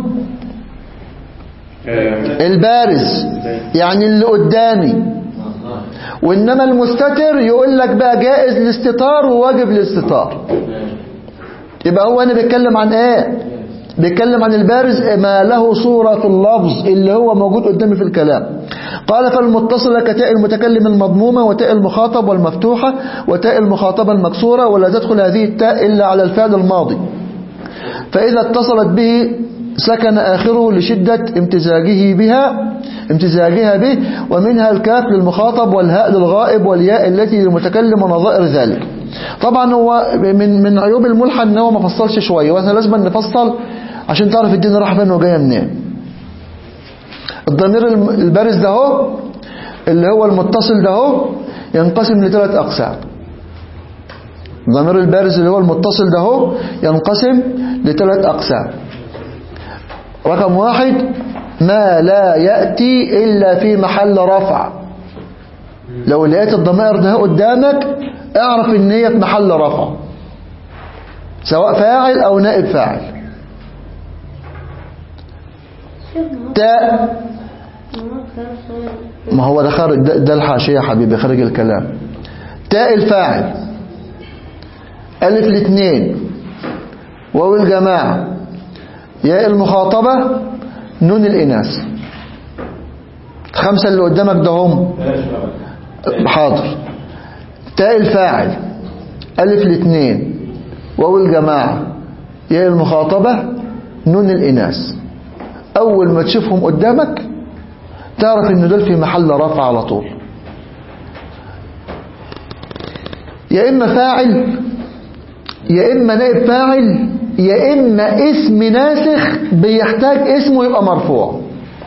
البارز يعني اللي قدامي وإنما المستتر يقول لك بقى جائز الاستتار وواجب الاستتار يبقى هو أنا بيتكلم عن إيه بيتكلم عن البارز ما له صورة في اللفظ اللي هو موجود قدامي في الكلام قال فالمتصلة كتاء المتكلم المضمومة وتاء المخاطب والمفتوحة وتاء المخاطبة المكسورة ولا تدخل هذه التاء إلا على الفعل الماضي فإذا اتصلت به سكن آخره لشدة امتزاجه بها امتزاجها به ومنها الكاف للمخاطب والهاء للغائب والياء التي للمتكلم ونظائر ذلك طبعا هو من من عيوب الملحن ان هو ما فصلش شويه واحنا لازم نفصل عشان تعرف الدين راح فين وجايه منين الضمير الم- البارز ده اهو اللي هو المتصل ده اهو ينقسم لثلاث اقسام الضمير البارز اللي هو المتصل ده اهو ينقسم لثلاث اقسام رقم واحد ما لا يأتي إلا في محل رفع لو لقيت الضمائر ده قدامك اعرف ان هي في محل رفع سواء فاعل او نائب فاعل تاء ما هو ده خارج ده, ده الحاشية يا حبيبي خارج الكلام تاء الفاعل ألف الاثنين واو الجماعة ياء المخاطبة نون الإناث الخمسة اللي قدامك ده هم حاضر تاء الفاعل ألف الاثنين واو الجماعة ياء المخاطبة نون الإناث أول ما تشوفهم قدامك تعرف إن دول في محل رفع على طول يا إما فاعل يا إما نائب فاعل يا إما اسم ناسخ بيحتاج اسمه يبقى مرفوع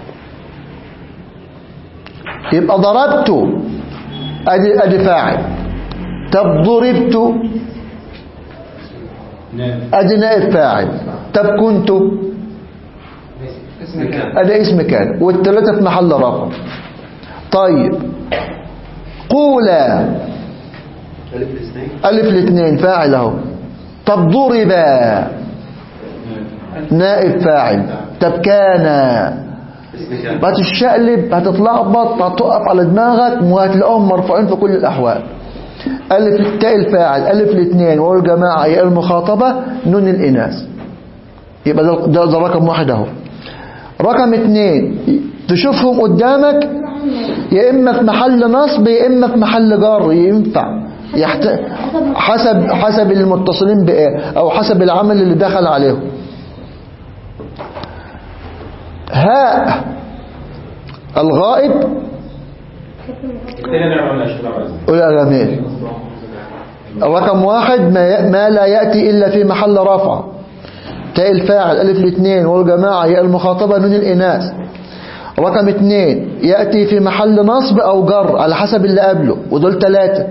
يبقى ضربته أدي, أدي فاعل طب ضربت نعم أدي نائب فاعل طب كنت اسم كان أدي اسم كان والثلاثة في محل رفع طيب قولا ألف الاثنين ألف الاثنين فاعل اهو طب ضرب نائب فاعل طب كان اسم كان هتشقلب هتتلخبط هتقف على دماغك وهتلاقيهم مرفوعين في كل الأحوال ألف تاء الفاعل ألف الاثنين واو الجماعة ياء المخاطبة نون الإناث يبقى ده, ده, ده رقم واحد اهو رقم اثنين تشوفهم قدامك يا إما في محل نصب يا إما في محل جر ينفع يحت... حسب حسب المتصلين بإيه أو حسب العمل اللي دخل عليهم هاء الغائب كده نعمل ولا شباب عايزين قول يا جميل رقم واحد ما, ي... ما لا يأتي إلا في محل رفع تاء الفاعل ألف الاثنين والجماعة ياء المخاطبة نون الإناث رقم اثنين يأتي في محل نصب أو جر على حسب اللي قبله ودول ثلاثة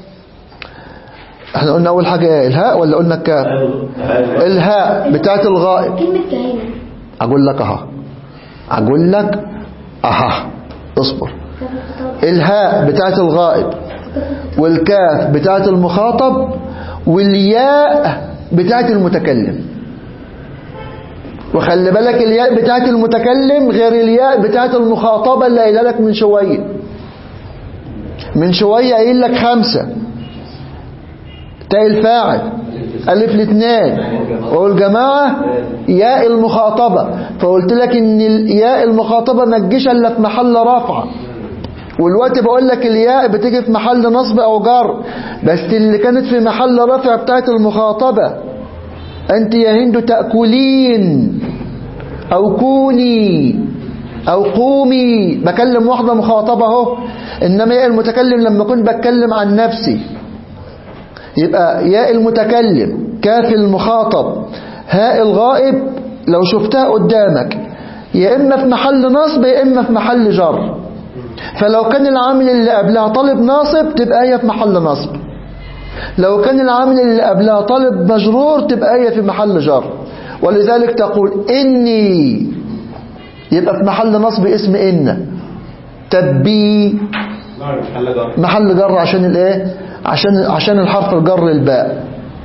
احنا قلنا أول حاجة ايه الهاء ولا قلنا الكاف الهاء بتاعت الغائب كلمة كهينة أقول لك أها أقول لك أها اصبر الهاء بتاعت الغائب والكاف بتاعت المخاطب والياء بتاعت المتكلم وخلي بالك الياء بتاعت المتكلم غير الياء بتاعت المخاطبة اللي قايلها لك من شوية من شوية قايل لك خمسة تاء الفاعل ألف الاثنين والجماعة ياء المخاطبة فقلت لك ان الياء المخاطبة ما تجيش الا في محل رفع والوقت بقول لك الياء بتيجي في محل نصب او جر بس اللي كانت في محل رفع بتاعت المخاطبة انت يا هند تأكلين او كوني او قومي بكلم واحدة مخاطبة اهو انما ياء المتكلم لما كنت بتكلم عن نفسي يبقى ياء المتكلم كاف المخاطب هاء الغائب لو شفتها قدامك يا إما في محل نصب يا إما في محل جر فلو كان العامل اللي قبلها طالب ناصب تبقى هي في محل نصب لو كان العامل اللي قبلها طالب مجرور تبقى هي في محل جر ولذلك تقول إني يبقى في محل نصب اسم إن تبي نعم محل جر محل جر عشان الايه عشان عشان الحرف الجر الباء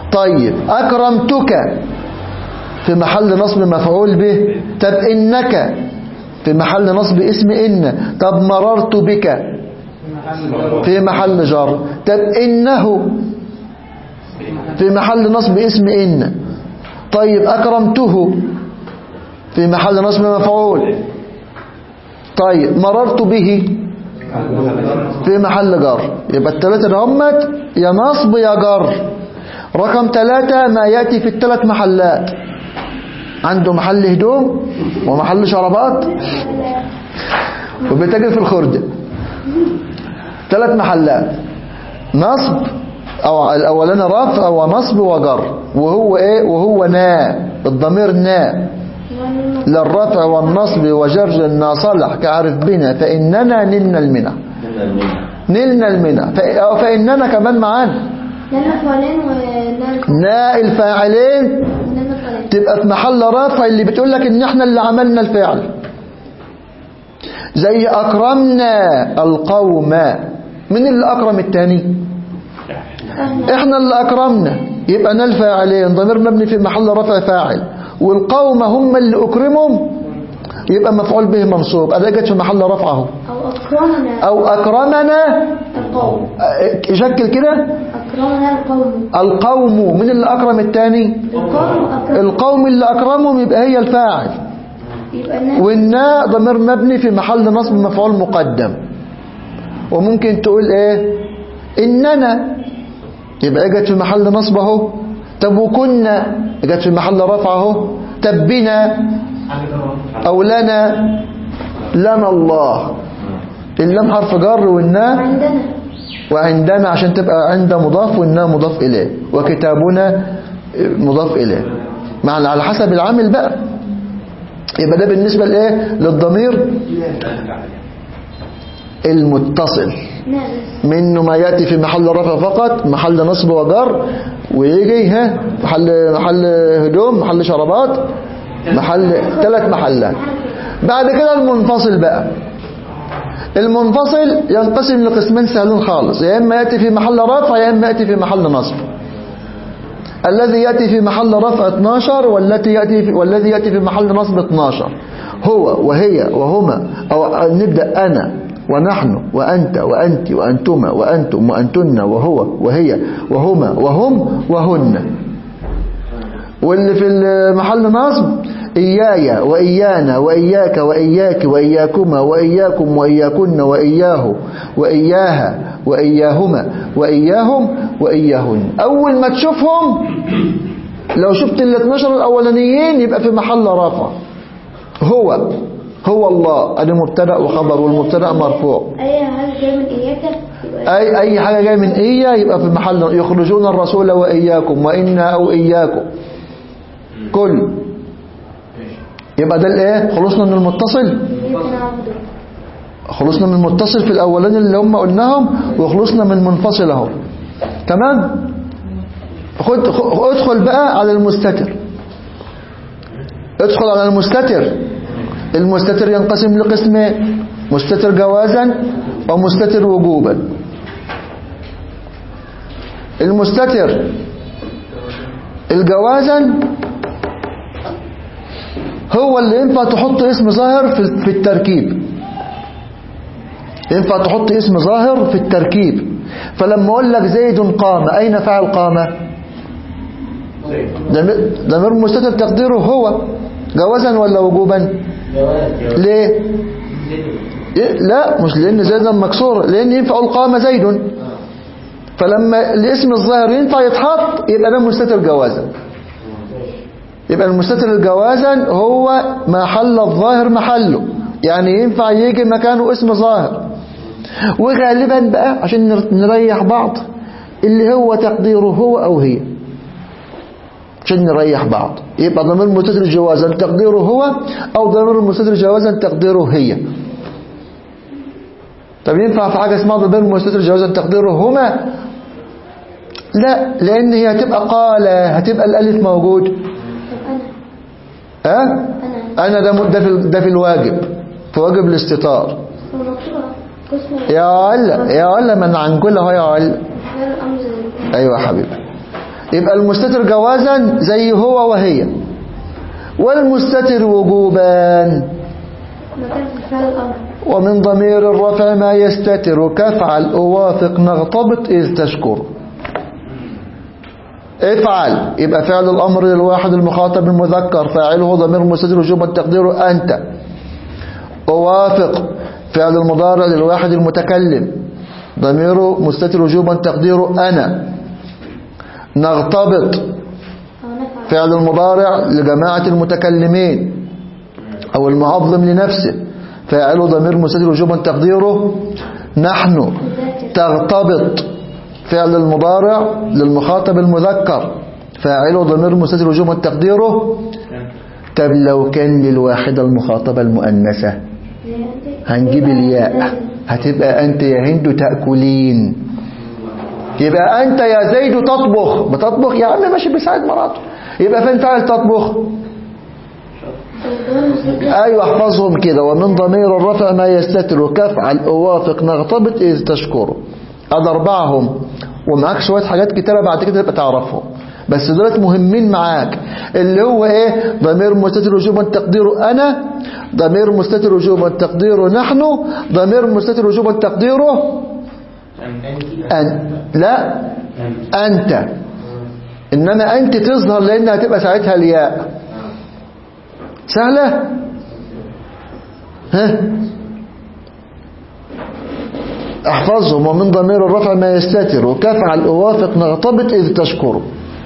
طيب أكرمتك في محل نصب مفعول به طب إنك في محل نصب اسم إن طب مررت بك في محل جر طب إنه في محل نصب اسم إن طيب أكرمته في محل نصب مفعول طيب مررت به في محل جر يبقى الثلاثة اللي همت يا نصب يا جر رقم ثلاثة ما يأتي في الثلاث محلات عنده محل هدوم ومحل شرابات وبيتاجر في الخردة ثلاث محلات نصب أو الأولاني رفع ونصب وجر وهو إيه وهو نا الضمير نا للرفع والنصب وجر الناصلح كعرف بنا فإننا نلنا المنى نلنا المنى ف- أو فإننا كمان معانا لنا فعلين ولنا نا الفاعلين لنا فعلين تبقى في محل رفع اللي بتقول لك ان احنا اللي عملنا الفعل زي اكرمنا القوم من اللي اكرم التاني احنا اللي اكرمنا يبقى انا الفاعلين ضمير مبني في محل رفع فاعل والقوم هم اللي اكرمهم يبقى مفعول به منصوب ادي جت في محل رفع اهو أو أكرمنا او اكرمنا القوم اه، شكل كده أكرمنا القوم القوم من اللي اكرم التاني القوم أكرم القوم اللي اكرمهم يبقى هي الفاعل يبقى الناس والناء ضمير مبني في محل نصب مفعول مقدم وممكن تقول ايه اننا يبقى اجت في محل نصب اهو طب وكنا اجت في محل رفع اهو طب بنا او لنا لنا الله اللام حرف جر والناء عندنا وعندنا عشان تبقى عند مضاف والناء مضاف إليه وكتابنا مضاف إليه معنى على حسب العامل بقى يبقى ده بالنسبة لإيه للضمير المتصل ناس منه ما يأتي في محل رفع فقط محل نصب وجر ويجي ها محل محل هدوم محل شرابات محل ثلاث محلات بعد كده المنفصل بقى المنفصل ينقسم لقسمين سهلين خالص يا اما ياتي في محل رفع يا اما ياتي في محل نصب الذي ياتي في محل رفع 12 والتي ياتي في والذي ياتي في محل نصب 12 هو وهي وهما او نبدا انا ونحن وانت وانت وانتما وانتم وانتن وهو وهي وهما وهم وهن واللي في المحل نصب إياي وإيانا وإياك وإياك وإياكما وإياكم وإياكن وإياه وإياها وإياهما وإياهم وإياهن أول ما تشوفهم لو شفت ال 12 الأولانيين يبقى في محل رفع هو هو الله أدي مبتدأ وخبر والمبتدأ مرفوع أي حاجة جاية من إياك يبقى أي أي حاجة جاية من إيا يبقى في محل يخرجون الرسول وإياكم وإنا أو إياكم كل يبقى ده الايه خلصنا من المتصل إياك نعبد خلصنا من المتصل في الاولين اللي هم قلناهم وخلصنا من منفصل اهو تمام خد خ- ادخل بقى على المستتر ادخل على المستتر المستتر ينقسم لقسمين مستتر جوازا ومستتر وجوبا المستتر الجوازا هو اللي ينفع تحط اسم ظاهر في في التركيب ينفع تحط اسم ظاهر في التركيب فلما اقول لك زيد قام اين فعل قام ضمير ضمير مستتر تقديره هو جوازا ولا وجوبا ليه إيه؟ لا مش لان زيدا مكسور لان ينفع اقول قام زيد فلما الاسم الظاهر ينفع يتحط يبقى ده مستتر جوازا يبقى المستتر الجوازا هو ما حل الظاهر محله يعني ينفع يجي مكانه اسم ظاهر وغالبا بقى عشان نر- نريح بعض اللي هو تقديره هو أو هي عشان نريح بعض يبقى ضمير مستتر جوازا تقديره هو أو ضمير مستتر جوازا تقديره هي طب ينفع في حاجة اسمها ضمير مستتر جوازا تقديره هما لا لأن هي هتبقى قال هتبقى الألف موجود طب أنا ها أنا أنا ده م- ده في ده في الواجب في واجب الاستطار مكتوبة قسم يا علا يا علا من عن كل هو يا علا غير الأمر زي أيوة يا حبيبي يبقى المستتر جوازا زي هو وهي والمستتر وجوبا مكان فعل الأمر ومن ضمير الرفع ما يستتر كفعل أوافق نغتبط إذ تشكر افعل يبقى فعل الأمر للواحد المخاطب المذكر فاعله ضمير مستتر وجوبا تقديره أنت أوافق فعل المضارع للواحد المتكلم ضميره مستتر وجوبا تقديره أنا نغتبط أو نفعل فعل المضارع لجماعة المتكلمين أو المعظم لنفسه فاعله ضمير مستتر وجوبا تقديره نحن تغتبط فعل المضارع للمخاطب المذكر فاعله ضمير مستتر وجوبا تقديره طب لو كان للواحدة المخاطبة المؤنثة هنجيب الياء هتبقى أنت يا هند تأكلين يبقى أنت يا زيد تطبخ بتطبخ يا عم ماشي بيساعد مراته يبقى فين فعل تطبخ أيوة احفظهم كده ومن ضمير الرفع ما يستتر كفعل أوافق نغتبط إذ تشكره هذا أربعهم ومعاك شوية حاجات كتيرة بعد كده تبقى تعرفهم بس دولت مهمين معاك اللي هو ايه ضمير مستتر وجوبا تقديره انا ضمير مستتر وجوبا تقديره نحن ضمير مستتر وجوبا تقديره أن لا أنت إنما أنت تظهر لأنها تبقى ساعتها الياء سهلة ها احفظهم ومن ضمير الرفع ما يستتر وكفعل أوافق نغتبط إذ تشكره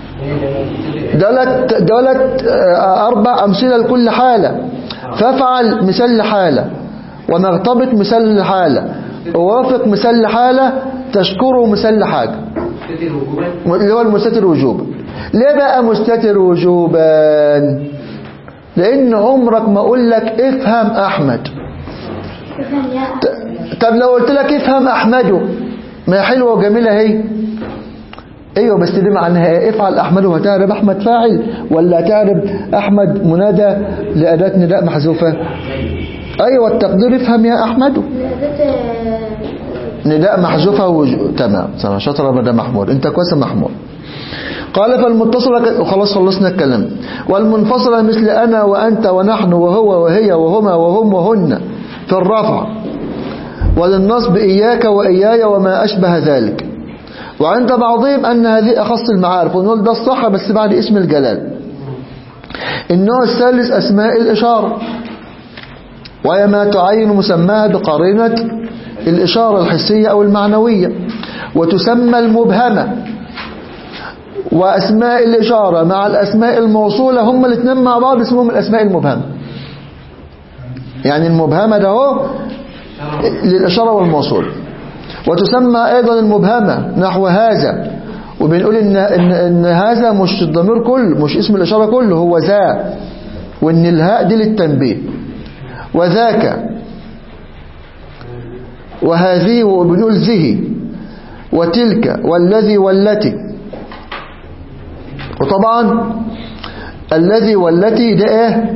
دولت دولت آه، أربع أمثلة لكل حالة فافعل مثال لحالة ونغتبط مثال لحالة أوافق مثال لحالة تشكره مثال لحاجة تدير وجوبا اللي هو المستتر وجوبا ليه بقى مستتر وجوبا لأن عمرك ما أقول لك افهم أحمد افهم يا ت- طب لو قلت لك افهم أحمده ما هي حلوة وجميلة هي ايوه بس دي معناها ايه افعل احمده هتعرب احمد فاعل ولا هتعرب احمد منادى لاداه نداء محذوفه ايوه التقدير افهم يا احمده لأداة نداء محذوفه وج... تمام تمام شاطر يا مدام محمود انت كويس يا محمود قال فالمتصلة ك- وخلاص خلصنا الكلام والمنفصلة مثل أنا وأنت ونحن وهو وهي وهما وهم وهن في الرفع وللنصب إياك وإياي وما أشبه ذلك وعند بعضهم أن هذه أخص المعارف ونقول ده الصح بس بعد اسم الجلال النوع الثالث أسماء الإشارة وهي ما تعين مسماها بقرينة الإشارة الحسية أو المعنوية وتسمى المبهمة وأسماء الإشارة مع الأسماء الموصولة هم الاثنين مع بعض اسمهم الأسماء المبهمة يعني المبهمة ده هو للإشارة والموصول وتسمى أيضا المبهمة نحو هذا وبنقول إن, إن, إن هذا مش الضمير كله مش اسم الإشارة كله هو ذا وإن الهاء دي للتنبيه وذاك وهذه وبنقول ذه وتلك والذي والتي وطبعا الذي والتي ده ايه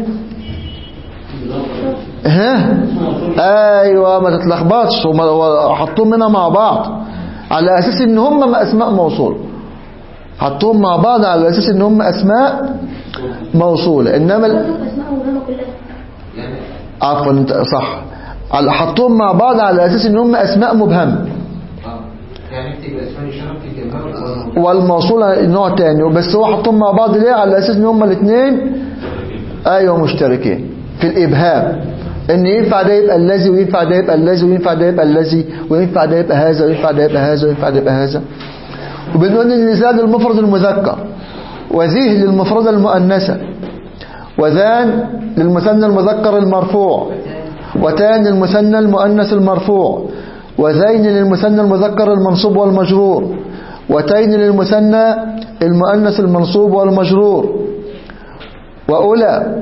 ها ايوه ما تتلخبطش هم حطوهم هنا مع بعض على اساس ان هم اسماء موصول حطوهم مع بعض على اساس ان هم اسماء موصوله انما ال- أسماء مهمة كلها عفوا انت صح على- حطوهم مع بعض على اساس ان هم اسماء مبهمه اه يعني اكتب اسماء الاشاره في الجمهور والموصولة نوع تاني بس هو حطهم مع بعض ليه على اساس ان هما الاثنين ايوه مشتركين في الابهام ان ينفع ده يبقى الذي وينفع ده يبقى الذي وينفع ده يبقى الذي وينفع ده يبقى هذا وينفع ده يبقى هذا وينفع ده يبقى هذا وبنقول ان زاد المفرد المذكر وذيه للمفردة المؤنثة وذان للمثنى المذكر المرفوع وتان للمثنى المؤنث المرفوع وذين للمثنى المذكر المنصوب والمجرور وتين للمثنى المؤنث المنصوب والمجرور وأولى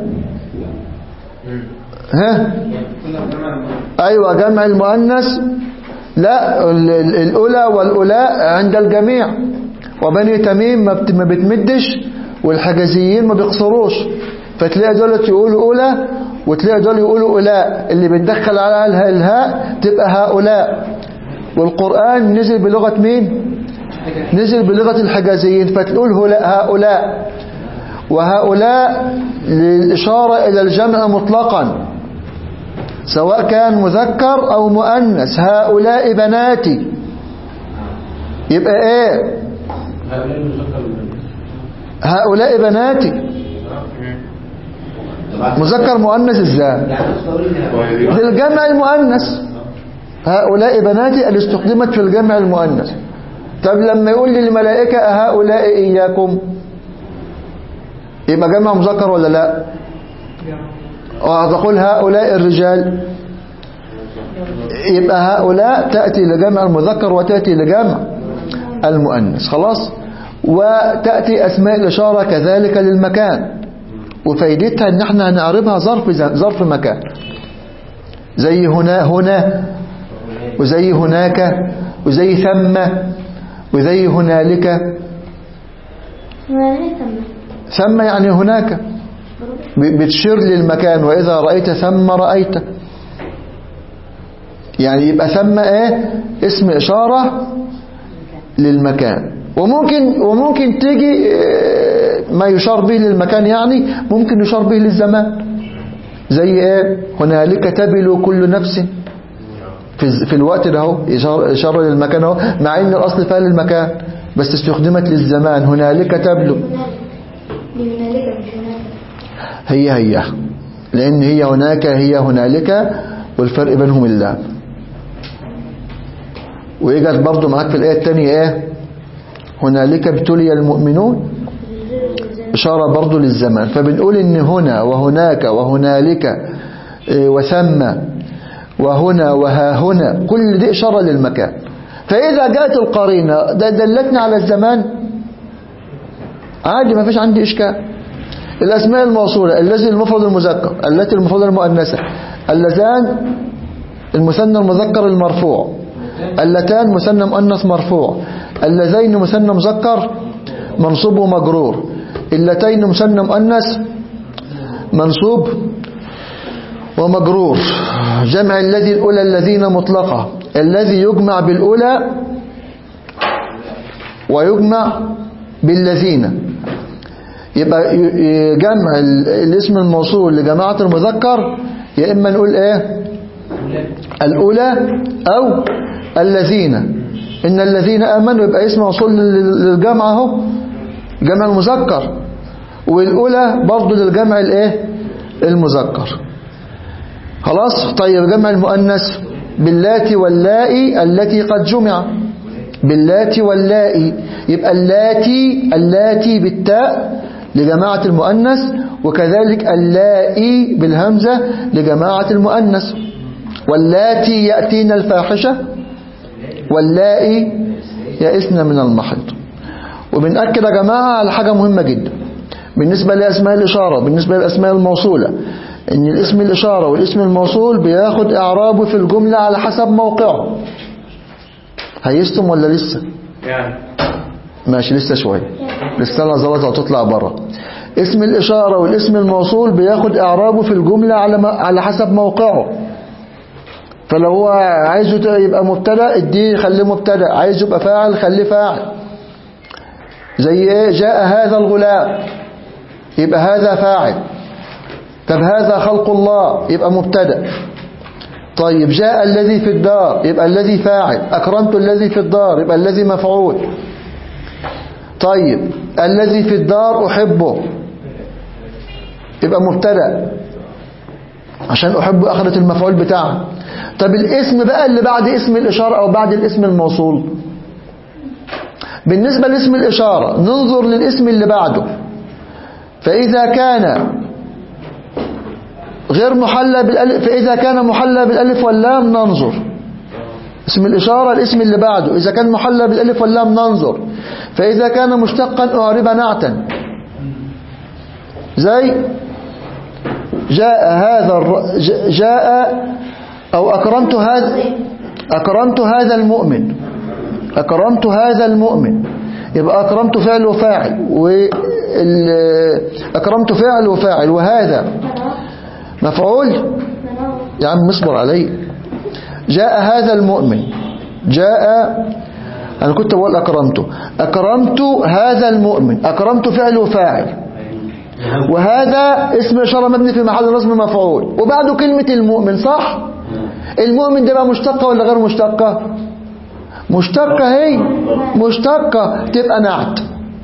ها أيوة جمع المؤنث لا ال- ال- الأولى والأولاء عند الجميع وبني تميم ما بت- ما بتمدش والحجازيين ما بيقصروش فتلاقي دول يقولوا أولى وتلاقي دول يقولوا أولاء اللي بتدخل على الها- الهاء تبقى هؤلاء والقرآن نزل بلغة مين نزل بلغة الحجازيين فتقول هؤلاء هؤلاء وهؤلاء للإشارة إلى الجمع مطلقا سواء كان مذكر أو مؤنث هؤلاء بناتي يبقى ايه هؤلاء المذكر والمؤنث هؤلاء بناتي مذكر مؤنث ازاي يعني أقصد أقول إن للجمع المؤنث هؤلاء بناتي اللي استخدمت في الجمع المؤنث طب لما يقول للملائكة أهؤلاء إياكم يبقى جمع مذكر ولا لا وتقول هؤلاء الرجال يبقى هؤلاء تأتي لجمع المذكر وتأتي لجمع المؤنث خلاص وتأتي أسماء الإشارة كذلك للمكان وفايدتها ان احنا هنعربها ظرف ظرف مكان زي هنا هنا وزي هناك وزي ثم وزي هنالك ما ليه ثم ثم يعني هناك ب- بتشير للمكان وإذا رأيت ثم رأيت يعني يبقى ثم ايه اسم إشارة للمكان وممكن وممكن تيجي آه، ما يشار به للمكان يعني ممكن يشار به للزمان زي ايه هنالك تبلو كل نفس في, الز- في الوقت ده اهو إشارة, إشارة للمكان اهو مع ان الأصل فيها للمكان بس استخدمت للزمان هنالك تبلو هنالك لهنالك مش هناك هي هي لأن هي هناك هي هنالك والفرق بينهم اللام وإجت برضو معاك في الآية الثانية إيه هنالك ابتلي المؤمنون إشارة برضو للزمان فبنقول إن هنا وهناك وهنالك إيه، وثم وهنا وها هنا كل دي إشارة للمكان فإذا جاءت القرينة ده دلتنا على الزمان عادي ما فيش عندي إشكال الأسماء الموصولة الذي المفرد المذكر التي المفرد المؤنثة اللذان المثنى المذكر المرفوع اللتان مثنى مؤنث مرفوع اللذين مثنى مذكر منصوب ومجرور اللتين مثنى مؤنث منصوب ومجرور جمع الذي الأولى الذين مطلقة الذي يجمع بالأولى ويجمع بالذين يبقى ي- ي- جمع ال- الاسم الموصول لجماعة المذكر يا إما نقول إيه الأولى أو الذين إن الذين آمنوا يبقى اسم موصول لل- للجمع اهو جمع المذكر والأولى برضو للجمع الإيه المذكر خلاص طيب جمع المؤنث باللاتي واللائي التي قد جمع باللاتي واللائي يبقى اللاتي اللاتي بالتاء لجماعة المؤنث وكذلك اللائي بالهمزة لجماعة المؤنث واللاتي يأتين الفاحشة واللائي يئسن من المحيط وبنأكد يا جماعة على حاجة مهمة جدا بالنسبة لأسماء الإشارة بالنسبة للأسماء الموصولة إن الاسم الإشارة والاسم الموصول بياخد إعرابه في الجملة على حسب موقعه هيستم ولا لسه يعني ماشي لسه شوية لسه لا زلطة وتطلع بره اسم الإشارة والاسم الموصول بياخد إعرابه في الجملة على ما على حسب موقعه فلو هو عايزه ت- يبقى مبتدا اديه خليه مبتدا عايز يبقى فاعل خليه فاعل زي ايه جاء هذا الغلام يبقى هذا فاعل طب هذا خلق الله يبقى مبتدا طيب جاء الذي في الدار يبقى الذي فاعل أكرمت الذي في الدار يبقى الذي مفعول طيب الذي في الدار أحبه يبقى مبتدا عشان أحب أخذت المفعول بتاعها طب الاسم بقى اللي بعد اسم الإشارة أو بعد الاسم الموصول بالنسبة لاسم الإشارة ننظر للاسم اللي بعده فإذا كان غير محلى بالألف فإذا كان محلى بالألف واللام ننظر اسم الإشارة الاسم اللي بعده إذا كان محلى بالألف واللام ننظر فإذا كان مشتقا أعرب نعتا زي جاء هذا الر... ج- جاء أو أكرمت هذا أكرمت هذا المؤمن أكرمت هذا المؤمن يبقى أكرمت فعل وفاعل وال... أكرمت فعل وفاعل وهذا مفعول يا عم اصبر علي جاء هذا المؤمن جاء أنا كنت بقول أكرمته أكرمت هذا المؤمن أكرمت فعل وفاعل وهذا اسم إشارة مبني في محل نصب مفعول وبعده كلمة المؤمن صح المؤمن ده بقى مشتقة ولا غير مشتقة مشتقة هي مشتقة تبقى نعت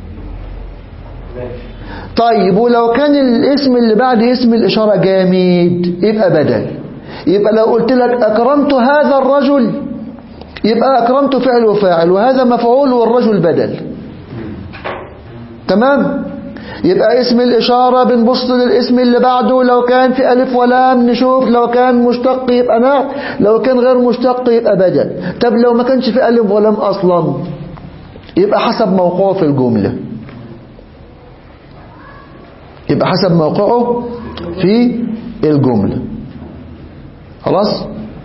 طيب ولو كان الاسم اللي بعد اسم الإشارة جامد يبقى بدل يبقى لو قلت لك أكرمت هذا الرجل يبقى أكرمت فعل وفاعل وهذا مفعول والرجل بدل تمام يبقى اسم الإشارة بنبص للاسم اللي بعده لو كان في ألف ولام نشوف لو كان مشتق يبقى نعت لو كان غير مشتق يبقى بدل طب لو ما كانش في ألف ولام أصلا يبقى حسب موقعه في الجملة يبقى حسب موقعه في الجملة خلاص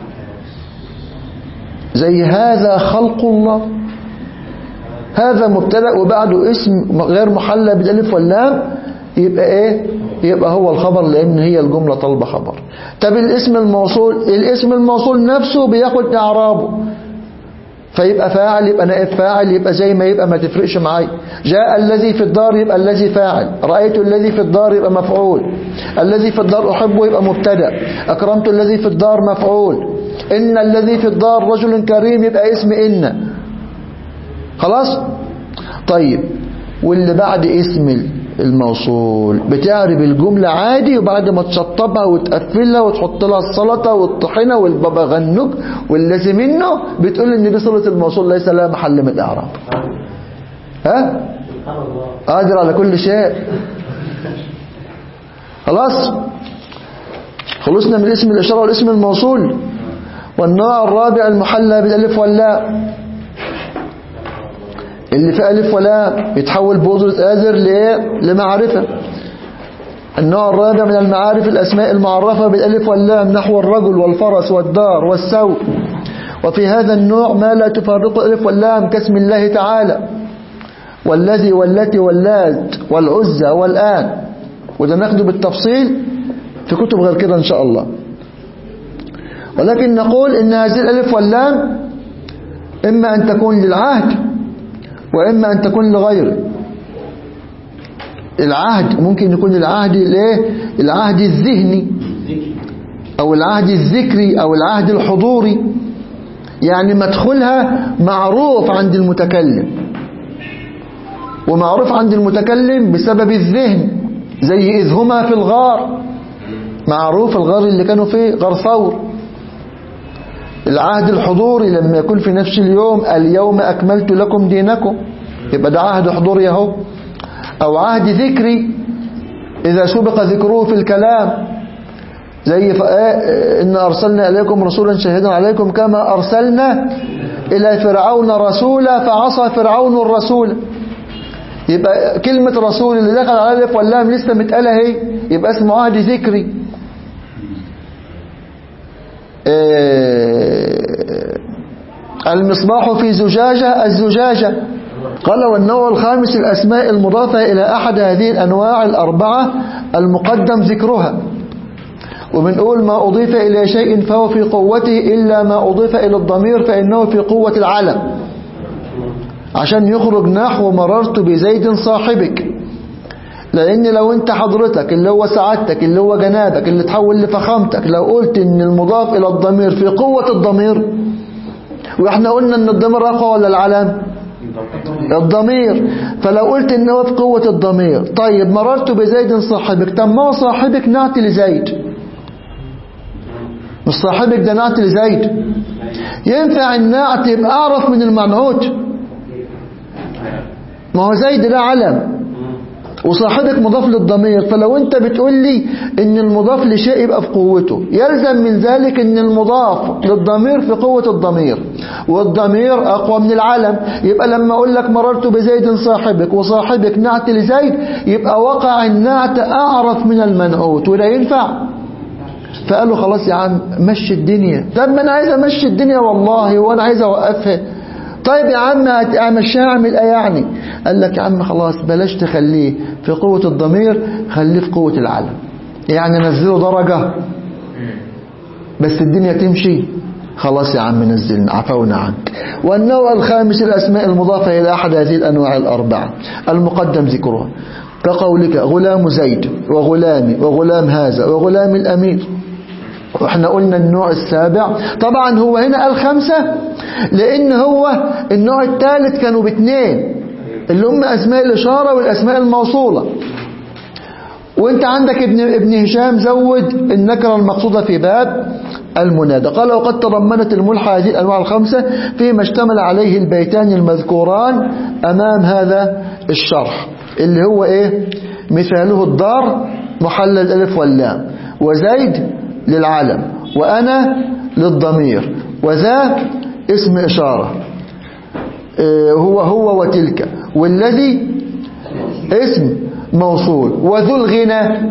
زي هذا خلق الله هذا مبتدا وبعده اسم غير محلى بالالف واللام يبقى ايه يبقى هو الخبر لان هي الجمله طالبه خبر طب الاسم الموصول الاسم الموصول نفسه بياخد اعرابه فيبقى فاعل يبقى نائب فاعل يبقى زي ما يبقى ما تفرقش معايا جاء الذي في الدار يبقى الذي فاعل رأيت الذي في الدار يبقى مفعول الذي في الدار أحبه يبقى مبتدا أكرمت الذي في الدار مفعول إن الذي في الدار رجل كريم يبقى اسم إن خلاص طيب واللي بعد اسم الموصول بتعرب الجملة عادي وبعد ما تشطبها وتقفلها وتحط لها السلطة والطحينة والبابا غنوج والذي منه بتقول ان دي صلة الموصول ليس لها محل من الاعراب ها قادر على كل شيء خلاص خلصنا من اسم الاشارة والاسم الموصول والنوع الرابع المحلى بالالف واللاء اللي في ألف ولا يتحول بوزرة آذر لإيه؟ لمعرفة النوع الرابع من المعارف الأسماء المعرفة بالألف واللام نحو الرجل والفرس والدار والسوق وفي هذا النوع ما لا تفرق الألف واللام كاسم الله تعالى والذي والتي واللات والعزة والآن وده ناخده بالتفصيل في كتب غير كده إن شاء الله ولكن نقول إن هذه الألف واللام إما أن تكون للعهد وإما أن تكون لغيره العهد ممكن يكون العهد الايه العهد الذهني أو العهد الذكري أو العهد الحضوري يعني مدخلها معروف عند المتكلم ومعروف عند المتكلم بسبب الذهن زي إذ هما في الغار معروف الغار اللي كانوا فيه غار ثور العهد الحضوري لما يكون في نفس اليوم اليوم أكملت لكم دينكم يبقى ده عهد حضوري اهو أو عهد ذكري إذا سبق ذكره في الكلام زي إن أرسلنا إليكم رسولا شهيدا عليكم كما أرسلنا إلى فرعون رسولا فعصى فرعون الرسول يبقى كلمة رسول اللي دخل على الألف واللام لسه متقالة اهي يبقى اسمه عهد ذكري المصباح في زجاجة الزجاجة قال والنوع الخامس الأسماء المضافة إلى أحد هذه الأنواع الأربعة المقدم ذكرها وبنقول ما أضيف إلى شيء فهو في قوته إلا ما أضيف إلى الضمير فإنه في قوة العلم عشان يخرج نحو مررت بزيد صاحبك لأن لو أنت حضرتك اللي هو سعادتك اللي هو جنابك اللي تحول لفخامتك لو قلت إن المضاف إلى الضمير في قوة الضمير وإحنا قلنا إن الضمير أقوى ولا العلم الضمير فلو قلت إن هو في قوة الضمير طيب مررت بزيد صاحبك طب ما هو صاحبك نعت لزيد مش صاحبك ده نعت لزيد ينفع النعت يبقى أعرف من المنعوت ما هو زيد ده علم وصاحبك مضاف للضمير فلو انت بتقول لي ان المضاف لشيء يبقى في قوته يلزم من ذلك ان المضاف للضمير في قوة الضمير والضمير اقوى من العلم يبقى لما اقول لك مررت بزيد صاحبك وصاحبك نعت لزيد يبقى وقع النعت اعرف من المنعوت وده ينفع فقالوا خلاص يا عم مشي الدنيا طب ما انا عايز امشي الدنيا والله وانا عايز اوقفها طيب يا عم امشيها اعمل ايه يعني قال لك يا عم خلاص بلاش تخليه في قوة الضمير خليه في قوة العلم يعني نزله درجة بس الدنيا تمشي خلاص يا عم نزلنا عفونا عنك والنوع الخامس الأسماء المضافة إلى أحد هذه الأنواع الأربعة المقدم ذكرها كقولك غلام زيد وغلامي وغلام هذا وغلام الأمير واحنا قلنا النوع السابع طبعا هو هنا قال خمسة لأن هو النوع الثالث كانوا باثنين اللي هم أسماء الإشارة والأسماء الموصولة وانت عندك ابن ابن هشام زود النكرة المقصودة في باب المنادى قال وقد تضمنت الملحة هذه الأنواع الخمسة فيما اشتمل عليه البيتان المذكوران أمام هذا الشرح اللي هو ايه مثاله الدار محل الألف واللام وزيد للعلم وأنا للضمير وذا اسم إشارة إيه هو هو وتلك والذي اسم موصول وذو الغنى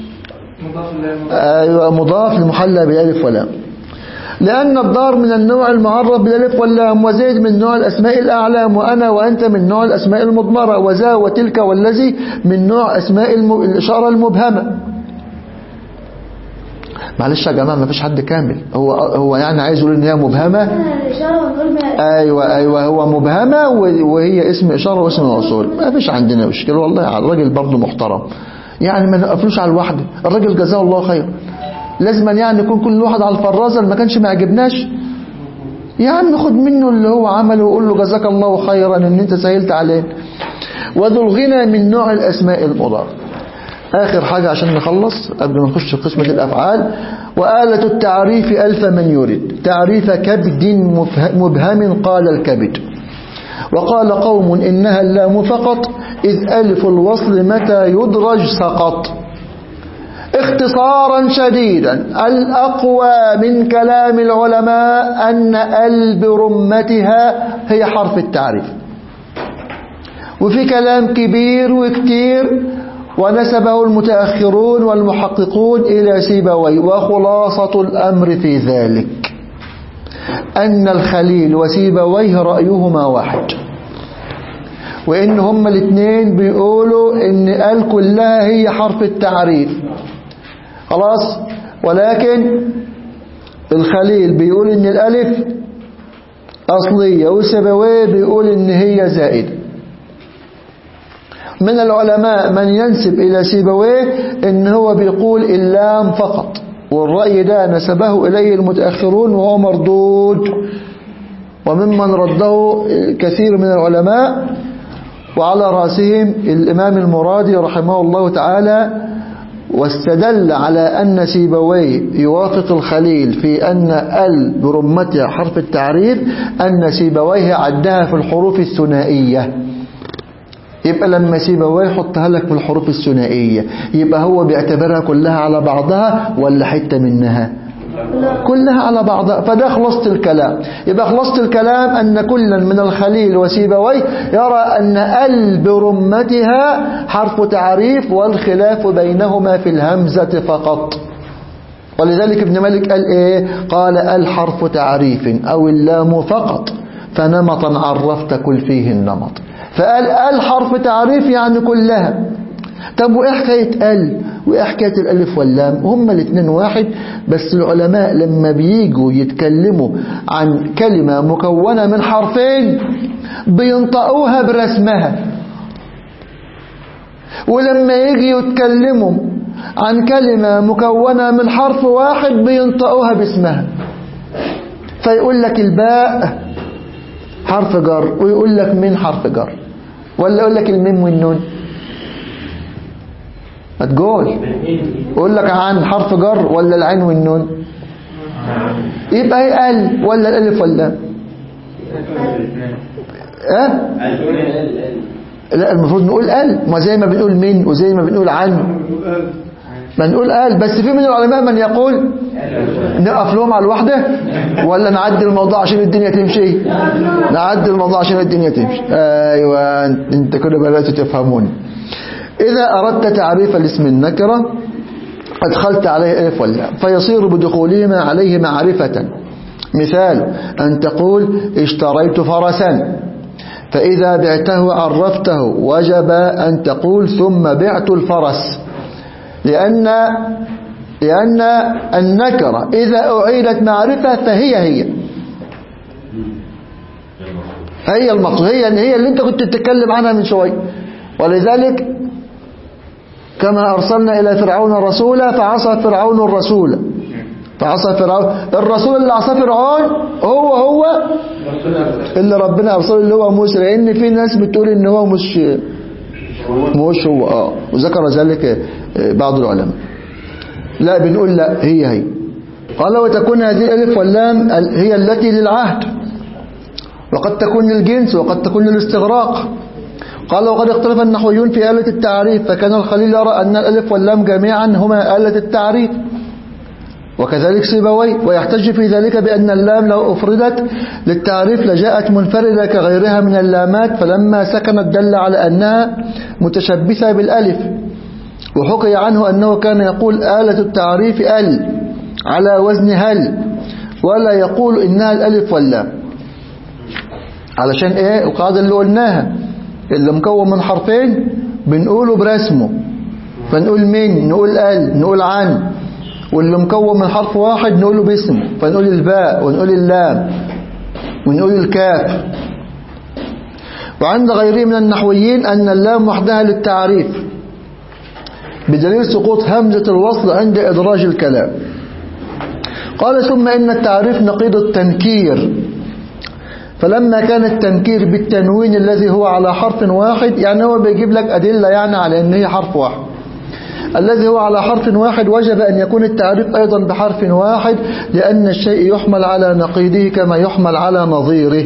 أيوة مضاف لمحلى بالالف واللام لأن الدار من النوع المعرف بالالف واللام وزيد من نوع الأسماء الأعلام وأنا وأنت من نوع الأسماء المضمرة وذا وتلك والذي من نوع أسماء الم... الإشارة المبهمة معلش يا جماعة ما فيش حد كامل هو هو يعني عايز يقول ان هي مبهمة الإشارة ونقول ما ايوه ايوه هو مبهمة وهي اسم اشارة واسم موصول ما فيش عندنا مشكلة والله الراجل برضه محترم يعني ما نقفلوش على الواحدة الراجل جزاه الله خير لازم يعني يكون كل واحد على الفرازة اللي ما كانش ما عجبناش يا عم خد منه اللي هو عمله وقول له جزاك الله خيرا ان انت سهلت عليه وذو الغنى من نوع الاسماء المضافة آخر حاجة عشان نخلص قبل ما نخش في قسمة الأفعال وآلة التعريف ألف من يريد تعريف كبد مبهم قال الكبد وقال قوم إنها اللام فقط إذ ألف الوصل متى يدرج سقط اختصارا شديدا الأقوى من كلام العلماء أن ال برمتها هي حرف التعريف وفي كلام كبير وكتير ونسبه المتأخرون والمحققون إلى سيبوي وخلاصة الأمر في ذلك أن الخليل وسيبويه رأيهما واحد وإن هما الاثنين بيقولوا إن قال كلها هي حرف التعريف خلاص ولكن الخليل بيقول إن الألف أصلية وسيبويه بيقول إن هي زائدة من العلماء من ينسب إلى سيبويه إن هو بيقول اللام فقط والرأي ده نسبه إليه المتأخرون وهو مردود وممن رده كثير من العلماء وعلى رأسهم الإمام المرادي رحمه الله تعالى واستدل على أن سيبويه يوافق الخليل في أن ال برمتها حرف التعريف أن سيبويه عدها في الحروف الثنائية يبقى لما سيبويه يحطها لك في الحروف الثنائية يبقى هو بيعتبرها كلها على بعضها ولا حتة منها كلها على بعضها فده خلاصة الكلام يبقى خلاصة الكلام أن كلا من الخليل وسيبويه يرى أن ال برمتها حرف تعريف والخلاف بينهما في الهمزة فقط ولذلك ابن مالك قال ايه قال ال حرف تعريف أو اللام فقط فنمطا عرفت كل فيه النمط فقال ال حرف تعريف يعني كلها طب وايه حكايه ال وايه حكايه الالف واللام هما الاثنين واحد بس العلماء لما بييجوا يتكلموا عن كلمه مكونه من حرفين بينطقوها برسمها ولما يجي يتكلموا عن كلمه مكونه من حرف واحد بينطقوها باسمها فيقول لك الباء حرف جر ويقول لك من حرف جر ولا يقول لك الميم والنون ما تقول يقول لك عن حرف جر ولا العين والنون يبقى هي ال ولا الالف ولا اه لا المفروض نقول ال ما زي ما بنقول من وزي ما بنقول عن ما نقول ال بس في من العلماء من يقول نقف لهم على الوحدة ولا نعدي الموضوع عشان الدنيا تمشي نعدي الموضوع عشان الدنيا تمشي ايوه انت كده بدأت تفهمون اذا اردت تعريف الاسم النكرة ادخلت عليه الف ولا فيصير بدخولهما عليه معرفة مثال ان تقول اشتريت فرسا فاذا بعته عرفته وجب ان تقول ثم بعت الفرس لأن لأن النكرة إذا أعيدت معرفة فهي هي هي المقصود هي هي اللي انت كنت تتكلم عنها من شوية ولذلك كما أرسلنا إلى فرعون رسولا فعصى فرعون الرسول فعصى فرعون الرسول اللي عصى فرعون هو هو اللي ربنا أرسله اللي هو موسى لأن في ناس بتقول إن هو مش مش هو اه وذكر ذلك آه، بعض العلماء لا بنقول لا هي هي قال وتكون هذه الألف واللام ال- هي التي للعهد وقد تكون للجنس وقد تكون للاستغراق قال وقد اختلف النحويون في آلة التعريف فكان الخليل يرى أن الألف واللام جميعا هما آلة التعريف وكذلك سيبوي ويحتج في ذلك بأن اللام لو أفردت للتعريف لجاءت منفردة كغيرها من اللامات فلما سكنت دل على أنها متشبثة بالألف وحكي عنه أنه كان يقول آلة التعريف ال على وزن هل ولا يقول إنها الألف واللام علشان إيه القاعدة اللي قلناها اللي مكون من حرفين بنقوله برسمه فنقول من نقول ال نقول عن واللي مكون من حرف واحد نقوله باسمه فنقول الباء ونقول اللام ونقول الكاف وعند غيره من النحويين أن اللام وحدها للتعريف بدليل سقوط همزة الوصل عند إدراج الكلام قال ثم إن التعريف نقيض التنكير فلما كان التنكير بالتنوين الذي هو على حرف واحد يعني هو بيجيب لك أدلة يعني على أن هي حرف واحد الذي هو على حرف واحد وجب أن يكون التعريف أيضا بحرف واحد لأن الشيء يحمل على نقيضه كما يحمل على نظيره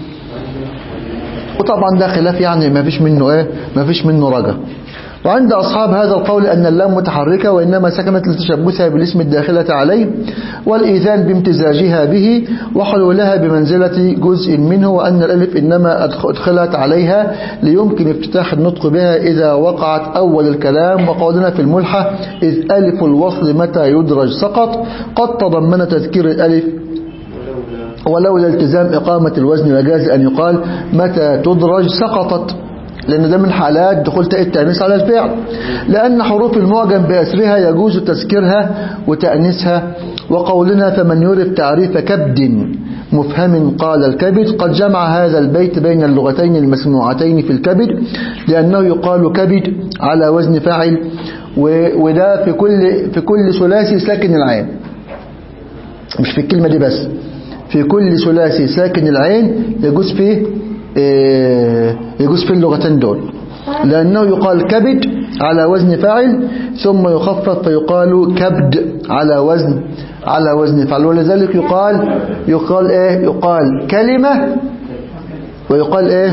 وطبعا ده خلاف يعني ما فيش منه ايه ما فيش منه رجع وعند أصحاب هذا القول أن اللام متحركة وإنما سكنت لتشبثها بالاسم الداخلة عليه والإيذان بامتزاجها به وحلولها بمنزلة جزء منه وأن الألف إنما أدخلت عليها ليمكن افتتاح النطق بها إذا وقعت أول الكلام وقولنا في الملحة إذ ألف الوصل متى يدرج سقط قد تضمن تذكير الألف ولولا التزام إقامة الوزن لجاز أن يقال متى تدرج سقطت لأن ده من حالات دخول تاء التأنيث على الفعل لأن حروف المعجم بأسرها يجوز تذكيرها وتأنيثها وقولنا فمن يعرف تعريف كبد مفهم قال الكبد قد جمع هذا البيت بين اللغتين المسموعتين في الكبد لأنه يقال كبد على وزن فاعل و- وده في كل في كل ثلاثي ساكن العين مش في الكلمة دي بس في كل ثلاثي ساكن العين يجوز فيه آه، يجوز في اللغتين دول لأنه يقال كبد على وزن فاعل ثم يخفف فيقال كبد على وزن على وزن فاعل ولذلك يقال يقال ايه يقال كلمة ويقال ايه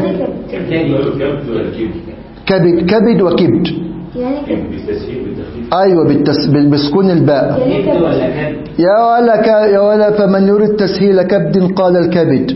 كبد كبد وكبد يعني كده ايوه بالتس... بسكون الباء يعني كده يا ولا ك... يا ولا فمن يريد تسهيل كبد قال الكبد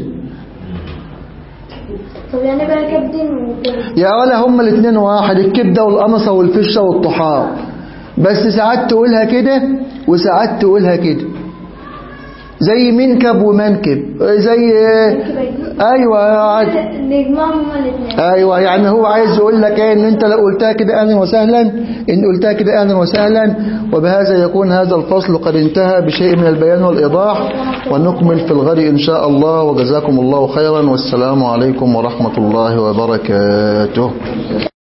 طب يعني بقى كبد وكبد يا ولا هما الاثنين واحد الكبدة والقمصة والفشة والطحال بس ساعات تقولها كده وساعات تقولها كده زي منكب ومنكب زي ايوه عاد نجمعهم هما الاثنين ايوه يعني هو عايز يقول لك ايه ان انت لو قلتها كده اهلا وسهلا ان قلتها كده اهلا وسهلا وبهذا يكون هذا الفصل قد انتهى بشيء من البيان والايضاح ونكمل في الغد ان شاء الله وجزاكم الله خيرا والسلام عليكم ورحمة الله وبركاته